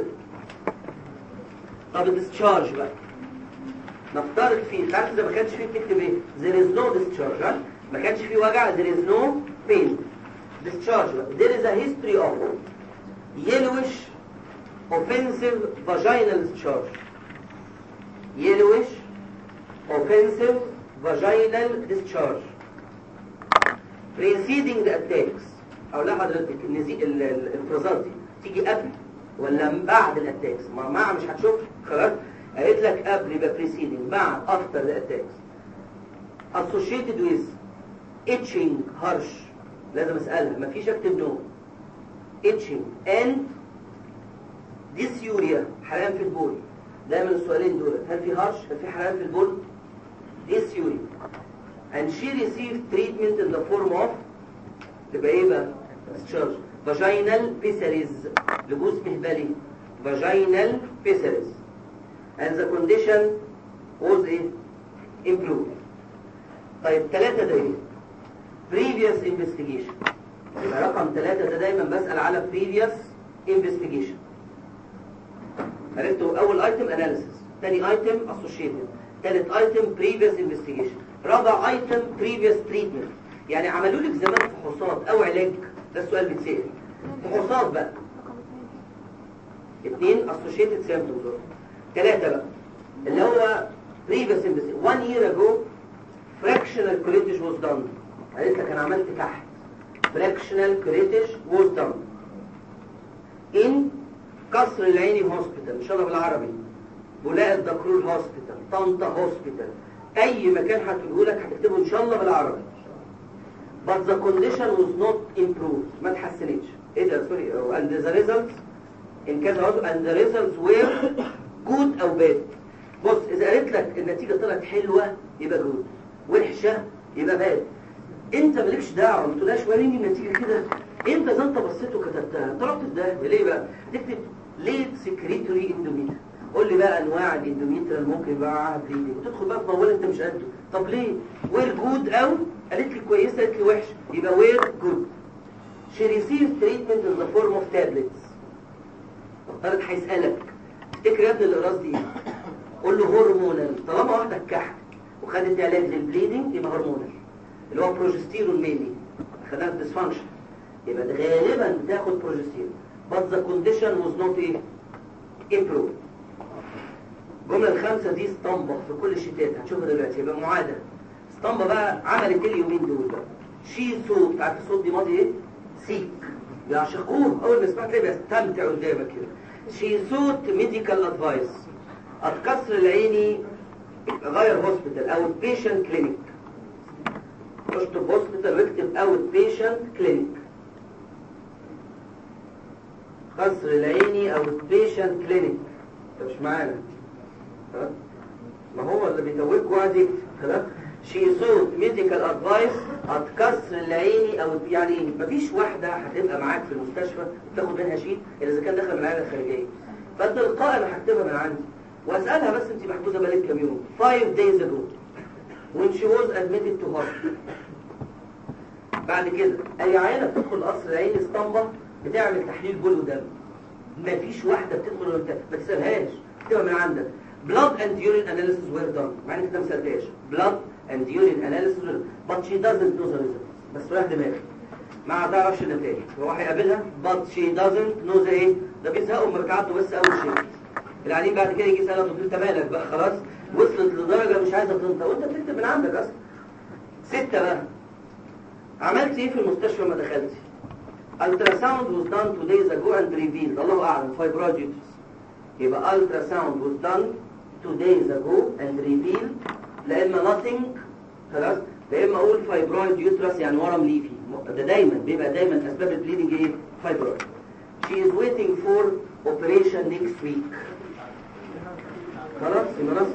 Speaker 1: طب discharge بقى نفترض فيه خلاص اذا ما كانش فيه بتكتب ايه there is no discharge ها ما كانش فيه وجع there is no pain discharge بقى. there is a history of yellowish offensive vaginal discharge yellowish offensive vaginal discharge preceding the attacks او لا حضرتك النزي... ال- ال- الافرازات دي تيجي قبل ولا بعد الاتاكس مع, مع مش هتشوف خلاص قالت لك قبل يبقى preceding مع after the attacks associated with itching harsh لازم اسالها مفيش اكتب نو itching and dysuria حرقان في البول دايما السؤالين دول هل في هرش هل في حرقان في البول dysuria and she received treatment in the form of تبقى ايه بقى discharge vaginal pessaries لجوز مهبلي vaginal pessaries and the condition was ايه improved طيب ثلاثة ده ايه previous investigation يبقى رقم ثلاثة ده دايما بسأل على previous investigation عرفتوا اول ايتم analysis ثاني ايتم associated ثالث ايتم previous investigation رابع ايتم previous treatment يعني عملوا لك زمان فحوصات او علاج ده السؤال بيتسال فحوصات بقى اثنين associated symptoms ثلاثة بقى اللي هو previous investigation one year ago fractional curettage was done قالت لك انا عملت كحت fractional curettage was done in قصر العيني هوسبيتال ان شاء الله بالعربي بولاء الدكرور هوسبيتال طنطا هوسبيتال اي مكان هتقوله لك هتكتبه ان شاء الله بالعربي but the condition was not improved ما تحسنتش ايه ده سوري and the results in كذا عضو and the results were good او bad بص اذا قالت لك النتيجه طلعت حلوه يبقى good وحشه يبقى bad انت مالكش دعوه ما تقولهاش وريني النتيجه كده انت زي انت بصيت وكتبتها انت رحت ده ليه بقى تكتب ليت سكريتوري اندوميتر قول لي بقى انواع الاندوميتر اللي ممكن يبقى معاها بليدنج وتدخل بقى في موال انت مش قده طب ليه وير جود او قالت لي كويسه قالت لي وحشه يبقى وير جود she received treatment in the form of tablets طارق هيسالك افتكر يا ابني الاقراص دي قول له هرمونال طالما واحده كحت وخدت علاج للبليدنج يبقى هرمونال اللي هو بروجستيرون ميني خدها في ديسفانكشن يبقى ده غالبا بتاخد بروجستيرون but the condition was not ايه improved الجملة الخامسة دي اسطمبة في كل الشتات هنشوفها دلوقتي يبقى معادة اسطمبة بقى عملت ايه اليومين دول بقى شي صوت عارف الصوت دي ماضي ايه سيك بيعشقوه اول ما سمعت تلاقيه بيستمتع قدامك كده شي صوت ميديكال ادفايس القصر العيني غير هوسبيتال او بيشنت كلينيك اشطب هوسبيتال واكتب اوت بيشنت كلينيك قصر العيني او بيشنت كلينيك انت مش معانا ها؟ ما هو اللي بيتوجه قاعد يكتب خلاص شي صوت ميديكال ادفايس هتكسر العيني او يعني ايه مفيش واحده هتبقى معاك في المستشفى تاخد منها شيت الا اذا كان داخل من العياده الخارجيه فتلقائي انا هكتبها من عندي واسالها بس انت محجوزه بقالك كام يوم 5 days ago when she was admitted to hospital بعد كده اي عيانه بتدخل قصر العين اسطمبه بتعمل تحليل بول ودم مفيش واحده بتدخل وانت ما تسالهاش تبقى من عندك blood and urine analysis were done مع انك انت ما سالتهاش blood and urine analysis were done. but she doesn't know the results بس رايح دماغي ما تعرفش النتائج هو هيقابلها but she doesn't know the ايه ده بيزهقوا من ركعته بس اول شيء العليم بعد كده يجي يسالها طب انت مالك بقى خلاص وصلت لدرجه مش عايزه تنطق وانت بتكتب من عندك اصلا ستة بقى عملت ايه في المستشفى ما دخلتي ultrasound was done two days ago and revealed الله اعلم fibroid uterus يبقى ultrasound was done two days ago and revealed لا اما nothing خلاص لا اما اقول fibroid uterus يعني ورم ليفي ده دايما بيبقى دايما اسباب البليدنج ايه fibroid she is waiting for operation next week خلاص يبقى نص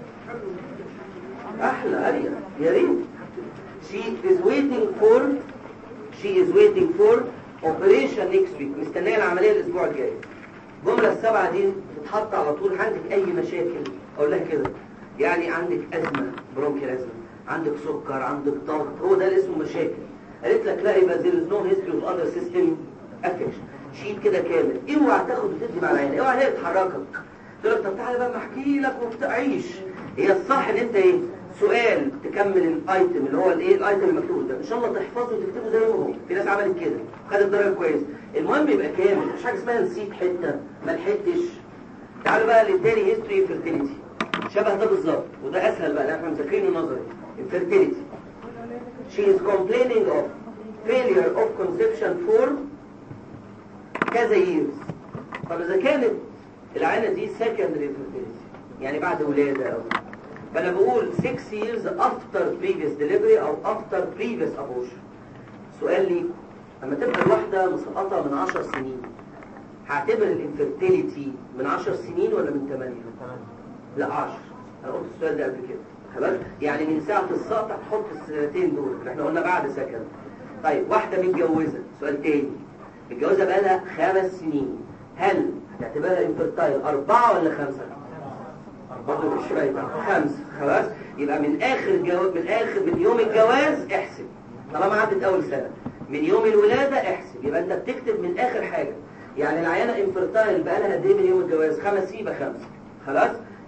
Speaker 1: احلى اريح يا ريت she is waiting for she is waiting for operation next week مستنيه العمليه الاسبوع الجاي الجمله السبعه دي تتحط على طول عندك اي مشاكل اقول لها كده يعني عندك ازمه برونكيال ازمه عندك سكر عندك ضغط هو ده اللي اسمه مشاكل قالت لك لا يبقى there is no history of other system affection شيت كده كامل اوعى تاخد وتدي مع العين اوعى هي تحركك تقول لك طب تعالى بقى ما احكي لك وبتعيش هي الصح ان انت ايه سؤال تكمل الايتم اللي هو الايه الايتم المكتوب ده ان شاء الله تحفظه وتكتبه زي ما هو في ناس عملت كده خدت درجه كويس المهم يبقى كامل مش حاجه اسمها نسيت حته ما لحقتش تعالوا بقى للتاني هيستوري فيرتيليتي شبه ده بالظبط وده اسهل بقى لان احنا مذاكرينه نظري الفيرتيليتي she is complaining of failure of conception for كذا years طب اذا كانت العينه دي secondary fertility يعني بعد ولاده او فانا بقول 6 years after previous delivery او after previous abortion سؤال ليكم لما تبقى الواحده مسقطه من 10 سنين هعتبر الانفيرتيليتي من 10 سنين ولا من 8 لا 10 انا قلت السؤال ده قبل كده خلاص يعني من ساعه السقط هتحط السنتين دول اللي احنا قلنا بعد سكن طيب واحده متجوزه سؤال تاني متجوزه بقى لها خمس سنين هل هتعتبرها انفيرتايل أربعة ولا خمسة؟ برضه مش باينة خمسة خلاص يبقى من آخر جو... من آخر من يوم الجواز احسب طالما عدت أول سنة من يوم الولادة احسب يبقى أنت بتكتب من آخر حاجة يعني العيانة انفيرتايل بقى لها قد إيه من يوم الجواز؟ خمس سنين يبقى خمسة خلاص؟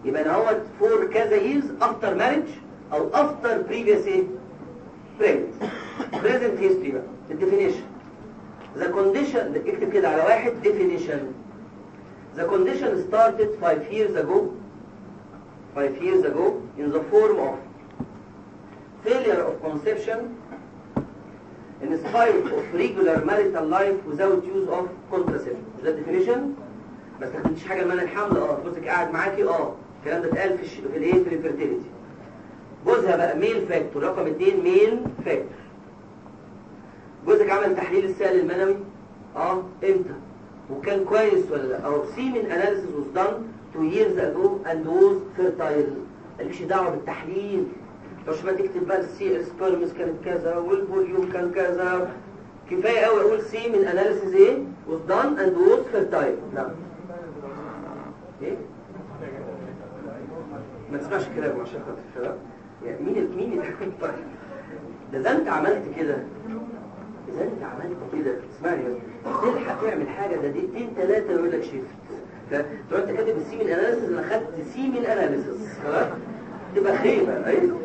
Speaker 1: يبقى انا هو فور كذا ييرز افتر ماريج او افتر بريفيوس ايه pregnancy present history بقى الديفينيشن the condition اكتب كده على واحد definition the condition started five years ago five years ago in the form of failure of conception in spite of regular marital life without use of contraception مش ده الديفينيشن ما استخدمتش حاجه من الحمل اه جوزك قاعد معاكي اه الكلام ده اتقال في الش... في الايه في الفيرتيليتي جوزها بقى ميل فاكتور رقم اثنين ميل فاكتور جوزك عمل تحليل السائل المنوي اه امتى وكان كويس ولا لا او semen analysis was done two years ago and was fertile مالكش دعوه بالتحليل مش ما تكتب بقى السي السبرمز كانت كذا والفوليوم كان كذا كفايه قوي اقول semen analysis ايه was done and was fertile لا ايه ما تسمعش كلام عشان خاطر الشباب يعني مين ال- مين اللي طيب ده اذا انت عملت كده اذا انت عملت كده اسمعني بس تلحق تعمل حاجه ده دقيقتين ثلاثه يقول لك شيفت فتبقى انت كاتب السيمين اناليسيس انا خدت سيمين اناليسيس خلاص تبقى خيبه ايوه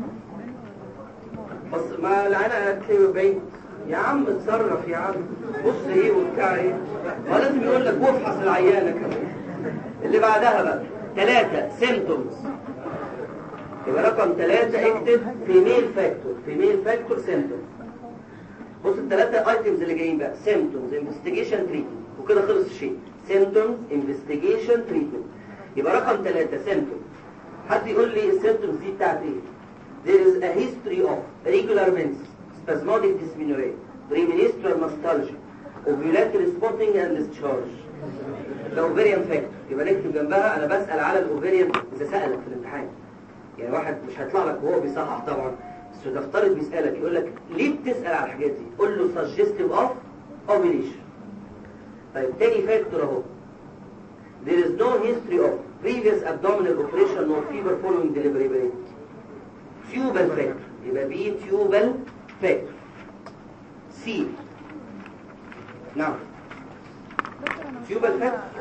Speaker 1: بس ما العينه هتلاقي بعيد يا عم اتصرف يا عم بص ايه وبتاع ايه ما لازم يقول لك وافحص العيانه كمان اللي بعدها بقى ثلاثة سيمتومز يبقى رقم ثلاثة اكتب فيميل فاكتور فيميل فاكتور سيمتومز بص الثلاثة ايتمز اللي جايين بقى سيمتومز انفستيجيشن تريتمنت وكده خلص الشيء سيمتومز انفستيجيشن تريتمنت يبقى رقم ثلاثة سيمتومز حد يقول لي السيمتومز دي بتاعت ايه There is a history of regular menses, spasmodic dysmenorrhea, premenstrual nostalgia, ovulatory spotting and discharge. ده ovarian factor يبقى نكتب جنبها انا بسأل على الاوفيريان اذا سألك في الامتحان يعني واحد مش هيطلع لك وهو بيصحح طبعا بس تفترض بيسألك يقول لك ليه بتسأل على الحاجات دي قول له suggestive of ovulation طيب تاني فاكتور اهو there is no history of previous abdominal operation nor fever following delivery بريد tubal factor يبقى بي tubal factor C نعم tubal factor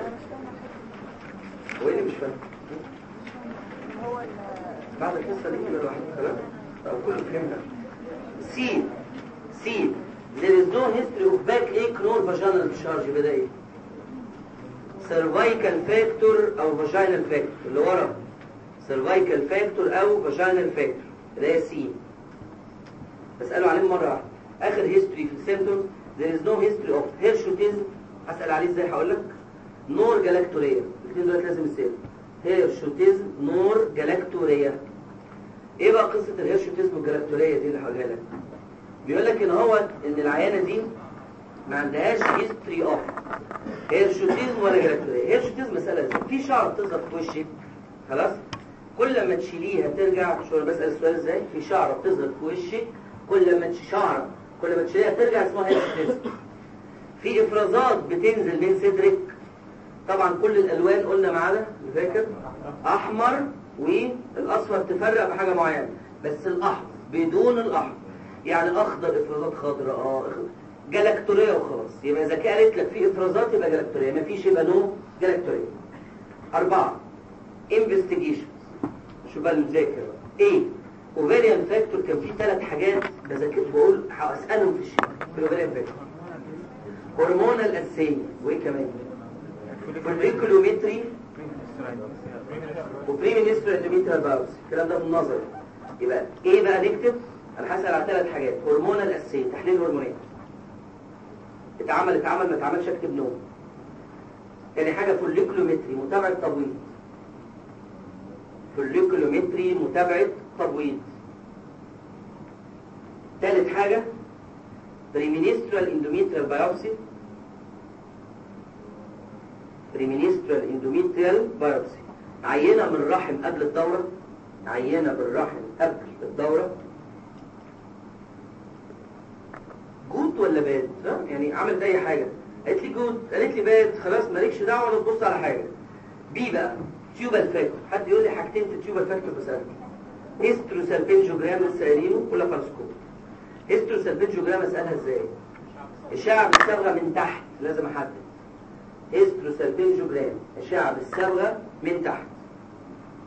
Speaker 1: هو ايه اللي مش فاهم
Speaker 2: هو ال-
Speaker 1: بعد القصة دي كده الواحد خلاص أو كله فهمنا سي سي there is no history of backache nor vaginal discharge يبقى ده ايه cervical factor او vaginal factor اللي ورا cervical factor او vaginal factor ده سي بسأله عليه مرة واحدة آخر history في السيمتومز there is no history of hirsutism هسأل عليه ازاي هقول لك نور جلاكتوريا الاثنين دول لازم يسألوا هيرشوتيزم نور جلاكتوريا ايه بقى قصة الهيرشوتيزم والجلاكتوريا دي اللي هقولها لك بيقول لك ان هو ان العيانة دي ما عندهاش هيستوري اوف هيرشوتيزم ولا جلاكتوريا هيرشوتيزم مسألة ازاي في شعر بتظهر في وشك خلاص كل ما تشيليها ترجع شو انا بسأل السؤال ازاي في شعرة بتظهر في وشك كل ما تش- شعرة كل ما تشيليها ترجع اسمها هيرشوتيزم في افرازات بتنزل من صدرك طبعا كل الالوان قلنا معانا فاكر احمر والاصفر تفرق بحاجه معينه بس الاحمر بدون الاحمر يعني اخضر افرازات خضراء اه أخ- جلاكتوريه وخلاص يبقى اذا كان قالت لك في افرازات يبقى جلاكتوريه مفيش يبقى نو جلاكتوريه اربعه انفستيجيشن شو بقى المذاكر بقى. ايه اوفيريان فاكتور كان فيه ثلاث حاجات بذاكر بقول هسالهم في الشيء في الاوفيريان فاكتور هرمونال اسيه وايه كمان فوليكولومتري وبري منستر اندوميتريال باوس الكلام ده بالنظر يبقى ايه بقى نكتب انا هسال على ثلاث حاجات هرمونال اسيه تحليل هرمونات اتعمل اتعمل ما اتعملش اكتب نو تاني حاجه فوليكولومتري متابعه تبويض فوليكولومتري متابعه تبويض ثالث حاجه بريمينسترال اندوميتريال بايوبسي بريمينسترال اندوميتريال بايوبسي عينة من الرحم قبل الدورة عينة بالرحم قبل الدورة جود ولا باد ها؟ يعني عملت اي حاجة قالت لي جود قالت لي باد خلاص مالكش دعوة ولا تبص على حاجة بي بقى تيوبال فاكتور حد يقول لي حاجتين في التيوبال فاكتور بسألك هيستروسالبنجوجرام السيرينو ولا فارسكوب هيستروسالبنجوجرام اسألها ازاي الشعب الصبغة من تحت لازم احدد هيستروسالبنجوجرام الشعب الصبغة من تحت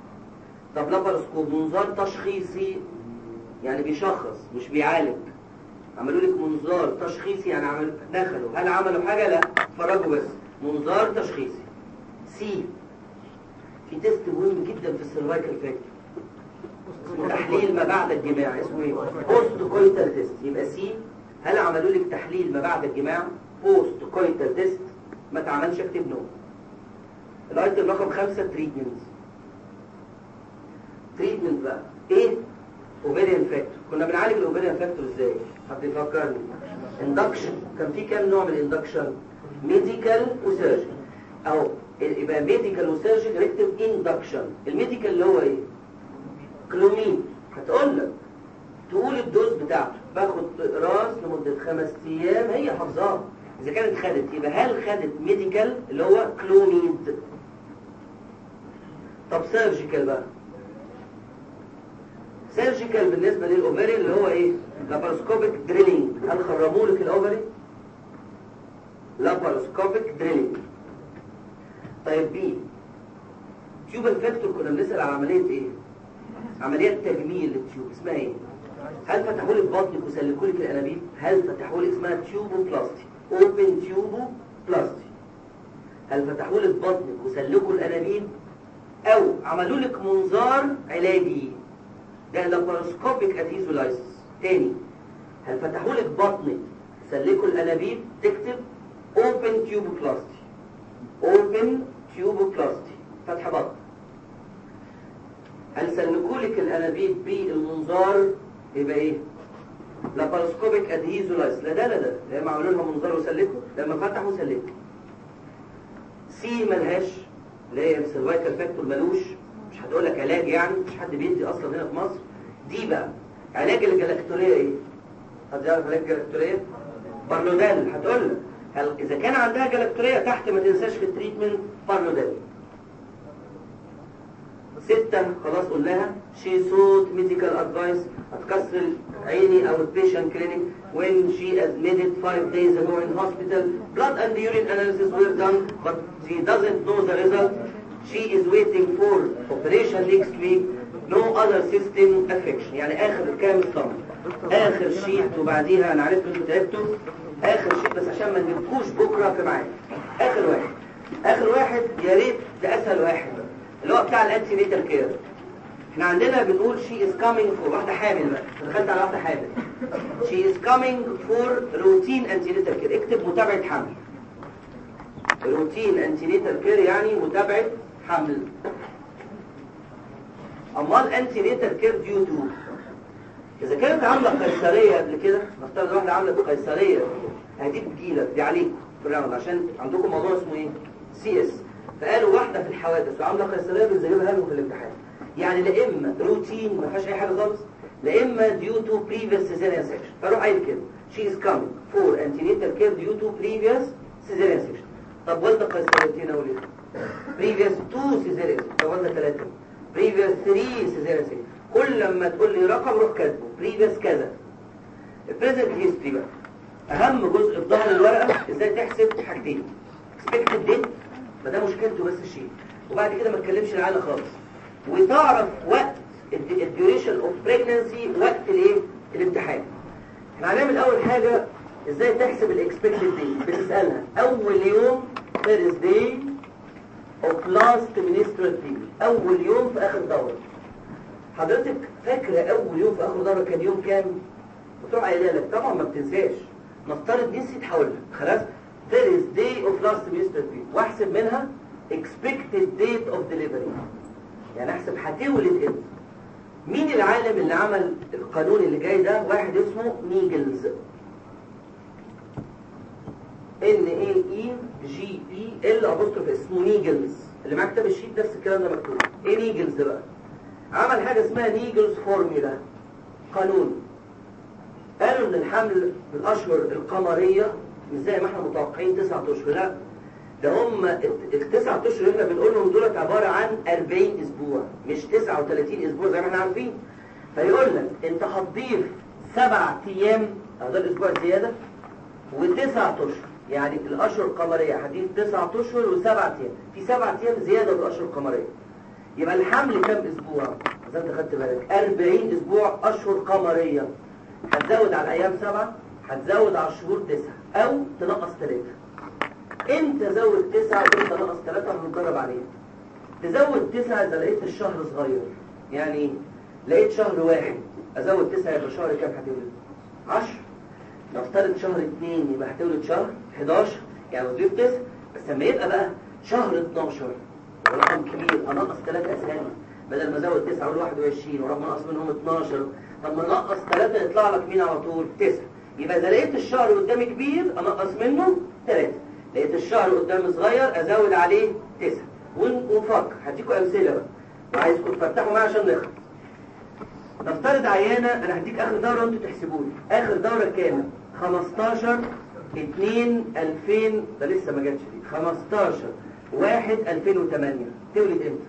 Speaker 1: طب لاباروسكوب منظار تشخيصي يعني بيشخص مش بيعالج عملوا لك منظار تشخيصي يعني عمل دخلوا هل عملوا حاجة لا اتفرجوا بس منظار تشخيصي سي في تيست مهم جدا في السيرفايكال فاكتور اسمه تحليل ما بعد الجماع اسمه ايه بوست كويتال تيست يبقى سي هل عملوا لك تحليل ما بعد الجماع بوست كويتال تيست ما اتعملش اكتب نو الايتم رقم خمسة تريتمنت تريتمنت بقى ايه اوفيريان فاكتور كنا بنعالج الاوفيريان فاكتور ازاي حد يفكرني اندكشن كان في كام نوع من الاندكشن ميديكال وسيرجيكال او يبقى ميديكال وسيرجيكال اكتب اندكشن الميديكال اللي هو ايه كلومين هتقول لك تقول الدوز بتاعته باخد راس لمدة خمس ايام هي حافظاها اذا كانت خدت يبقى هل خدت ميديكال اللي هو كلوميد طب سيرجيكال بقى سيرجيكال بالنسبة للأوفري اللي هو ايه لاباروسكوبيك دريلينج هل خرموا لك الأوفري لاباروسكوبيك دريلينج طيب بي تيوبال فاكتور كنا بنسأل على عملية ايه عملية تجميل للتيوب اسمها ايه هل فتحوا لك بطنك وسلكوا لك الانابيب هل فتحوا لك اسمها تيوبو بلاستي اوبن تيوبو بلاستي هل فتحوا لك بطنك وسلكوا الانابيب او عملوا لك منظار علاجي ده لاباروسكوبيك اديزولايسيس تاني هل فتحوا لك بطنك سلكوا الانابيب تكتب اوبن تيوبو بلاستي اوبن تيوبو بلاستي فتح بطن هل سلكوا لك الانابيب بالمنظار يبقى ايه لاباروسكوبيك ادهيزولايز لا ده لا ده لما عملوا لها منظار وسلكوا لما فتحوا سلكوا سي ملهاش اللي هي السيرفايكال فاكتور ملوش مش هتقول لك علاج يعني مش حد بيدي اصلا هنا في مصر دي بقى علاج الجلاكتوريه ايه حد يعرف علاج الجلاكتوريه بارلودال هتقول لك هل اذا كان عندها جلاكتوريه تحت ما تنساش في التريتمنت بارلودال ستة خلاص قلناها شي صوت ميديكال ادفايس هتكسر عيني او البيشنت كلينيك when she admitted five days ago in hospital blood and urine analysis were done but she doesn't know the result she is waiting for operation next week no other system affection يعني اخر كام الصمت اخر شيت وبعديها انا عرفت انتوا تعبتوا اخر شيت بس عشان ما نجيبكوش بكره في ميعاد اخر واحد اخر واحد يا ريت ده اسهل واحد بقى اللي هو بتاع الانتي نيتال كير احنا عندنا بنقول شي از كامينج فور واحده حامل بقى دخلت على واحده حامل شي از كامينج فور روتين انتي نيتال كير اكتب متابعه حمل روتين انتي نيتال كير يعني متابعه حمل امال انتي نيتال كير ديو تو اذا كانت عامله قيصريه قبل كده نفترض واحده عامله قيصريه هدي بتجيلك دي عليكم في الراوند عشان عندكم موضوع اسمه ايه سي اس فقالوا واحده في الحوادث وعامله قيصريه بنزلها لهم في الامتحان يعني لا اما روتين ما فيهاش اي حاجه خالص لا اما ديو تو بريفيوس سيزيريان سيكشن فاروح قايل كده شي از كامينج فور انتينيتال كير ديو تو بريفيوس سيزيريان سيكشن طب والده قيصريتين اقول ايه بريفيوس تو سيزيريان طب والده ثلاثه بريفيوس 3 سيزيريان سيكشن كل لما تقول لي رقم روح كاتبه بريفيوس كذا البريزنت هيستوري بقى اهم جزء في ظهر الورقه ازاي تحسب حاجتين اكسبكتد ديت ما ده مشكلته بس الشيء وبعد كده ما تكلمش العيله خالص وتعرف وقت الديوريشن اوف بريجنسي وقت الايه الامتحان احنا هنعمل اول حاجه ازاي تحسب الاكسبكتد ديت بتسالها اول يوم فيرست داي اوف لاست منسترال بيريود اول يوم في اخر دوره حضرتك فاكره اول يوم في اخر دوره كان يوم كام وتروح قايله لك طبعا ما بتنساش نفترض نسيت هقول لك خلاص first day of last semester period واحسب منها expected date of delivery يعني احسب هتولد امتى مين العالم اللي عمل القانون اللي جاي ده واحد اسمه نيجلز ان اي اي جي اي ال ابوستروف اسمه نيجلز اللي معاه كتاب الشيت نفس الكلام ده مكتوب ايه نيجلز ده بقى عمل حاجه اسمها نيجلز فورميلا قانون قالوا ان الحمل بالاشهر القمريه مش زي ما احنا متوقعين تسعة اشهر لا ده هم التسعة اشهر اللي احنا بنقولهم دولت عبارة عن 40 اسبوع مش 39 اسبوع زي ما احنا عارفين فيقول لك انت هتضيف سبع ايام او ده الاسبوع زيادة وتسعة اشهر يعني الاشهر القمرية هتضيف تسعة اشهر وسبع ايام في سبع ايام زيادة بالاشهر القمرية يبقى الحمل كام اسبوع زي انت خدت بالك 40 اسبوع اشهر قمريه هتزود على الايام سبعة هتزود على الشهور تسعة او تنقص ثلاثة امتى زود تسعة وامتى نقص ثلاثة هنتدرب عليه تزود تسعة اذا لقيت الشهر صغير يعني ايه؟ لقيت شهر واحد ازود تسعة يبقى شهر كام هتولد 10 نفترض شهر اثنين يبقى هتولد شهر 11 يعني بضيف تسعة بس لما يبقى بقى شهر 12 ورقم كبير انقص ثلاثة اسامي بدل ما ازود 9 اقول 21 ورغم انقص منهم 12 طب ما نقص 3 يطلع لك مين على طول 9 يبقى اذا لقيت الشهر قدامي كبير انقص منه 3 لقيت الشهر قدامي صغير ازود عليه 9 ونفكر هديكم امثله بقى وعايزكم تفتحوا معايا عشان نخلص نفترض عيانه انا هديك اخر دوره وانتوا تحسبوا لي اخر دوره كام 15 2 2000 ده لسه ما جاتش دي 15 1 2008 تولد امتى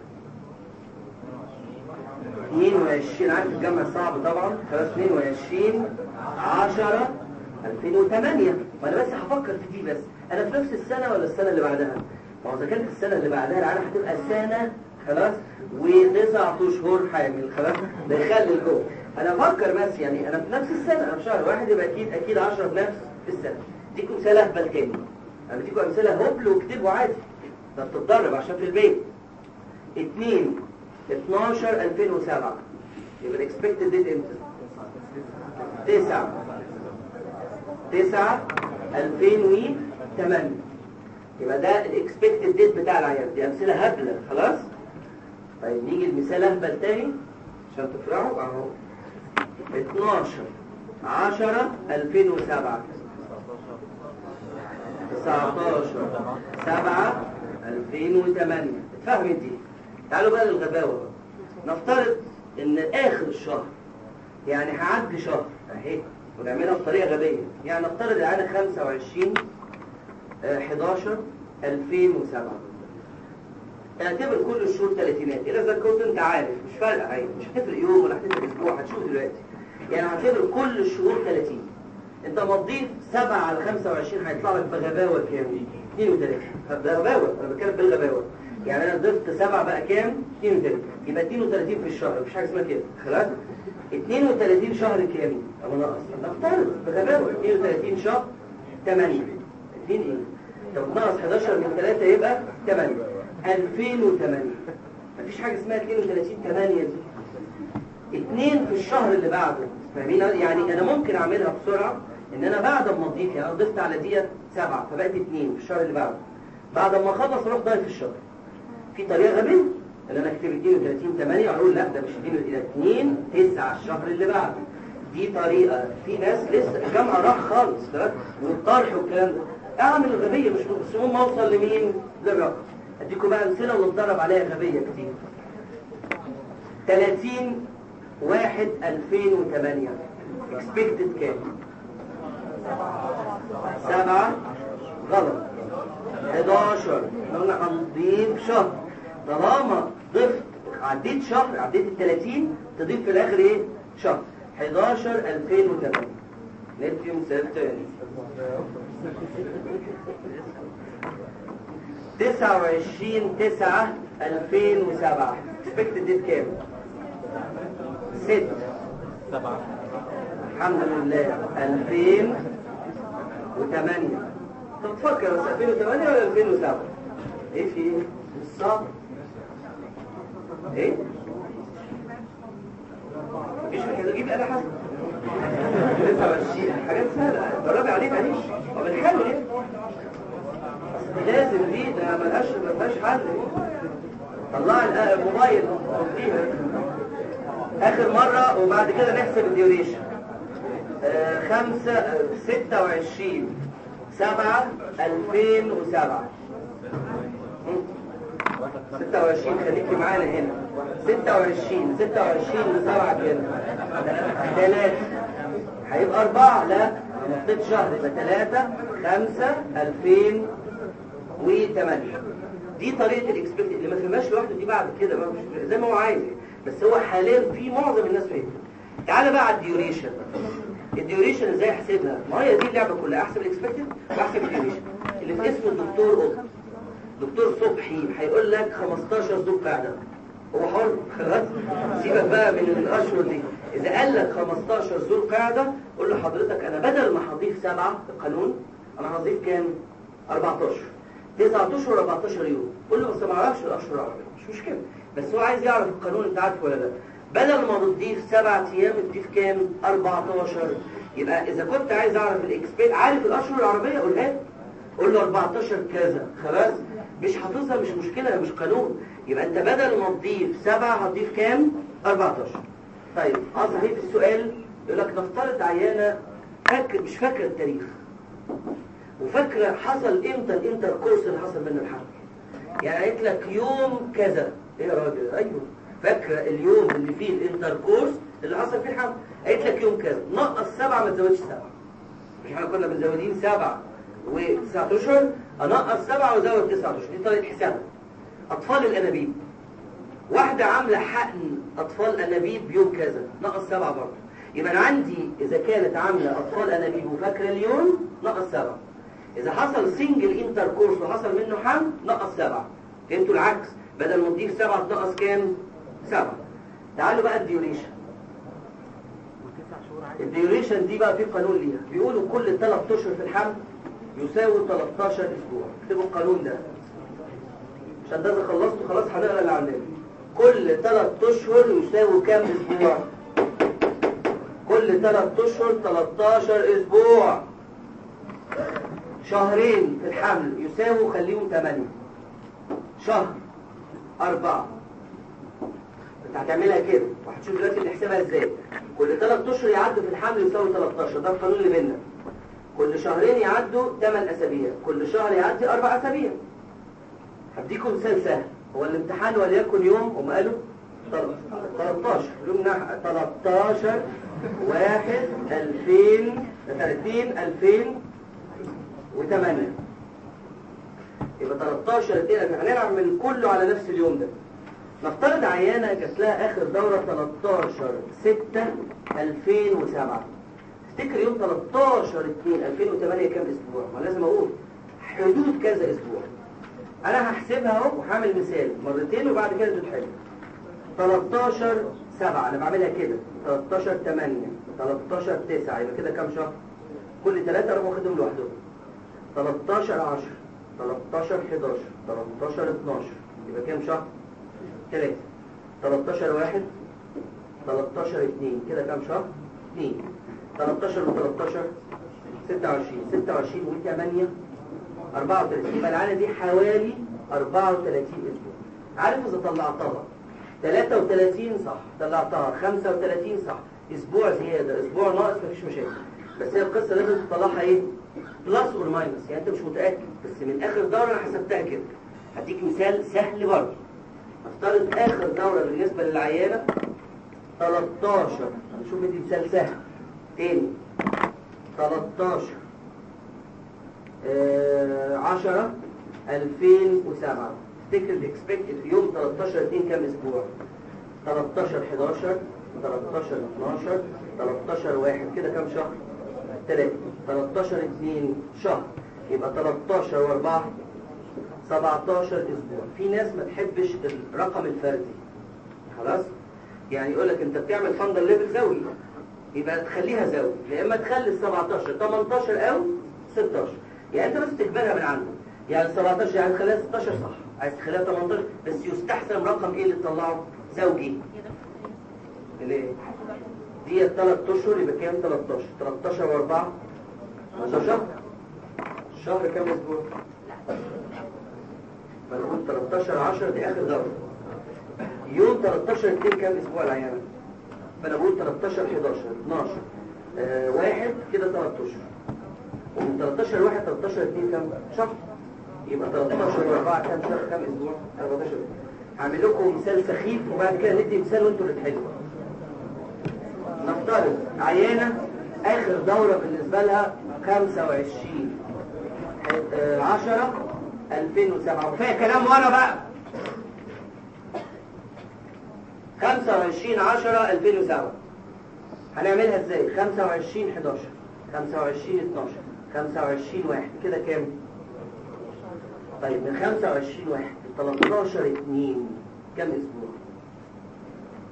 Speaker 1: 22 عارف الجمع صعب طبعا خلاص 22 10 2008 ما انا بس هفكر في دي بس انا في نفس السنه ولا السنه اللي بعدها ما هو اذا كانت السنه اللي بعدها العاده هتبقى سنه خلاص وتسع اشهر حامل خلاص ده يخلي الجو انا افكر بس يعني انا في نفس السنه انا في شهر واحد يبقى اكيد اكيد 10 في نفس السنه اديكم مثال اهبل تاني انا بديكم امثله هبل واكتبوا عادي ده بتتدرب عشان في البيت 2 12 2007 يبقى الاكسبكتد ديت امتى 9 9 2008 يبقى ده الاكسبكتد ديت بتاع العيان دي امثله هبله خلاص طيب نيجي المثال اهبل تاني عشان تفرحوا اهو 12 10 2007 19 7 2008 اتفهمت دي تعالوا بقى للغباوة نفترض ان اخر الشهر يعني هعدي شهر اهي ونعملها بطريقة غبية يعني نفترض العادة 25 آه، 11 2007 اعتبر كل الشهور ثلاثينات اذا اذا كنت انت عارف مش فارقه عادي مش هتفرق يوم ولا هتفرق اسبوع هتشوف دلوقتي يعني هعتبر كل الشهور 30 انت ما تضيف 7 على 25 هيطلع لك بغباوه كام 32 ده غباوه انا بتكلم بالغباوه يعني انا ضفت 7 بقى كام 32 يبقى 32 في الشهر مفيش حاجه اسمها كده خلاص 32 شهر كام او ناقص نفترض بغباوه 32 شهر 8 2 ايه طب ناقص 11 من 3 يبقى 8 2008 مفيش حاجه اسمها 32 8 دي اتنين في الشهر اللي بعده فاهمين يعني انا ممكن اعملها بسرعه ان انا بعد ما اضيف يعني انا ضفت على ديت سبعه فبقت اتنين في الشهر اللي بعده بعد ما اخلص اروح ضايف الشهر في طريقه غبيه ان انا اكتب 32 8 اقول لا ده مش 2 2 9 الشهر اللي بعده دي طريقه في ناس لسه الجامعه راح خالص تمام والطرح والكلام ده اعمل الغبيه مش بس المهم اوصل لمين للرقم اديكم بقى امثله ونتدرب عليها غبيه كتير 30 1 2008 expected كام؟ سبعة غلط 11 قلنا هنضيف شهر طالما ضفت عديت شهر عديت ال 30 تضيف في الاخر ايه؟ شهر 11 2008 ندي مثال تاني 29 9 2007 expected date كام؟ 6
Speaker 3: سبعة
Speaker 1: الحمد لله 2008 طب تفكر بس 2008 ولا 2007 ايه في ايه الصبر ايه مفيش كده اجيب آلة حسن 29 حاجات سهلة جربي عليه معلش طب الحلو ايه لازم دي ده ملهاش ملهاش حل طلع الموبايل حطيها اخر مرة وبعد كده نحسب الديوريشن آه، خمسة آه، ستة وعشرين سبعة ألفين وسبعة ستة وعشرين خليكي معانا هنا ستة وعشرين ستة وعشرين وسبعة كده ثلاثة هيبقى أربعة لا نحطيت شهر يبقى ثلاثة خمسة ألفين وثمانية دي طريقة الاكسبكت اللي ما فهمهاش لوحده دي بعد كده بقى مش زي ما هو عايز بس هو حاليا في معظم الناس فاهمها تعالى بقى على الديوريشن الديوريشن ازاي احسبها ما هي دي اللعبه كلها احسب الاكسبكتد واحسب الديوريشن اللي في اسم الدكتور قطب دكتور صبحي هيقول لك 15 زوج قاعده هو حر خلاص سيبك بقى من الاشهر دي اذا قال لك 15 ذو القعده قول له حضرتك انا بدل ما هضيف سبعه في القانون انا هضيف كام 14 9 اشهر 14 يوم قول له بس ما اعرفش الاشهر العربيه مش مشكله بس هو عايز يعرف القانون انت عارفه ولا لا بدل ما بتضيف سبعة ايام تضيف كام 14 يبقى اذا كنت عايز اعرف الاكسبير عارف الاشهر العربيه قولها لي. قول له 14 كذا خلاص مش حافظها مش مشكله مش قانون يبقى انت بدل ما تضيف سبعة هتضيف كام 14 طيب اه صحيح في السؤال يقول لك نفترض عيانه فاكر مش فاكره التاريخ وفاكره حصل امتى الانتر كورس اللي حصل منه الحمل يعني قالت لك يوم كذا ايه يا راجل ايوه فاكره اليوم اللي فيه الانتر كورس اللي حصل فيه الحمل قالت لك يوم كذا نقص سبعه ما تزودش سبعه مش احنا كنا مزودين سبعه وتسعة اشهر انقص سبعه وازود تسعة اشهر دي طريقه حساب اطفال الانابيب واحده عامله حقن اطفال انابيب يوم كذا نقص سبعه برضه يبقى انا عندي اذا كانت عامله اطفال انابيب وفاكره اليوم نقص سبعه إذا حصل سنجل انتر كورس وحصل منه حمل نقص سبعة فهمتوا العكس بدل ما تضيف سبعة تنقص كام؟ سبعة تعالوا بقى الديوريشن الديوريشن دي بقى في قانون ليها بيقولوا كل 3 اشهر في الحمل يساوي 13 اسبوع اكتبوا القانون ده عشان ده اذا خلصتوا خلاص هنقرا اللي عندنا كل 3 اشهر يساوي كام اسبوع؟ كل 3 اشهر 13 اسبوع شهرين في الحمل يساووا خليهم 8 شهر أربعة انت هتعملها كده وهتشوف دلوقتي بنحسبها ازاي كل 3 اشهر يعدوا في الحمل يساوي 13 ده القانون اللي بيننا كل شهرين يعدوا 8 اسابيع كل شهر يعدي 4 اسابيع هديكم مثال سهل هو الامتحان وليكن يوم هم قالوا 13 يوم 13 1 2000 30 2000 و8 يبقى 13 2 هنلعب من كله على نفس اليوم ده نفترض عيانة جات لها آخر دورة 13 6 2007 تفتكر يوم 13 2 2008 كام أسبوع؟ ما لازم أقول حدود كذا أسبوع أنا هحسبها أهو وهعمل مثال مرتين وبعد كده تتحل 13 7 أنا بعملها كده 13 8 13 9 يبقى كده كام شهر؟ كل ثلاثة أروح واخدهم لوحدهم 13 10 13 11 13 12 يبقى كام شهر؟ 3 13 1 13 2 كده كام شهر؟ 2 13 و 13 26 26 و 8 34 يبقى العالة دي حوالي 34 اسبوع عارف اذا طلعتها 33 صح طلعتها 35 صح اسبوع زيادة اسبوع ناقص مفيش مشاكل بس هي القصة لازم تطلعها ايه بلس اور ماينس يعني انت مش متأكد بس من اخر دورة انا حسبتها كده هديك مثال سهل برضه نفترض اخر دورة بالنسبة للعيانة 13 هنشوف دي مثال سهل تاني 13 آه 10 2007 تفتكر الاكسبكتد في يوم 13 2 كام اسبوع 13 11 13 12 13 1 كده كام شهر 3 13 2 شهر يبقى 13 و4 17 اسبوع في ناس ما تحبش الرقم الفردي خلاص يعني يقول لك انت بتعمل فاندر ليفل زوي يبقى تخليها زوي يا اما تخلي ال 17 18 او 16 يعني انت بس تجبرها من عندك يعني 17 يعني تخليها 16 صح عايز تخليها 18 بس يستحسن رقم ايه اللي تطلعه زوجي اللي دي ثلاث اشهر يبقى كام 13 13 و4 15 الشهر كام اسبوع فنقول 13 10 دي اخر ضربه يوم 13 2 كام اسبوع العيانه فانا بقول 13 11 12 آه واحد كده 3 اشهر ومن 13 واحد 13 2 كام شهر يبقى 13 و4 كام شهر كام اسبوع 14 هعمل لكم مثال سخيف وبعد كده ندي مثال وانتوا اللي تحلوا نفترض عيانه اخر دوره بالنسبه لها 25 آه 10 2007 وفيها كلام ورا بقى 25 10 2007 هنعملها ازاي 25 11 25 12 25 1 كده كام طيب من 25 1 13 2 كام اسبوع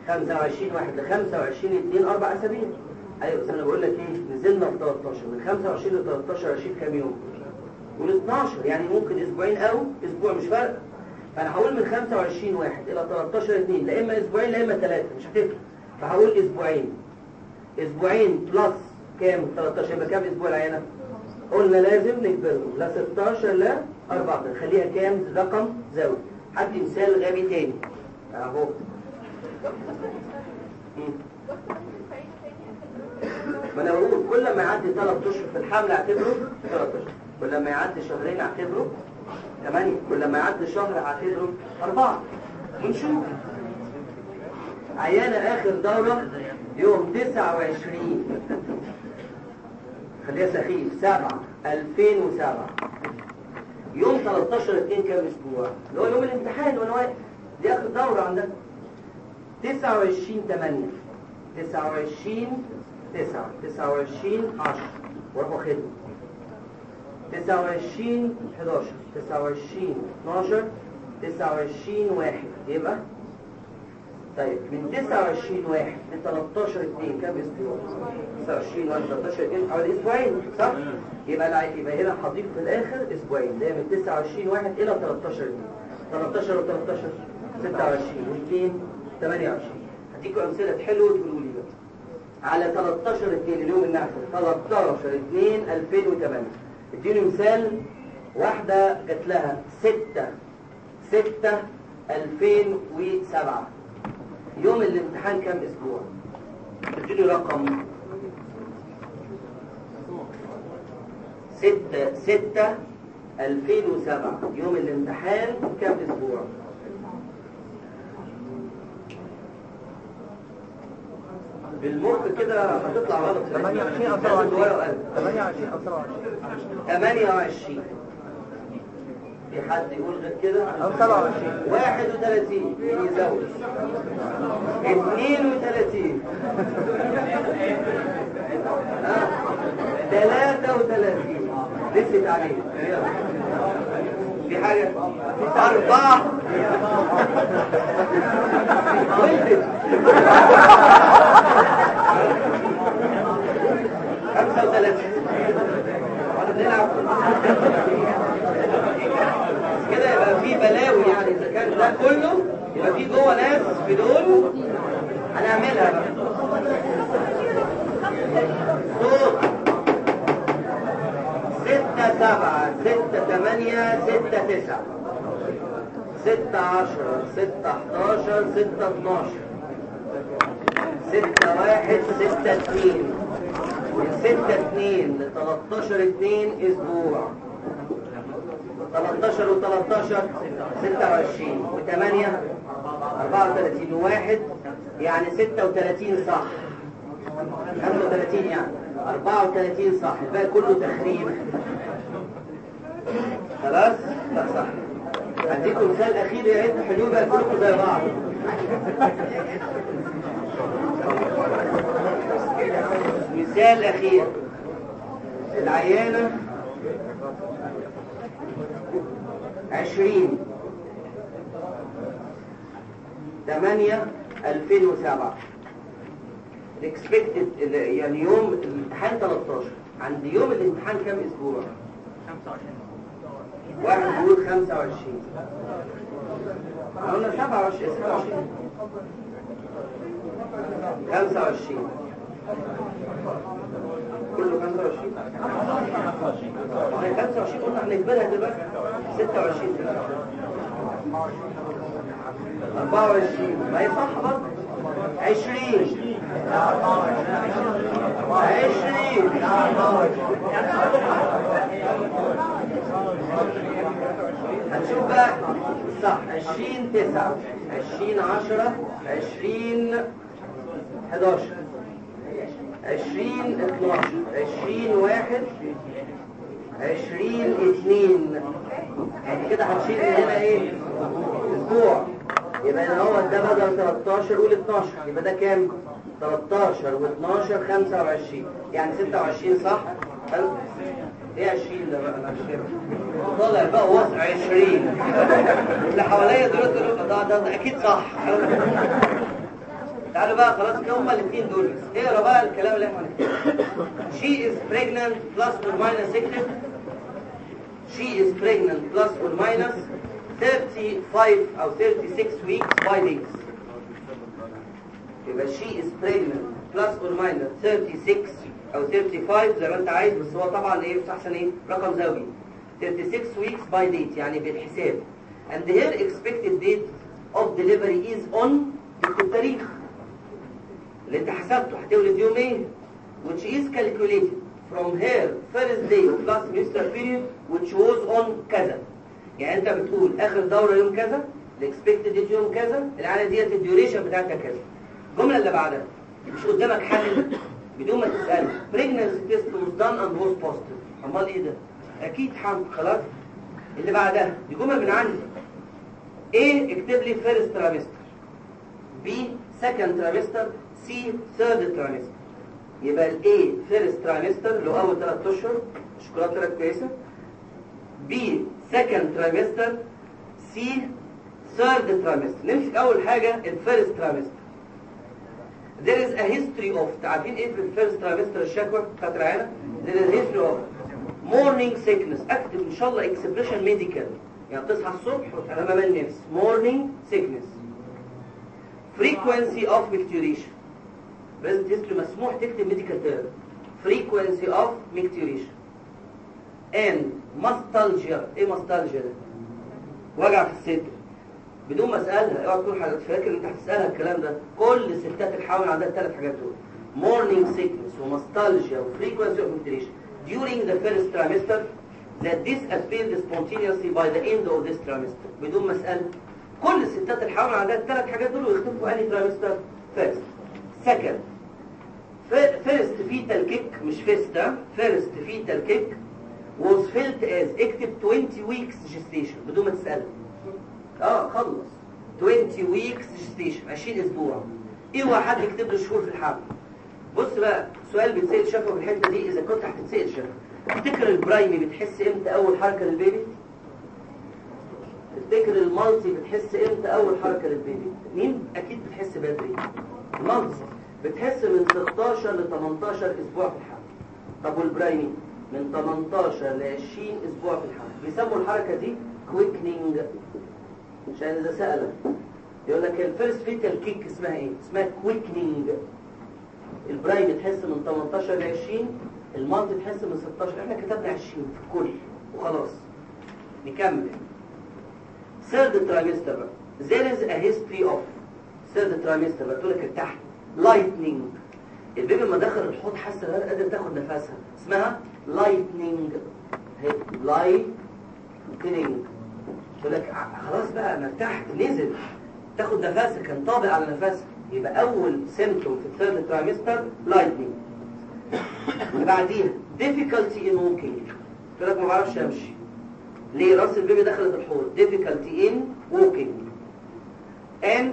Speaker 1: 25 واحد ل 25 2 اربع اسابيع ايوه بس انا بقول لك ايه نزلنا في 13 من 25 ل 13 20 كام يوم وال 12 يعني ممكن اسبوعين او اسبوع مش فارق فانا هقول من 25 واحد الى 13 2 لا اما اسبوعين لا اما ثلاثه مش هتفرق فهقول اسبوعين اسبوعين بلس كام 13 يبقى كام اسبوع العينه قلنا لازم نكبرهم لا 16 لا 14 خليها كام رقم زوجي هدي مثال غبي تاني اهو مم. ما انا بقول كل ما يعدي 3 اشهر في الحمل اعتبره 3 اشهر كل ما يعدي شهرين اعتبره 8 كل ما يعدي شهر اعتبره 4 ونشوف عيانة اخر دورة يوم 29 خليها سخيف 7 2007 يوم 13 2 كام اسبوع اللي هو يوم الامتحان وانا واقف دي اخر دورة عندنا 29 8 29 9 29 10 واروح واخدهم 29 11 29 12 29 1 يبقى طيب من 29 1 ل 13 2 كام اسبوع 29 1 13 2 حوالي اسبوعين صح يبقى الع... يبقى هنا هضيف في الاخر اسبوعين ده من 29 1 الى 13 2 13 و 13 26 و2 28 هديكم امثله حلوه تقولوا لي بقى على 13 2 اليوم النحو 13 2 2008 اديني مثال واحدة جات لها 6 6 2007 يوم الامتحان كام اسبوع اديني رقم 6 6 2007 يوم الامتحان كام اسبوع بالمخ كده هتطلع غلط
Speaker 3: 28 او 27 28 او 27
Speaker 1: 28 في حد يقول غير كده
Speaker 3: او 27
Speaker 1: 31 يزود 32 ها 33 لفت عليه يلا. في حاجة أربعة ولدت خمسة وثلاثين واحنا بنلعب كده يبقى في بلاوي يعني إذا كان ده كله يبقى في جوه ناس في دول هنعملها بقى صوت ستة سبعة ستة ثمانية ستة تسعة ستة عشرة ستة حداشر ستة اتناشر ستة واحد ستة اتنين من ستة اتنين لتلاتاشر اتنين اسبوع تلاتاشر وتلاتاشر ستة وعشرين وتمانية اربعة وتلاتين وواحد يعني ستة وتلاتين صح خمسة وتلاتين يعني اربعة وتلاتين صح الباقي كله تخريب خلاص؟ لا صح هديكم مثال اخير يا ريت تحلوه بقى كلكم زي بعض مثال اخير العيانة عشرين تمانية الفين وسبعة الاكسبكتد يعني يوم الامتحان 13 عند يوم الامتحان كام اسبوع 25 واحد بيقول 25 قلنا 27 27 25 كله 25 ما هي 25 قلنا هنجبرها دلوقتي 26 24 ما هي صح برضه 20 20 هنشوف بقى صح 20 9 20 10 20 11 20 12 20 1 20 2 يعني كده هنشيل من هنا ايه اسبوع يبقى هنا هو ده بدل 13 قول 12 يبقى ده كام 13 و12 25 يعني 26 صح حلو ايه 20 ده بقى انا مش فاهم طالع بقى وضع 20 اللي حواليا دول دول ده, ده, ده اكيد صح تعالوا بقى خلاص هما الاثنين دول بس اقرا بقى الكلام اللي احنا هنكتبه she is pregnant plus or minus sickness she is pregnant plus or minus 35 او 36 weeks by days يبقى she is pregnant plus or minus 36 او 35 زي ما انت عايز بس هو طبعا ايه احسن ايه رقم زوجي 36 weeks by date يعني بالحساب and her expected date of delivery is on التاريخ اللي انت حسبته هتولد يوم ايه which is calculated from her first day plus menstrual period which was on كذا يعني انت بتقول اخر دورة يوم كذا الاكسبكتد ديت يوم كذا العاده ديت الديوريشن بتاعتها كذا الجمله اللي بعدها مش قدامك حل بدون ما تسال pregnancy test was done and was positive امال ايه ده اكيد حمل خلاص اللي بعدها دي جمله من عندي A اكتب لي first trimester B second trimester C third trimester يبقى ال A first trimester اللي هو اول ثلاث اشهر الشوكولاته طلعت كويسه B second trimester C third trimester نمسك اول حاجه ال first trimester there is a history of عارفين ايه في الفيرست ترايمستر الشكوى بتاعت العيله there is a history of morning sickness اكتب ان شاء الله expression medical يعني تصحى الصبح وتعمل امام نفس morning sickness frequency of micturition present history مسموح تكتب medical term frequency of micturition and mastalgia ايه mastalgia ده وجع في الصدر بدون ما اسالها اوعى تكون حضرتك فاكر ان انت هتسالها الكلام ده كل ستات الحوامل عندها الثلاث حاجات دول morning sickness وماستالجيا وفريكونسي اوف ميتريشن during the first trimester that disappeared spontaneously by the end of this trimester بدون ما اسال كل ستات الحوامل عندها الثلاث حاجات دول ويختفوا انهي ترايمستر first second first fetal kick مش first ها first fetal kick was felt as اكتب 20 weeks gestation بدون ما تسال اه خلص 20 weeks gestation 20 اسبوع اوعى حد يكتب له شهور في الحمل بص بقى سؤال بيتسال شافه في الحته دي اذا كنت هتتسال شافه تفتكر البرايمي بتحس امتى اول حركه للبيبي تفتكر المالتي بتحس امتى اول حركه للبيبي مين اكيد بتحس بدري المالتي بتحس من 16 ل 18 اسبوع في الحمل طب والبرايمي من 18 ل 20 اسبوع في الحمل بيسموا الحركه دي كويكنينج عشان اذا سألك يقول لك الفيرست فيتال كيك اسمها ايه اسمها كويكنينج البرايم تحس من 18 ل 20 المالت تحس من 16 احنا كتبنا 20 في الكل وخلاص نكمل ثيرد ترايمستر بقى there is a history of ثيرد ترايمستر بقى تقول لك تحت لايتنينج البيبي لما دخل الحوض حس انها قادر تاخد نفسها اسمها لايتنينج لايتنينج يقول لك خلاص بقى انا ارتحت نزل تاخد نفسك كان طابق على نفسك يبقى اول سيمتوم في الثيرد ترايمستر لايتنينج اللي بعديها difficulty in walking يقول لك ما بعرفش امشي ليه راس البيبي دخلت الحوض difficulty in walking and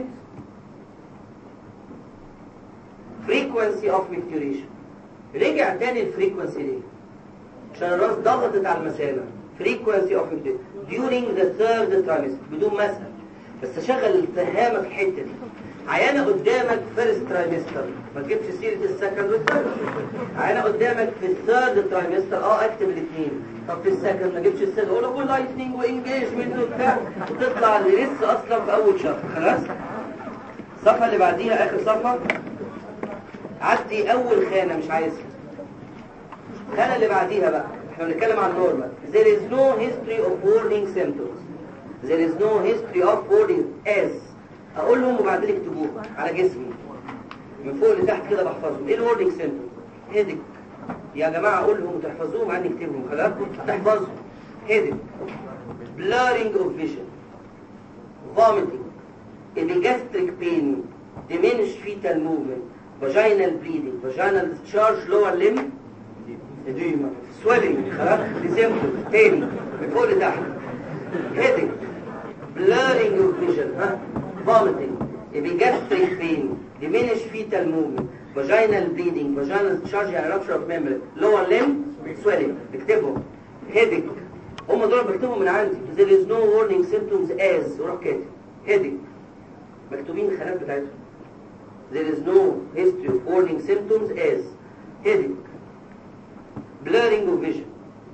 Speaker 1: frequency of micturition رجع تاني الفريكونسي ليه عشان الراس ضغطت على المثانه frequency of micturition during the third trimester بدون ما اسال بس اشغل الفهامه في الحته دي عيانه قدامك فيرست ترايمستر ما تجيبش سيره السكند والثيرد عيانه قدامك في الثيرد ترايمستر اه اكتب الاثنين طب في السكند ما تجيبش السكند اقول لك لايتنينج وانجيجمنت وبتاع وتطلع اللي لسه اصلا في اول شهر خلاص الصفحه اللي بعديها اخر صفحه عدي اول خانه مش عايزها الخانه اللي بعديها بقى احنا بنتكلم عن نورمال there is no history of warning symptoms there is no history of warning as اقول لهم وبعدين اكتبوه على جسمي من فوق لتحت كده بحفظهم ايه الورنينج سيمبتوم هيدك يا جماعه اقول لهم وتحفظوهم عندي اكتبهم خلاص تحفظهم هيدك blurring of vision vomiting epigastric pain diminished fetal movement vaginal bleeding vaginal discharge lower limb edema swelling خلاص دي سيمبتوم تاني من فوق لتحت headache blurring of vision ها vomiting epigastric pain diminished fetal movement vaginal bleeding vaginal discharge يعني rupture of membrane lower limb swelling اكتبهم headache هم دول بكتبهم من عندي there is no warning symptoms as وروح كاتب headache مكتوبين الخانات بتاعتهم there is no history of warning symptoms as headache blurring of vision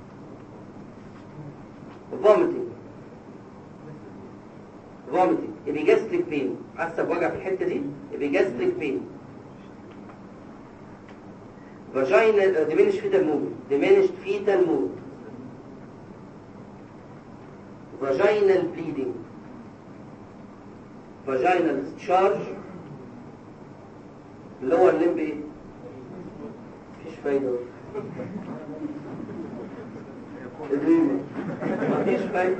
Speaker 1: vomiting vomiting epigastric pain حاسه بوجع في الحته دي epigastric pain vaginal diminished fetal movement diminished fetal movement vaginal bleeding vaginal discharge اللي هو الليمب ايه مفيش فايده ادريمه مفيش فايده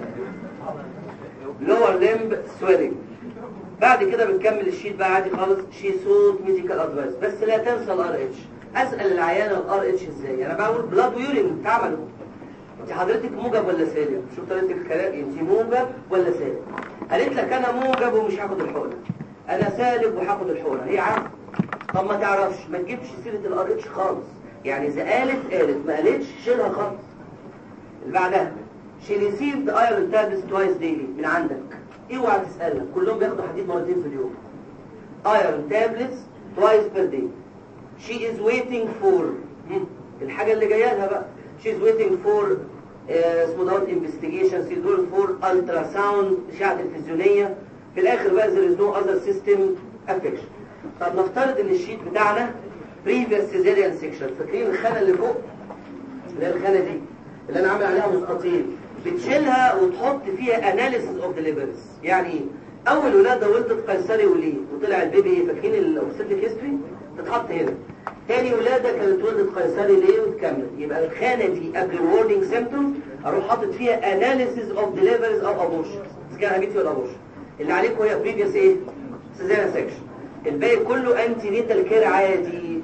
Speaker 1: lower limb swelling بعد كده بنكمل الشيت بقى عادي خالص شي سوت ميديكال ادفايس بس لا تنسى الار اتش اسال العيانه الار اتش ازاي انا بقول بلاد ويورين اتعملوا انت حضرتك موجب ولا سالب شوف طريقه الكلام انت موجب ولا سالب قالت لك انا موجب ومش هاخد الحقنه انا سالب وهاخد الحقنه هي عارفه طب ما تعرفش ما تجيبش سيره الار اتش خالص يعني اذا قالت قالت ما قالتش شيلها خالص اللي بعدها she received iron tablets twice daily من عندك اوعى تسألها كلهم بياخدوا حديد مرتين في اليوم iron tablets twice per day she is waiting for مم. الحاجة اللي جاية لها بقى she is waiting for آه، اسمه دوت investigation she is waiting for ultrasound اشعة تلفزيونية في الاخر بقى there is no other system affection طب نفترض ان الشيت بتاعنا previous cesarean section فاكرين الخانة اللي فوق اللي هي الخانة دي اللي انا عامل عليها مستطيل بتشيلها وتحط فيها اناليسيس اوف ديليفريز يعني ايه اول ولاده ولدت قيصري وليه وطلع البيبي ايه فاكرين الاوبستيك هيستوري تتحط هنا تاني ولاده كانت ولدت قيصري ليه وتكمل يبقى الخانه دي قبل الورنينج سيمبتومز اروح حاطط فيها اناليسيس اوف ديليفريز او ابورشن كده هجيب فيها الابورشن اللي عليكم هي بريفيوس ايه سيزيريان سيكشن الباقي كله انتي نيتال كير عادي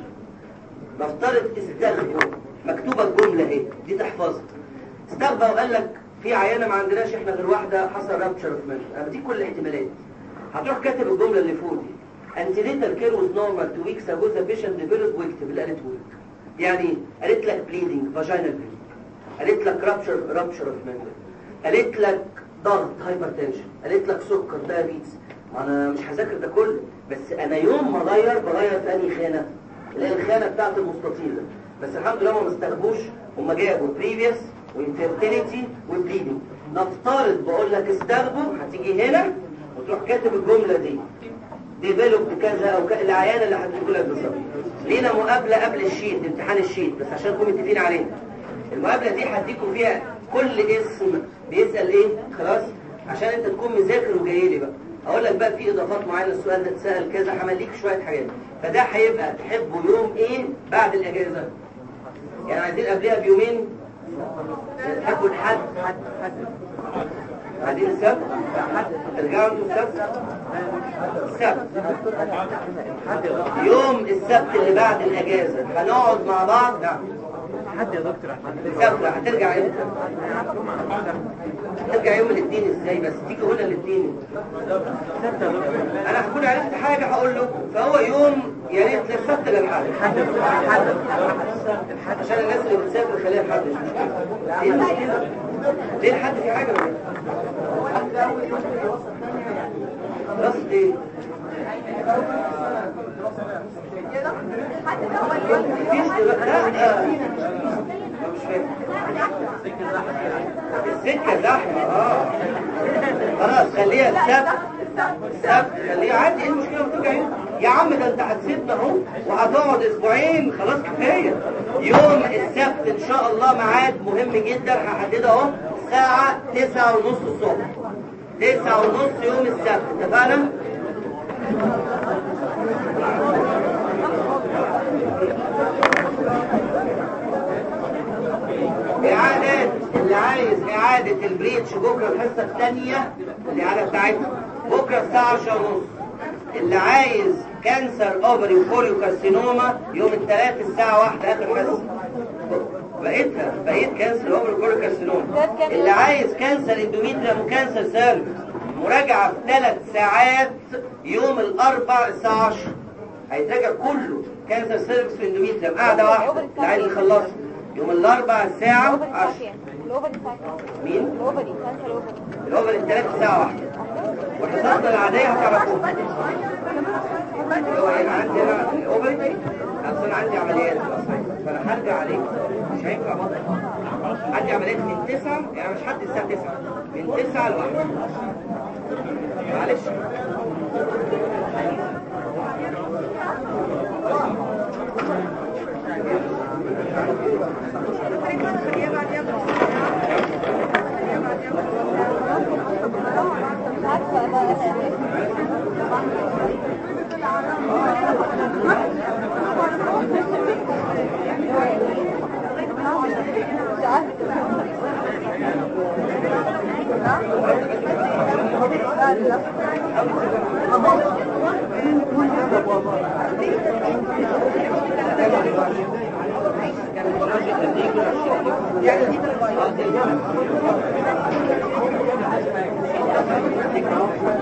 Speaker 1: نفترض استغفر مكتوبة الجملة اهي دي تحفظها استغفى وقال لك في عيانة ما عندناش احنا غير واحدة حصل رابتشر اوف منش انا دي كل الاحتمالات هتروح كاتب الجملة اللي فوق دي antenatal care was normal two weeks ago the patient developed واكتب اللي قالته لك يعني إيه؟ قالت لك bleeding vaginal bleeding قالت لك rupture rupture of membrane قالت لك ضغط هايبرتنشن قالت لك سكر دايابيتس ما انا مش هذاكر ده كله بس انا يوم ما اغير بغير في انهي خانه اللي هي الخانه بتاعت المستطيل ده بس الحمد لله ما مستخبوش هم جابوا بريفيوس وانفيرتيليتي وبليدنج نفترض بقول لك استخبوا هتيجي هنا وتروح كاتب الجمله دي ديفلوب كذا او كذا العيانه اللي هتقول لك بالظبط لينا مقابله قبل الشيت امتحان الشيت بس عشان نكون متفقين عليها المقابله دي هديكم فيها كل اسم بيسال ايه خلاص عشان انت تكون مذاكر وجاي لي بقى اقول لك بقى في اضافات معينه السؤال ده اتسال كذا همليك شويه حاجات فده هيبقى تحبه يوم ايه بعد الاجازه يعني عايزين قبلها بيومين تحبوا الحد عايزين السبت ترجعوا انتوا السبت السبت يوم السبت اللي بعد الاجازه هنقعد مع بعض نعم
Speaker 3: حد يا دكتور
Speaker 1: السبت هترجع امتى هترجع يوم الاثنين ازاي بس تيجي هنا الاثنين انا هكون عرفت حاجه هقول له فهو يوم يا ريت للسبت للحد عشان الناس اللي بتسافر خليها الحد مش مشكله ايه المشكله ليه الحد في حاجه ولا إيه؟ دراسه ايه مفيش دراسه لا مش فاهم السكه زحمه اه خلاص خليها السبت السبت خليها عادي ايه المشكله ما ترجع يوم يا عم ده انت هتسيبنا اهو وهتقعد اسبوعين خلاص كفايه يوم السبت ان شاء الله ميعاد مهم جدا هحدده اهو الساعه 9 ونص الصبح 9 ونص يوم السبت اتفقنا إعادة اللي عايز إعادة البريتش بكرة الحصة الثانية الإعادة بتاعتها بكرة الساعة 10 ونص اللي عايز كانسر اوفري وكوريو كارسينوما يوم الثلاث الساعة واحدة آخر حصة بقيتها بقيت كانسر اوفري وكوريو كارسينوما اللي عايز كانسر اندوميتريم وكانسر سيرفكس مراجعة في ثلاث ساعات يوم الأربع الساعة 10 هيتراجع كله كانسر سيرفكس واندوميتريم قاعدة واحدة اللي عايز يخلصها يوم الأربع الساعة 10
Speaker 2: الاوفري بتاعك
Speaker 1: مين؟
Speaker 2: الاوفري كانسر الاوفري
Speaker 1: الأوفر الثلاث ساعة واحدة والحصانات العادية هتعرفوها هو هيبقى عندي انا اوبري اصل انا عندي عمليات اصلا فانا هرجع عليك مش هينفع بطل عندي عمليات من 9 يعني مش حد الساعه 9 من 9 ل 1 معلش يعني دي